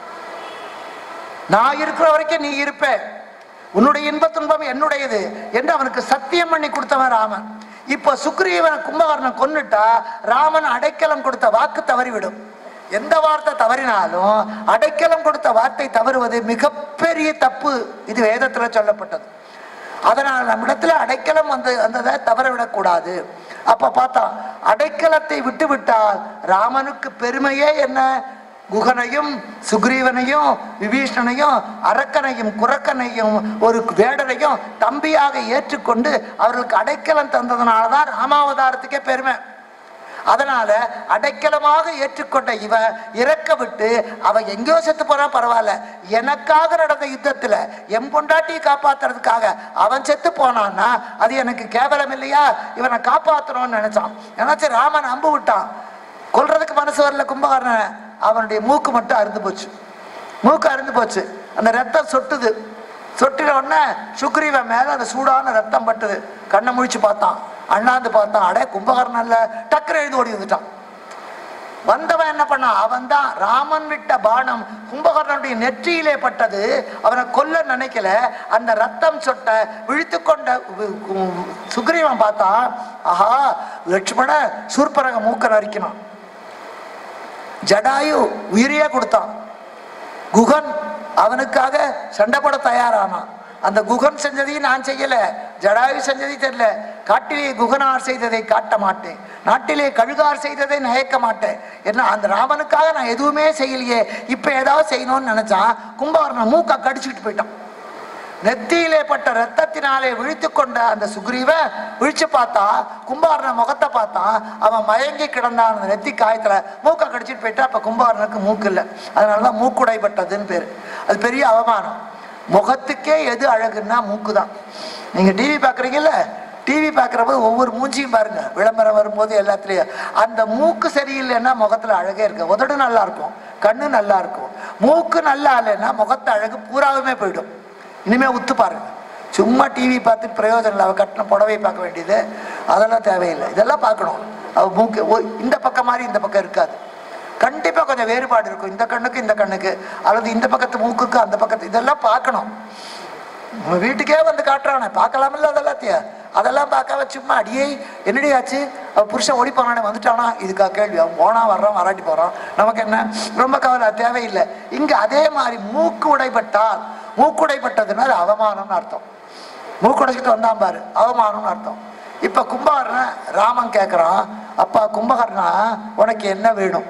நான் இருக்கிற வரைக்கும் நீ இருப்ப உன்னுடைய இன்ப துன்பம் என்னுடையது என்று அவனுக்கு சத்தியம் பண்ணி கொடுத்தவன் ராமன் இப்போ சுக்ரீவனை கும்பகர்ணன் கொன்னுட்டா ராமன் அடைக்கலம் கொடுத்த வாக்கு தவறிவிடும் எந்த வார்த்தை தவறினாலும் அடைக்கலம் கொடுத்த வார்த்தை தவறுவது மிகப்பெரிய தப்பு இது வேதத்துல சொல்லப்பட்டது அதனால் நம்மிடத்துல அடைக்கலம் வந்து வந்ததை தவற விடக்கூடாது அப்ப பார்த்தா அடைக்கலத்தை விட்டு விட்டால் ராமனுக்கு பெருமையே என்ன குகனையும் சுக்ரீவனையும் விபீஷணனையும் அரக்கனையும் குரக்கனையும் ஒரு வேடனையும் தம்பியாக ஏற்றுக்கொண்டு அவர்களுக்கு அடைக்கலம் தந்ததுனால தான் ராமாவதாரத்துக்கே பெருமை அதனால அடைக்கலமாக ஏற்றுக்கொண்ட இவன் இறக்க விட்டு அவன் எங்கேயோ செத்து போனா பரவாயில்ல எனக்காக நடந்த யுத்தத்துல என் பொண்டாட்டியை காப்பாத்துறதுக்காக அவன் செத்து போனான்னா அது எனக்கு கேவலம் இல்லையா இவனை காப்பாத்தணும்னு நினைச்சான் நினைச்சு ராமன் அம்பு விட்டான் கொல்றதுக்கு மனசு வரல கும்பகர்ணன் அவனுடைய மூக்கு மட்டும் அறுந்து போச்சு மூக்கு அறுந்து போச்சு அந்த ரத்தம் சொட்டுது சொட்டின உடனே சுக்ரீவன் மேல அந்த சூடான ரத்தம் பட்டுது கண்ணை முழிச்சு பார்த்தான் அண்ணாந்து பார்த்தான் அடே கும்பகர்ணன் இல்ல டக்குனு எழுந்து ஓடி வந்துட்டான் வந்தவன் என்ன பண்ணான் அவன் தான் ராமன் விட்ட பானம் கும்பகர்ணனுடைய நெற்றியிலே பட்டது அவனை கொல்ல நினைக்கல அந்த ரத்தம் சொட்ட விழித்து கொண்ட கு- கு- சுக்ரீவன் பார்த்தான் ஆஹா லட்சுமண சூர்பரக மூக்க நரிக்கணும் ஜடாயு உயிரையே கொடுத்தான் குகன் அவனுக்காக சண்டை போட தயாரானான் அந்த குகன் செஞ்சதையும் நான் செய்யல ஜடாயு செஞ்சதையும் தெரியல காட்டிலே குகனார் செய்ததை காட்ட மாட்டேன் நாட்டிலே கழுகார் செய்ததை நயக்க மாட்டேன் என்ன அந்த ராமனுக்காக நான் எதுவுமே செய்யலையே இப்ப ஏதாவது செய்யணும்னு நினைச்சான் கும்பகர்ணன் மூக்க கடிச்சுக்கிட்டு போயிட்டான் நெத்தியிலே பட்ட ரத்தத்தினாலே விழித்து கொண்ட அந்த சுக்ரீவன் விழிச்சு பார்த்தா கும்பகர்ண முகத்தை பார்த்தா அவன் மயங்கி கிடந்தான் அந்த நெத்தி காயத்துல மூக்க கடிச்சிட்டு போயிட்டா அப்ப கும்பகர்ணனுக்கு மூக்கு இல்லை அதனாலதான் மூக்குடைப்பட்டதுன்னு பேரு அது பெரிய அவமானம் முகத்துக்கே எது அழகுன்னா மூக்கு தான் நீங்க டிவி பாக்குறீங்கல்ல டிவி பார்க்குறப்ப ஒவ்வொரு மூஞ்சியும் பாருங்க விளம்பரம் வரும்போது எல்லாத்துலயும் அந்த மூக்கு சரியில்லைன்னா முகத்துல அழகே இருக்கு உதடு நல்லா இருக்கும் கண்ணு நல்லா இருக்கும் மூக்கு நல்லா இல்லைன்னா முகத்து அழகு பூராவுமே போயிடும் இனிமே உத்து பாருங்க சும்மா டிவி பார்த்துட்டு பிரயோஜனம் இல்லை அவ கட்டின புடவை பார்க்க வேண்டியது அதெல்லாம் தேவையில்லை இதெல்லாம் பார்க்கணும் அவ மூக்கு ஓ- இந்த பக்கம் மாதிரி இந்த பக்கம் இருக்காது கண்டிப்பா கொஞ்சம் வேறுபாடு இருக்கும் இந்த கண்ணுக்கு இந்த கண்ணுக்கு அல்லது இந்த பக்கத்து மூக்குக்கு அந்த பக்கத்து இதெல்லாம் பார்க்கணும் உங்க வீட்டுக்கே வந்து காட்டுறானே பார்க்கலாமில்ல அதெல்லாத்தையும் அதெல்லாம் பார்க்காம சும்மா அடியே என்னடி ஆச்சு அவ புருஷன் ஓடி போனானே வந்துட்டானா இதுக்கா கேள்வி அவன் போனா வர்றான் வராட்டி போறான் நமக்கு என்ன ரொம்ப கவலை தேவையில்லை இங்க அதே மாதிரி மூக்கு உடைப்பட்டால் மூக்கு உடைப்பட்டதுன்னா அது அவமானம்னு அர்த்தம் மூக்கு உடைச்சிட்டு வந்தான் பாரு அவமானம்னு அர்த்தம் இப்ப கும்பகர்ணன் ராமன் கேட்கிறான் அப்பா கும்பகர்ணா உனக்கு என்ன வேணும்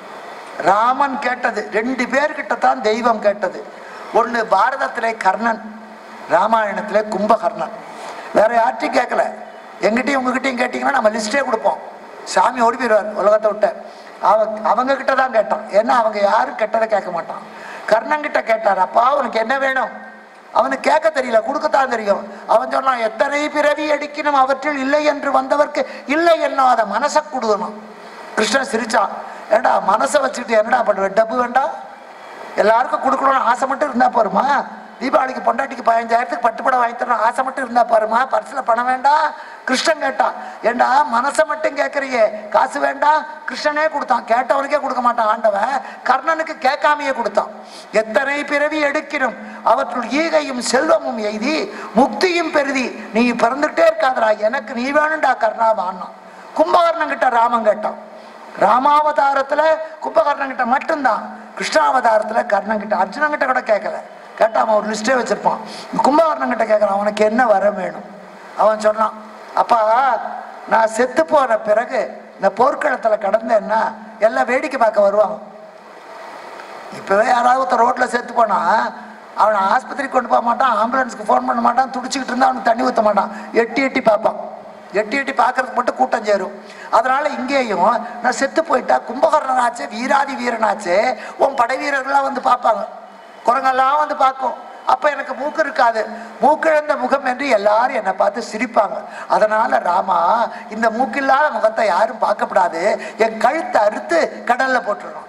ராமன் கேட்டது ரெண்டு பேர்கிட்ட தான் தெய்வம் கேட்டது ஒண்ணு பாரதத்திலே கர்ணன் ராமாயணத்திலே கும்பகர்ணன் வேற யார்ட்டையும் கேட்கல எங்கிட்டையும் உங்ககிட்டயும் கேட்டீங்கன்னா நம்ம லிஸ்டே கொடுப்போம் சாமி ஓடி போயிடுவார் உலகத்தை விட்ட அவ அவங்க கிட்ட தான் கேட்டான் ஏன்னா அவங்க யாரும் கெட்டதை கேட்க மாட்டான் கர்ணன் கிட்ட கேட்டார் அப்பா உனக்கு என்ன வேணும் அவனுக்கு கேட்க தெரியல கொடுக்கத்தான் தெரியும் அவன் சொன்னான் எத்தனை பிறவி அடிக்கணும் அவற்றில் இல்லை என்று வந்தவர்க்கு இல்லை என்னாத மனசை கொடுக்கணும் கிருஷ்ணன் சிரிச்சான் ஏண்டா மனசை வச்சுக்கிட்டு என்னடா பண்ணுவேன் டப்பு வேண்டாம் எல்லாருக்கும் கொடுக்கணும்னு ஆசை மட்டும் இருந்தா போருமா தீபாவளிக்கு பொண்டாட்டிக்கு பதினஞ்சாயிரத்துக்கு பட்டுப்படம் வாங்கி தரணும் ஆசை மட்டும் இருந்தா பாருமா பர்ஸ்ல பணம் வேண்டாம் கிருஷ்ணன் கேட்டான் ஏண்டா மனசை மட்டும் கேட்கறியே காசு வேண்டாம் கிருஷ்ணனே கொடுத்தான் கேட்டவனுக்கே கொடுக்க மாட்டான் ஆண்டவன் கர்ணனுக்கு கேட்காமையே கொடுத்தான் எத்தனை பிறவி எடுக்கினும் அவற்றுள் ஈகையும் செல்வமும் எய்தி முக்தியும் பெருதி நீ பிறந்துட்டே இருக்காதடா எனக்கு நீ வேணும்டா கர்ணா வான்னா கும்பகர்ணன் கிட்ட ராமன் கேட்டான் ராமாவதாரத்துல கும்பகர்ணன் கிட்ட மட்டும்தான் கிருஷ்ணாவதாரத்துல கர்ணன் கிட்ட அர்ஜுனன் கிட்ட கூட கேட்கல கேட்டா அவன் ஒரு லிஸ்டே வச்சிருப்பான் கும்பகர்ணன் கிட்ட கேட்கறான் அவனுக்கு என்ன வரம் வேணும் அவன் சொன்னான் அப்பா நான் செத்து போன பிறகு இந்த போர்க்களத்துல கடந்தேன்னா எல்லாம் வேடிக்கை பார்க்க வருவாங்க இப்பவே யாராவது ஒருத்தர் ரோட்ல செத்து போனா அவனை ஆஸ்பத்திரிக்கு கொண்டு போக மாட்டான் ஆம்புலன்ஸ்க்கு ஃபோன் பண்ண மாட்டான் துடிச்சுக்கிட்டு இருந்தா அவனுக்கு தண்ணி ஊற்ற மாட்டான் எட்டி எட்டி பார்ப்பான் எட்டி எட்டி பார்க்கறதுக்கு மட்டும் கூட்டம் சேரும் அதனால இங்கேயும் நான் செத்து போயிட்டா கும்பகர்ணனாச்சே வீராதி வீரனாச்சே உன் படை வீரர்கள்லாம் வந்து பார்ப்பாங்க குரங்கெல்லாம் வந்து பார்க்கும் அப்ப எனக்கு மூக்கு இருக்காது மூக்கிழந்த முகம் என்று எல்லாரும் என்னை பார்த்து சிரிப்பாங்க அதனால ராமா இந்த மூக்கில்லாத முகத்தை யாரும் பார்க்கப்படாது என் கழுத்தை அறுத்து கடல்ல போட்டுறோம்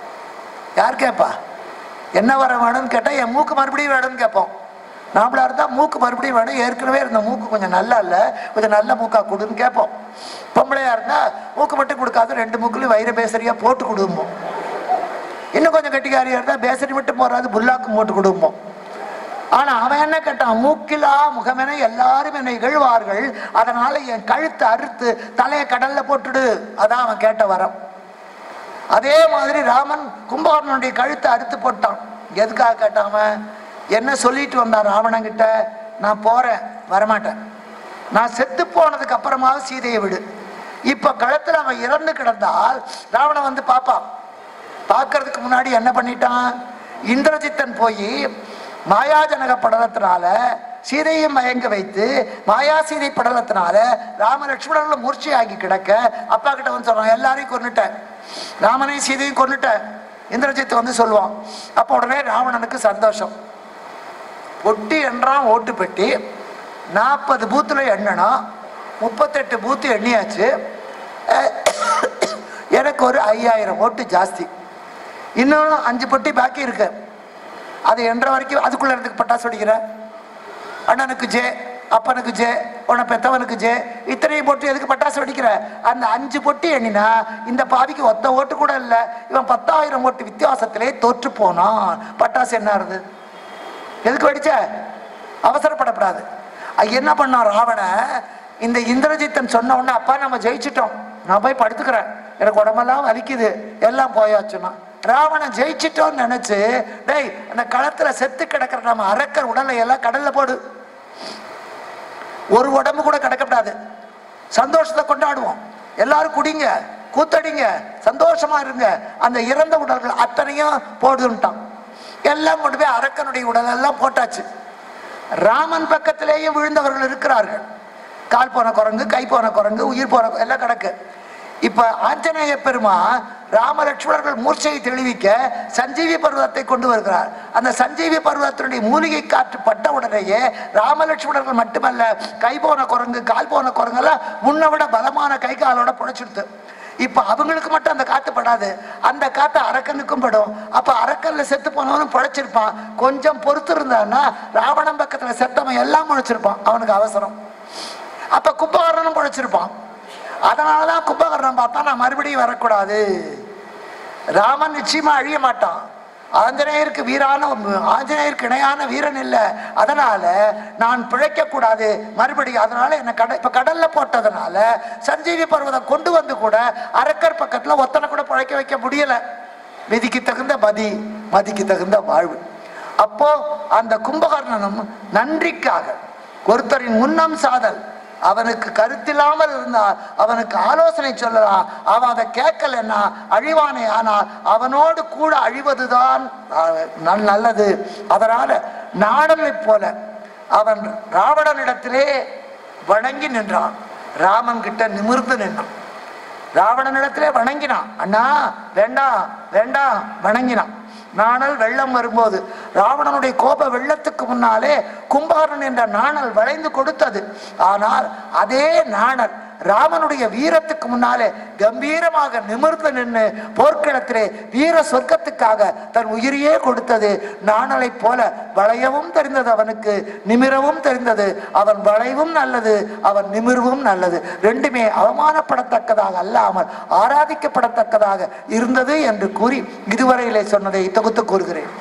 யார் கேட்பா என்ன வர வேணும்னு கேட்டால் என் மூக்கு மறுபடியும் வேணும்னு கேட்போம் நாமளா இருந்தால் மூக்கு மறுபடியும் வேணும் ஏற்கனவே இருந்த மூக்கு கொஞ்சம் நல்லா இல்லை கொஞ்சம் நல்ல மூக்கா கொடுன்னு கேட்போம் பொம்பளையா இருந்தால் மூக்கு மட்டும் கொடுக்காது ரெண்டு மூக்குலையும் வயிறு பேசரியா போட்டு கொடுப்போம் இன்னும் கொஞ்சம் கட்டிக்காரியா இருந்தால் பேசரி மட்டும் போறாது புல்லாக்கும் போட்டு கொடுப்போம் ஆனா அவன் என்ன கேட்டான் மூக்கிலா முகமென எல்லாரும் என்னை இகழ்வார்கள் அதனால என் கழுத்தை அறுத்து தலையை கடல்ல போட்டுடு அதான் அவன் கேட்ட வரம் அதே மாதிரி ராமன் கும்பகர்ணனுடைய கழுத்தை அறுத்து போட்டான் எதுக்காக கேட்டான் அவன் என்ன சொல்லிட்டு வந்தான் ராவணன் கிட்ட நான் போறேன் வரமாட்டேன் நான் செத்து போனதுக்கு அப்புறமாவது சீதையை விடு இப்ப கழுத்துல அவன் இறந்து கிடந்தால் ராவணன் வந்து பார்ப்பான் பார்க்கறதுக்கு முன்னாடி என்ன பண்ணிட்டான் இந்திரஜித்தன் போய் மாயாஜனக படலத்தினால சீதையும் மயங்க வைத்து மாயா சீதை படலத்தினால ராம லட்சுமணர்களும் மூர்ச்சையாகி கிடக்க அப்பா கிட்ட வந்து சொல்றான் எல்லாரையும் கொன்னுட்டேன் ராமனையும் சீதையும் கொன்னுட்டேன் இந்திரஜித் வந்து சொல்லுவான் அப்போ உடனே ராவணனுக்கு சந்தோஷம் பொட்டி என்றான் ஓட்டு பெட்டி நாற்பது பூத்துல எண்ணணும் முப்பத்தெட்டு பூத்து எண்ணியாச்சு அஹ், எனக்கு ஒரு ஐயாயிரம் ஓட்டு ஜாஸ்தி இன்னும் அஞ்சு பொட்டி பாக்கி இருக்கு அது என்ற வரைக்கும் அதுக்குள்ள இருந்து பட்டாசு வெடிக்கிற அண்ணனுக்கு ஜே அப்பனுக்கு ஜே உன பெத்தவனுக்கு ஜே இத்தனையும் பொட்டி எதுக்கு பட்டாசு வெடிக்கிற அந்த அஞ்சு பொட்டி எண்ணினா இந்த பாவிக்கு ஒத்த ஓட்டு கூட இல்லை இவன் பத்தாயிரம் ஓட்டு வித்தியாசத்திலே தோற்று போனான் பட்டாசு என்ன ஆறுது எதுக்கு வெடிச்ச அவசரப்படக்கூடாது அது என்ன பண்ணான் ராவண இந்த இந்திரஜித்தன் சொன்ன உடனே அப்பா நம்ம ஜெயிச்சிட்டோம் நான் போய் படுத்துக்கிறேன் எனக்கு உடம்பெல்லாம் வலிக்குது எல்லாம் போயாச்சுன்னா ராவணன் ஜெயிச்சிட்டோம்னு நினைச்சு டேய் அந்த களத்துல செத்து கிடக்கிற நம்ம அரக்கர் உடலை எல்லாம் கடல்ல போடு ஒரு உடம்பு கூட கிடக்கப்படாது சந்தோஷத்தை கொண்டாடுவோம் எல்லாரும் குடிங்க கூத்தடிங்க சந்தோஷமா இருங்க அந்த இறந்த உடல்கள் அத்தனையும் போடுன்ட்டான் எல்லாம் கொண்டு போய் அரக்கனுடைய உடல் எல்லாம் போட்டாச்சு ராமன் பக்கத்திலேயே விழுந்தவர்கள் இருக்கிறார்கள் கால் போன குரங்கு கை போன குரங்கு உயிர் போன கு- எல்லாம் கிடக்கு இப்ப ஆஞ்சநேய பெருமா ராம லட்சுமணர்கள் மூர்ச்சையை தெளிவிக்க சஞ்சீவி பர்வதத்தை கொண்டு வருகிறார் அந்த சஞ்சீவி பர்வதத்தினுடைய மூலிகை காற்று பட்ட உடனேயே ராம லட்சுமணர்கள் மட்டுமல்ல கை போன குரங்கு கால் போன குரங்கெல்லாம் முன்ன விட பலமான கை காலோட புடைச்சிடுது இப்ப அவங்களுக்கு மட்டும் அந்த காத்து படாது அந்த காத்து அரக்கனுக்கும் படும் அப்ப அரக்கன்ல செத்து போனவனும் பிழைச்சிருப்பான் கொஞ்சம் பொறுத்து இருந்தான்னா ராவணன் பக்கத்துல செத்தவன் எல்லாம் முளைச்சிருப்பான் அவனுக்கு அவசரம் அப்ப கும்பகர்ணனும் பிழைச்சிருப்பான் அதனாலதான் கும்பகர்ணன் பார்த்தா நான் மறுபடியும் வரக்கூடாது ராமன் நிச்சயமா அழிய மாட்டான் ஆஞ்சநேயருக்கு வீரான ஆஞ்சநேயருக்கு இணையான வீரன் இல்லை அதனால நான் பிழைக்க கூடாது மறுபடியும் அதனால என்ன கட இப்ப கடல்ல போட்டதுனால சஞ்சீவி பர்வதம் கொண்டு வந்து கூட அரக்கர் பக்கத்துல ஒத்தனை கூட பிழைக்க வைக்க முடியல விதிக்கு தகுந்த மதி மதிக்கு தகுந்த வாழ்வு அப்போ அந்த கும்பகர்ணனும் நன்றிக்காக ஒருத்தரின் முன்னம் சாதல் அவனுக்கு கருத்தில்லாமல் இருந்தால் அவனுக்கு ஆலோசனை சொல்லலாம் அவன் அதை கேட்கலன்னா அழிவானே ஆனால் அவனோடு கூட அழிவதுதான் அஹ், நல்- நல்லது அதனால நாடலைப் போல அவன் ராவணனிடத்திலே வணங்கி நின்றான் ராமன் கிட்ட நிமிர்ந்து நின்றான் ராவணனிடத்திலே வணங்கினான் அண்ணா வேண்டாம் வேண்டாம் வணங்கினான் நாணல் வெள்ளம் வரும்போது ராவணனுடைய கோப வெள்ளத்துக்கு முன்னாலே கும்பகர்ணன் என்ற நாணல் வளைந்து கொடுத்தது ஆனால் அதே நாணல் ராமனுடைய வீரத்துக்கு முன்னாலே கம்பீரமாக நிமிர்ந்து நின்று போர்க்களத்திலே வீர சொர்க்கத்துக்காக தன் உயிரையே கொடுத்தது நாணலை போல வளையவும் தெரிந்தது அவனுக்கு நிமிரவும் தெரிந்தது அவன் வளைவும் நல்லது அவன் நிமிர்வும் நல்லது ரெண்டுமே அவமானப்படத்தக்கதாக அல்லாமல் ஆராதிக்கப்படத்தக்கதாக இருந்தது என்று கூறி இதுவரையிலே சொன்னதை தொகுத்து கூறுகிறேன்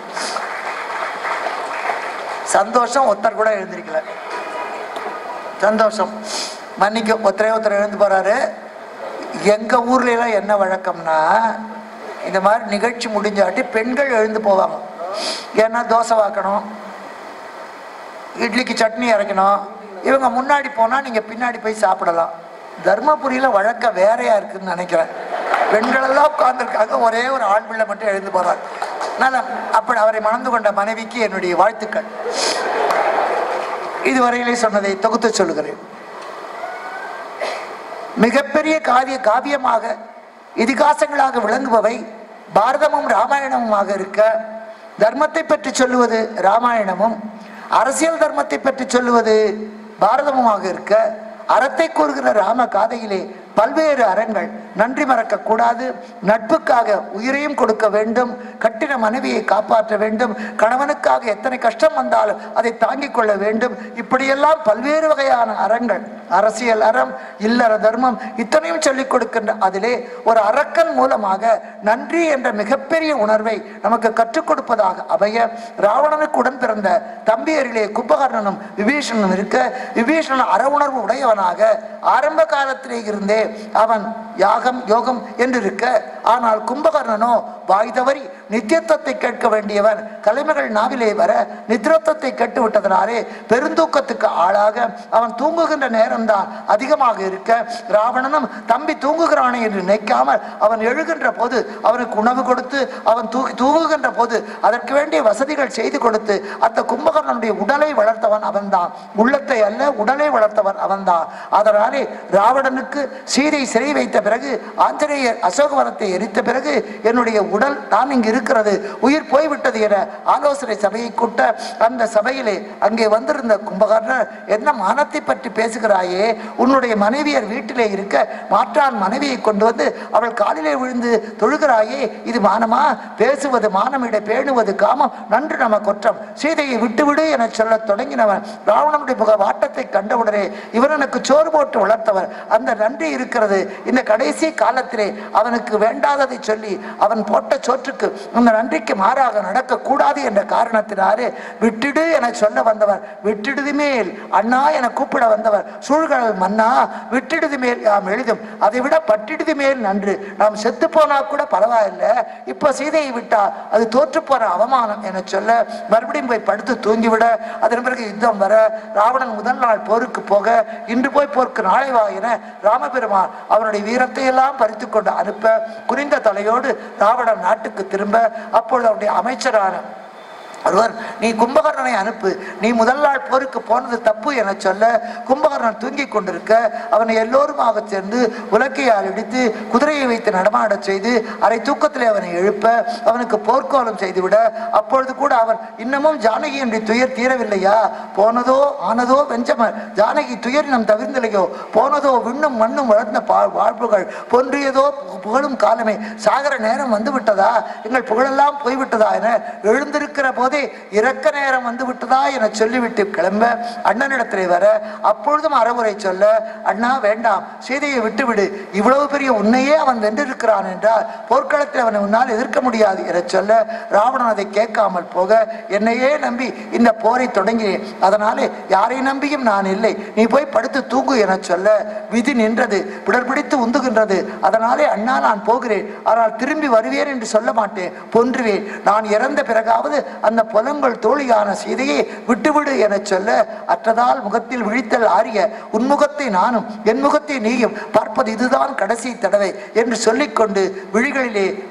சந்தோஷம் ஒருத்தர் கூட எழுந்திருக்கல சந்தோஷம் மன்னிக்கு ஒருத்தரே ஒருத்தர் எழுந்து போறாரு எங்க ஊர்ல எல்லாம் என்ன வழக்கம்னா இந்த மாதிரி நிகழ்ச்சி முடிஞ்சாட்டி பெண்கள் எழுந்து போவாங்க ஏன்னா தோசை வாக்கணும் இட்லிக்கு சட்னி அரைக்கணும் இவங்க முன்னாடி போனா நீங்க பின்னாடி போய் சாப்பிடலாம் தர்மபுரியில வழக்கம் வேறையா இருக்குன்னு நினைக்கிறேன் பெண்கள் எல்லாம் உட்கார்ந்துருக்காங்க ஒரே ஒரு ஆண் பிள்ளை மட்டும் எழுந்து போறார் நல்ல அப்படி அவரை மணந்து கொண்ட மனைவிக்கு என்னுடைய வாழ்த்துக்கள் இதுவரையிலே சொன்னதை தொகுத்து சொல்லுகிறேன் மிகப்பெரிய காவிய காவியமாக இதிகாசங்களாக விளங்குபவை பாரதமும் ராமாயணமுமாக இருக்க தர்மத்தை பற்றி சொல்லுவது ராமாயணமும் அரசியல் தர்மத்தை பற்றி சொல்லுவது பாரதமுமாக இருக்க அறத்தை கூறுகிற ராம காதையிலே பல்வேறு அறங்கள் நன்றி மறக்க கூடாது நட்புக்காக உயிரையும் கொடுக்க வேண்டும் கட்டின மனைவியை காப்பாற்ற வேண்டும் கணவனுக்காக எத்தனை கஷ்டம் வந்தாலும் அதை தாங்கிக் கொள்ள வேண்டும் இப்படியெல்லாம் பல்வேறு வகையான அறங்கள் அரசியல் அறம் இல்லற தர்மம் இத்தனையும் சொல்லிக் கொடுக்கின்ற அதிலே ஒரு அரக்கன் மூலமாக நன்றி என்ற மிகப்பெரிய உணர்வை நமக்கு கற்றுக் கொடுப்பதாக அமைய ராவணனுக்கு உடன் பிறந்த தம்பியரிலே கும்பகர்ணனும் விபீஷணனும் இருக்க விபீஷணன் அற உணர்வு உடையவனாக ஆரம்ப காலத்திலே இருந்தே அவன் யாகம் யோகம் என்று இருக்க ஆனால் கும்பகர்ணனோ வாய் தவறி நித்தியத்துவத்தை கேட்க வேண்டியவன் கலைமைகள் நாவிலே வர நித்ரத்துவத்தை கேட்டு விட்டதனாலே பெருந்தூக்கத்துக்கு ஆளாக அவன் தூங்குகின்ற நேரம்தான் அதிகமாக இருக்க ராவணனும் தம்பி தூங்குகிறானே என்று நினைக்காமல் அவன் எழுகின்ற போது அவனுக்கு உணவு கொடுத்து அவன் தூக்கி தூங்குகின்ற போது அதற்கு வேண்டிய வசதிகள் செய்து கொடுத்து அந்த கும்பகர்ணனுடைய உடலை வளர்த்தவன் அவன்தான் உள்ளத்தை அல்ல உடலை வளர்த்தவன் அவன்தான் அதனாலே ராவணனுக்கு சீதை சிறை வைத்த பிறகு ஆஞ்சநேயர் அசோகவனத்தை எரித்த பிறகு என்னுடைய உடல் நான் இங்கு இருக்கிறது உயிர் போய்விட்டது என ஆலோசனை சபையை கூட்ட அந்த சபையிலே அங்கே வந்திருந்த கும்பகர்ணர் என்ன மானத்தை பற்றி பேசுகிறாயே உன்னுடைய மனைவியர் வீட்டிலே இருக்க மாற்றான் மனைவியை கொண்டு வந்து அவள் காலிலே விழுந்து தொழுகிறாயே இது மானமா பேசுவது மானமிட பேணுவது காமம் நன்று நம குற்றம் சீதையை விட்டுவிடு என சொல்லத் தொடங்கினவன் ராவணனுடைய முக வாட்டத்தை கண்டவுடனே இவன் எனக்கு சோறு போட்டு வளர்த்தவர் அந்த நன்றி இருக்கிறது இந்த கடைசி காலத்திலே அவனுக்கு வேண்டாததை சொல்லி அவன் போட்ட சோற்றுக்கு அந்த நன்றிக்கு மாறாக நடக்கக்கூடாது என்ற காரணத்தினாலே விட்டுடு என சொல்ல வந்தவர் விட்டுடுது மேல் அண்ணா என கூப்பிட வந்தவர் சூழ்கடல் மன்னா விட்டுடுது மேல் யாம் எழுதும் அதை விட பட்டிடுது மேல் நன்று நாம் செத்து போனா கூட பரவாயில்ல இப்ப சீதையை விட்டா அது தோற்று போற அவமானம் என சொல்ல மறுபடியும் போய் படுத்து தூங்கிவிட அதன் பிறகு யுத்தம் வர ராவணன் முதல் நாள் போருக்கு போக இன்று போய் போருக்கு நாளை வா என ராமபெருமான் அவனுடைய வீரத்தை எல்லாம் பறித்து கொண்டு அனுப்ப குனிந்த தலையோடு ராவணன் நாட்டுக்கு திரும்ப அப்பொழுது அவருடைய அமைச்சரான ஒருவர் நீ கும்பகர்ணனை அனுப்பு நீ முதல் நாள் போருக்கு போனது தப்பு என சொல்ல கும்பகர்ணன் தூங்கிக் கொண்டிருக்க அவனை எல்லோருமாக சேர்ந்து உலக்கையால் இடித்து குதிரையை வைத்து நடமாடச் செய்து அரை தூக்கத்திலே அவனை எழுப்ப அவனுக்கு போர்க்கோலம் செய்துவிட அப்பொழுது கூட அவன் இன்னமும் ஜானகியினுடைய துயர் தீரவில்லையா போனதோ ஆனதோ வெஞ்சம ஜானகி துயரினம் தவிர்ந்தில்லையோ போனதோ விண்ணும் மண்ணும் வளர்ந்த பா வாழ்வுகள் பொன்றியதோ பு- புகழும் காலமே சாகர நேரம் வந்து விட்டதா எங்கள் புகழெல்லாம் போய்விட்டதா என எழுந்திருக்கிற போதே இறக்க நேரம் வந்து விட்டதா என சொல்லிவிட்டு கிளம்ப அண்ணனிடத்திலே வர அப்பொழுதும் அறவுரை சொல்ல அண்ணா வேண்டாம் சீதையை விட்டுவிடு இவ்வளவு பெரிய உன்னையே அவன் வென்றிருக்கிறான் என்றால் போர்க்களத்தில் அவனை உன்னால் எதிர்க்க முடியாது என சொல்ல ராவணன் அதை கேட்காமல் போக என்னையே நம்பி இந்த போரை தொடங்கினேன் அதனாலே யாரை நம்பியும் நான் இல்லை நீ போய் படுத்து தூங்கு என சொல்ல விதி நின்றது பிடர்பிடித்து உந்துகின்றது அதனாலே அண்ணா நான் போகிறேன் ஆனால் திரும்பி வருவேன் என்று சொல்ல மாட்டேன் பொன்றுவேன் நான் இறந்த பிறகாவது அந்த புலங்கள் தோழியான சீதையை விட்டுவிடு என சொல்ல அற்றதால் முகத்தில் விழித்தல் ஆரிய உன்முகத்தை நானும் என் முகத்தை நீயும் பார்ப்பது இதுதான் கடைசி தடவை என்று சொல்லிக்கொண்டு விழிகளிலே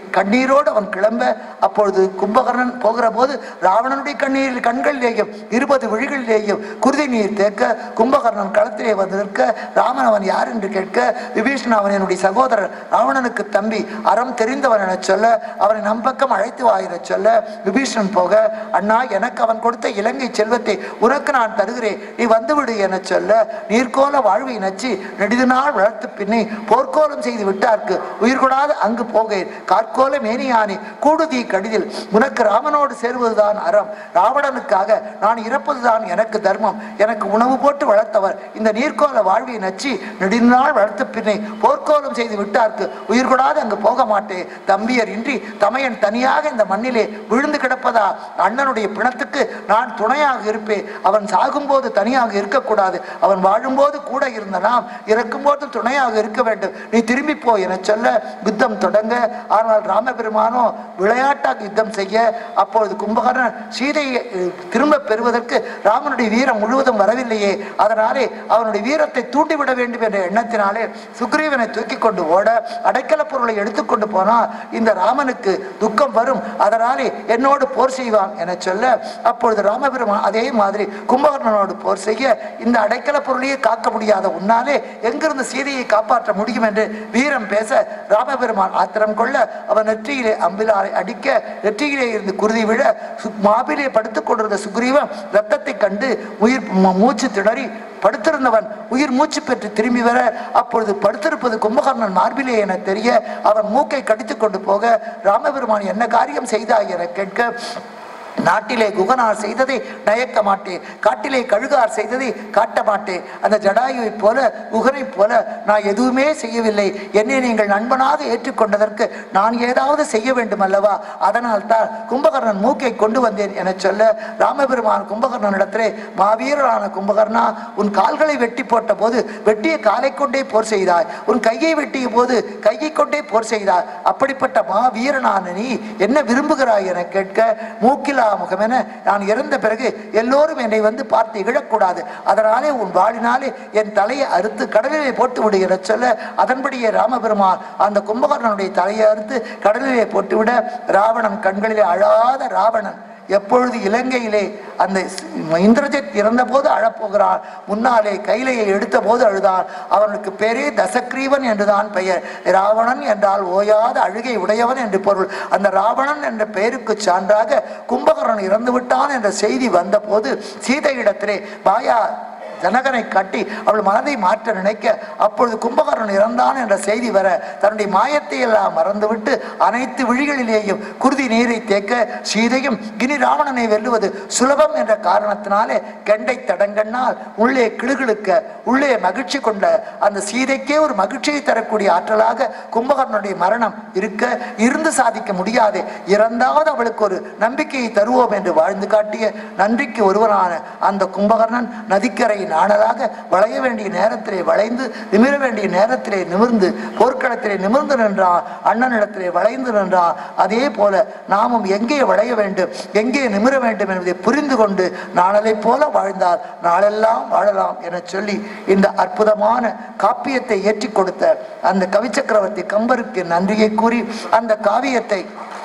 கண்ணீரோடு அவன் கிளம்ப அப்பொழுது கும்பகர்ணன் போகிற போது ராவணனுடைய கண்ணீரில் கண்களிலேயும் இருபது விழிகளிலேயும் குருதி நீர் தேக்க கும்பகர்ணன் களத்திலே வந்து நிற்க ராமன் அவன் யார் என்று கேட்க விபீஷணன் அவன் என்னுடைய சகோதரர் ராவணனுக்கு தம்பி அறம் தெரிந்தவன் என சொல்ல அவனை நம் பக்கம் அழைத்து வா என சொல்ல விபீஷணன் போக அண்ணா எனக்கு அவன் கொடுத்த இலங்கை செல்வத்தை உனக்கு நான் தருகிறேன் நீ வந்துவிடு என சொல்ல நீர்கோல வாழ்வை நச்சு நெடிது நாள் வளர்த்து பின்னே போர்க்கோலம் செய்து விட்டார்க்கு உயிர் கொடாது அங்கு போகேன் கார்கோல மேனியானே கூடுதி கடிதில் உனக்கு ராமனோடு சேருவதுதான் அறம் ராவணனுக்காக நான் இறப்பதுதான் எனக்கு தர்மம் எனக்கு உணவு போட்டு வளர்த்தவர் இந்த நீர்க்கோல வாழ்வை நச்சு நெடுநாள் வளர்த்த பின்னே போர்க்கோலம் செய்து விட்டார்க்கு உயிர் கொடாது அங்கு போக மாட்டேன் தம்பியர் இன்றி தமையன் தனியாக இந்த மண்ணிலே விழுந்து கிடப்பதா அண்ணனுடைய பிணத்துக்கு நான் துணையாக இருப்பேன் அவன் சாகும்போது தனியாக இருக்கக்கூடாது அவன் வாழும்போது கூட இருந்த நாம் இறக்கும்போது துணையாக இருக்க வேண்டும் நீ திரும்பி போ என சொல்ல யுத்தம் தொடங்க ஆனால் ராமபெருமானோ விளையாட்டாக யுத்தம் செய்ய அப்பொழுது கும்பகர்ணன் சீதையை அஹ், திரும்ப பெறுவதற்கு ராமனுடைய வீரம் முழுவதும் வரவில்லையே அதனாலே அவனுடைய வீரத்தை தூண்டிவிட வேண்டும் என்ற எண்ணத்தினாலே சுக்ரீவனை தூக்கி கொண்டு ஓட அடைக்கல பொருளை எடுத்துக்கொண்டு போனால் இந்த ராமனுக்கு துக்கம் வரும் அதனாலே என்னோடு போர் செய்வான் என சொல்ல அப்பொழுது ராமபெருமான் அதே மாதிரி கும்பகர்ணனோடு போர் செய்ய இந்த அடைக்கல பொருளையே காக்க முடியாத உன்னாலே எங்கிருந்து சீதையை காப்பாற்ற முடியும் என்று வீரம் பேச ராமபெருமான் ஆத்திரம் கொள்ள அவன் நெற்றியிலே அம்பிலாரை அடிக்க நெற்றியிலே இருந்து குருதி விழ சு- மார்பிலே படுத்துக் கொண்டிருந்த சுக்ரீவன் ரத்தத்தை கண்டு உயிர் ம- மூச்சு திணறி படுத்திருந்தவன் உயிர் மூச்சு பெற்று திரும்பி வர அப்பொழுது படுத்திருப்பது கும்பகர்ணன் மார்பிலே என தெரிய அவன் மூக்கை கடித்துக் கொண்டு போக ராமபெருமான் என்ன காரியம் செய்தாய் என கேட்க நாட்டிலே குகனார் செய்ததை நயக்க மாட்டேன் காட்டிலே கழுகார் செய்ததை காட்ட மாட்டேன் அந்த ஜடாயுவை போல குகனை போல நான் எதுவுமே செய்யவில்லை என்னை நீங்கள் நண்பனாக ஏற்றுக்கொண்டதற்கு நான் ஏதாவது செய்ய வேண்டும் அல்லவா அதனால் தான் கும்பகர்ணன் மூக்கை கொண்டு வந்தேன் என சொல்ல ராமபெருமான் கும்பகர்ணனிடத்திலே மாவீரரான கும்பகர்ணா உன் கால்களை வெட்டி போட்ட போது வெட்டிய காலை கொண்டே போர் செய்தாய் உன் கையை வெட்டிய போது கையை கொண்டே போர் செய்தாய் அப்படிப்பட்ட மாவீரனான நீ என்ன விரும்புகிறாய் என கேட்க மூக்கிலா முகமென நான் இறந்த பிறகு எல்லோரும் என்னை வந்து பார்த்து இழக்கூடாது அதனாலே உன் வாளினாலே என் தலையை அறுத்து கடலிலே போட்டு விடு என சொல்ல அதன்படியே ராமபெருமான் அந்த கும்பகர்ணனுடைய தலையை அறுத்து கடலிலே போட்டுவிட ராவணன் கண்களிலே அழாத ராவணன் எப்பொழுது இலங்கையிலே அந்த இந்திரஜித் இறந்தபோது அழப்போகிறான் முன்னாலே கைலையை எடுத்த போது அழுதான் அவனுக்கு பேரே தசக்ரீவன் என்றுதான் பெயர் ராவணன் என்றால் ஓயாத அழுகை உடையவன் என்று பொருள் அந்த ராவணன் என்ற பெயருக்கு சான்றாக கும்பகர்ணன் இறந்து விட்டான் என்ற செய்தி வந்தபோது சீதையிடத்திலே பாயா ஜனகனை கட்டி அவள் மனதை மாற்ற நினைக்க அப்பொழுது கும்பகர்ணன் இறந்தான் என்ற செய்தி வர தன்னுடைய மாயத்தை எல்லாம் மறந்துவிட்டு அனைத்து விழிகளிலேயும் குருதி நீரை தேக்க சீதையும் இனி ராவணனை வெல்லுவது சுலபம் என்ற காரணத்தினாலே கெண்டை தடங்கண்ணால் உள்ளே கிளுகிழுக்க உள்ளே மகிழ்ச்சி கொண்ட அந்த சீதைக்கே ஒரு மகிழ்ச்சியை தரக்கூடிய ஆற்றலாக கும்பகர்ணனுடைய மரணம் இருக்க இருந்து சாதிக்க முடியாது இறந்தாவது அவளுக்கு ஒரு நம்பிக்கையை தருவோம் என்று வாழ்ந்து காட்டிய நன்றிக்கு ஒருவனான அந்த கும்பகர்ணன் நதிக்கரையின் ஆனதாக வளைய வேண்டிய நேரத்திலே வளைந்து நிமிர வேண்டிய நேரத்திலே நிமிர்ந்து போர்க்களத்திலே நிமிர்ந்து நின்றான் அண்ணனிடத்திலே வளைந்து நின்றான் அதே போல நாமும் எங்கே வளைய வேண்டும் எங்கே நிமிர வேண்டும் என்பதை புரிந்து கொண்டு நாளலை போல வாழ்ந்தால் நாளெல்லாம் வாழலாம் என சொல்லி இந்த அற்புதமான காப்பியத்தை ஏற்றி கொடுத்த அந்த கவிச்சக்கரவர்த்தி கம்பருக்கு நன்றியை கூறி அந்த காவியத்தை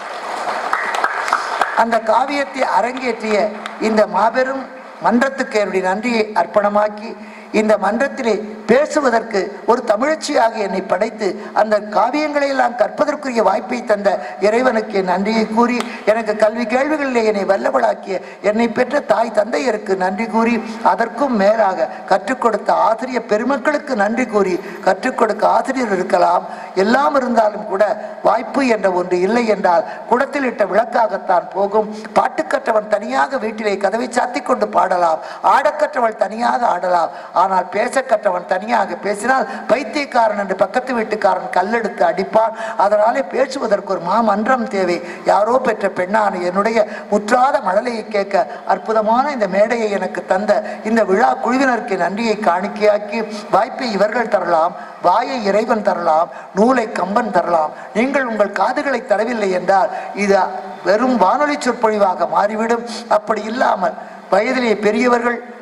அந்த காவியத்தை அரங்கேற்றிய இந்த மாபெரும் மன்றத்துக்கு என்னுடைய நன்றியை அர்ப்பணமாக்கி இந்த மன்றத்திலே பேசுவதற்கு ஒரு தமிழச்சியாக என்னை படைத்து அந்த காவியங்களை எல்லாம் கற்பதற்குரிய வாய்ப்பை தந்த இறைவனுக்கு என் நன்றியை கூறி எனக்கு கல்வி கேள்விகளிலே என்னை வல்லவளாக்கிய என்னை பெற்ற தாய் தந்தையருக்கு நன்றி கூறி அதற்கும் மேலாக கற்றுக் கொடுத்த ஆசிரியர் பெருமக்களுக்கு நன்றி கூறி கற்றுக் கொடுக்க ஆசிரியர் இருக்கலாம் எல்லாம் இருந்தாலும் கூட வாய்ப்பு என்ற ஒன்று இல்லை என்றால் குடத்தில் இட்ட விளக்காகத்தான் போகும் பாட்டு கற்றவன் தனியாக வீட்டிலே கதவை சாத்திக் கொண்டு பாடலாம் ஆடக்கற்றவள் தனியாக ஆடலாம் ஆனால் பேச கற்றவன் தனியாக பேசினால் பைத்தியக்காரன் என்று பக்கத்து வீட்டுக்காரன் கல்லெடுத்து அடிப்பான் அதனாலே பேசுவதற்கு ஒரு மாமன்றம் தேவை யாரோ பெற்ற பெண்ணான என்னுடைய முற்றாத மழலையை கேட்க அற்புதமான இந்த மேடையை எனக்கு தந்த இந்த விழா குழுவினருக்கு நன்றியை காணிக்கையாக்கி வாய்ப்பை இவர்கள் தரலாம் வாயை இறைவன் தரலாம் நூலை கம்பன் தரலாம் நீங்கள் உங்கள் காதுகளை தரவில்லை என்றால் இது வெறும் வானொலி சொற்பொழிவாக மாறிவிடும் அப்படி இல்லாமல் வயதிலே பெரியவர்கள்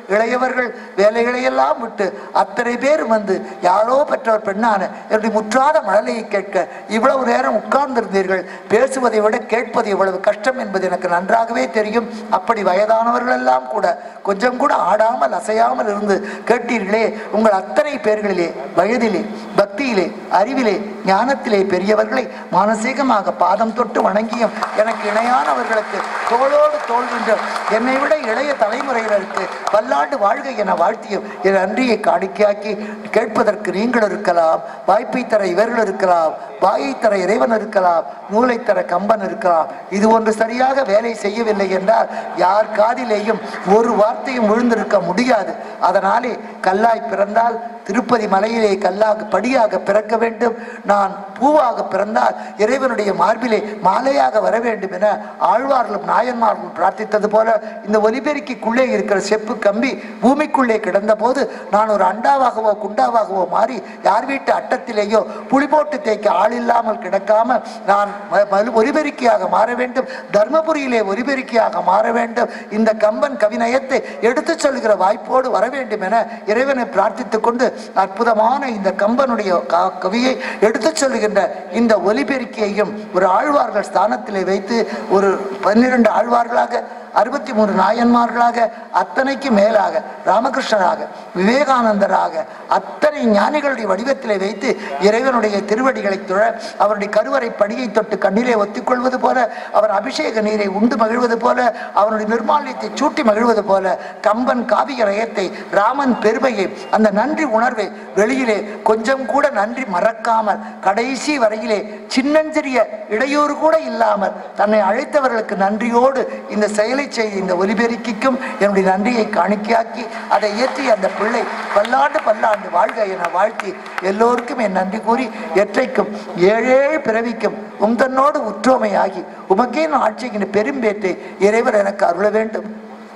இளையவர்கள் வேலைகளையெல்லாம் விட்டு அத்தனை பேர் வந்து யாரோ பெற்றவர் பெண்ணான என்னுடைய முற்றாத மழலையை கேட்க இவ்வளவு நேரம் உட்கார்ந்திருந்தீர்கள் பேசுவதை விட கேட்பது எவ்வளவு கஷ்டம் என்பது எனக்கு நன்றாகவே தெரியும் அப்படி வயதானவர்கள் எல்லாம் கூட கொஞ்சம் கூட ஆடாமல் அசையாமல் இருந்து கேட்டீர்களே உங்கள் அத்தனை பேர்களிலே வயதிலே பக்தியிலே அறிவிலே ஞானத்திலே பெரியவர்களை மானசீகமாக பாதம் தொட்டு வணங்கியும் எனக்கு இணையானவர்களுக்கு தோளோடு தோல் நின்று என்னை விட இளைய தலைமுறையினருக்கு பல்லாண்டு வாழ்க என வாழ்த்தியும் என் நன்றியை காணிக்கையாக்கி கேட்பதற்கு நீங்கள் இருக்கலாம் வாய்ப்பை தர இவர்கள் இருக்கலாம் வாயை தர இறைவன் இருக்கலாம் நூலை தர கம்பன் இருக்கலாம் இது ஒன்று சரியாக வேலை செய்யவில்லை என்றால் யார் காதிலேயும் ஒரு வார்த்தையும் விழுந்திருக்க முடியாது அதனாலே கல்லாய் பிறந்தால் திருப்பதி மலையிலே கல்லாக படியாக பிறக்க வேண்டும் நான் பூவாக பிறந்தால் இறைவனுடைய மார்பிலே மாலையாக வர வேண்டும் என ஆழ்வார்களும் நாயன்மார்களும் பிரார்த்தித்தது போல இந்த ஒலிபெருக்கிக்குள்ளே இருக்கிற செப்பு கம்பி பூமிக்குள்ளே கிடந்த போது நான் ஒரு அண்டாவாகவோ குண்டாவாகவோ மாறி யார் வீட்டு அட்டத்திலேயோ புளி போட்டு தேய்க்க ஆள் இல்லாமல் கிடக்காம நான் ம- மறு- ஒலிபெருக்கியாக மாற வேண்டும் தர்மபுரியிலே ஒலிபெருக்கியாக மாற வேண்டும் இந்த கம்பன் கவிநயத்தை எடுத்துச் சொல்கிற வாய்ப்போடு வர வேண்டும் என இறைவனை பிரார்த்தித்துக் கொண்டு அற்புதமான இந்த கம்பனுடைய க- கவியை எடுத்துச் சொல்லுகின்ற இந்த ஒலிபெருக்கியையும் ஒரு ஆழ்வார்கள் ஸ்தானத்திலே வைத்து ஒரு பன்னிரண்டு ஆழ்வார்களாக அறுபத்தி மூன்று நாயன்மார்களாக அத்தனைக்கு மேலாக ராமகிருஷ்ணராக விவேகானந்தராக அத்தனை ஞானிகளுடைய வடிவத்திலே வைத்து இறைவனுடைய திருவடிகளை துழ அவருடைய கருவறை படியை தொட்டு கண்ணிலே ஒத்திக்கொள்வது போல அவர் அபிஷேக நீரை உண்டு மகிழ்வது போல அவருடைய நிர்மால்யத்தை சூட்டி மகிழ்வது போல கம்பன் காவிய ரயத்தை ராமன் பெருமையை அந்த நன்றி உணர்வை வெளியிலே கொஞ்சம் கூட நன்றி மறக்காமல் கடைசி வரையிலே சின்னஞ்சிறிய இடையூறு கூட இல்லாமல் தன்னை அழைத்தவர்களுக்கு நன்றியோடு இந்த செயலை செய்த இந்த ஒலிபெருக்கிக்கும் என்னுடைய நன்றியை காணிக்கையாக்கி அதை ஏற்றி அந்த பிள்ளை பல்லாண்டு பல்லாண்டு வாழ்க என வாழ்த்தி எல்லோருக்கும் என் நன்றி கூறி எற்றைக்கும் ஏழேழு பிறவிக்கும் உந்தன்னோடு உற்றோமையாகி உமக்கே நான் ஆட்சிக்கின்ற பெரும்பேற்றை இறைவர் எனக்கு அருள வேண்டும்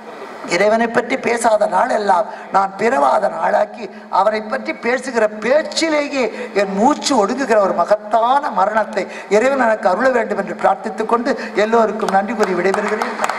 இறைவனை பற்றி பேசாத நாள் எல்லாம் நான் பிறவாத நாளாக்கி அவரை பற்றி பேசுகிற பேச்சிலேயே என் மூச்சு ஒடுங்குகிற ஒரு மகத்தான மரணத்தை இறைவன் எனக்கு அருள வேண்டும் என்று பிரார்த்தித்துக் கொண்டு எல்லோருக்கும் நன்றி கூறி விடைபெறுகிறேன்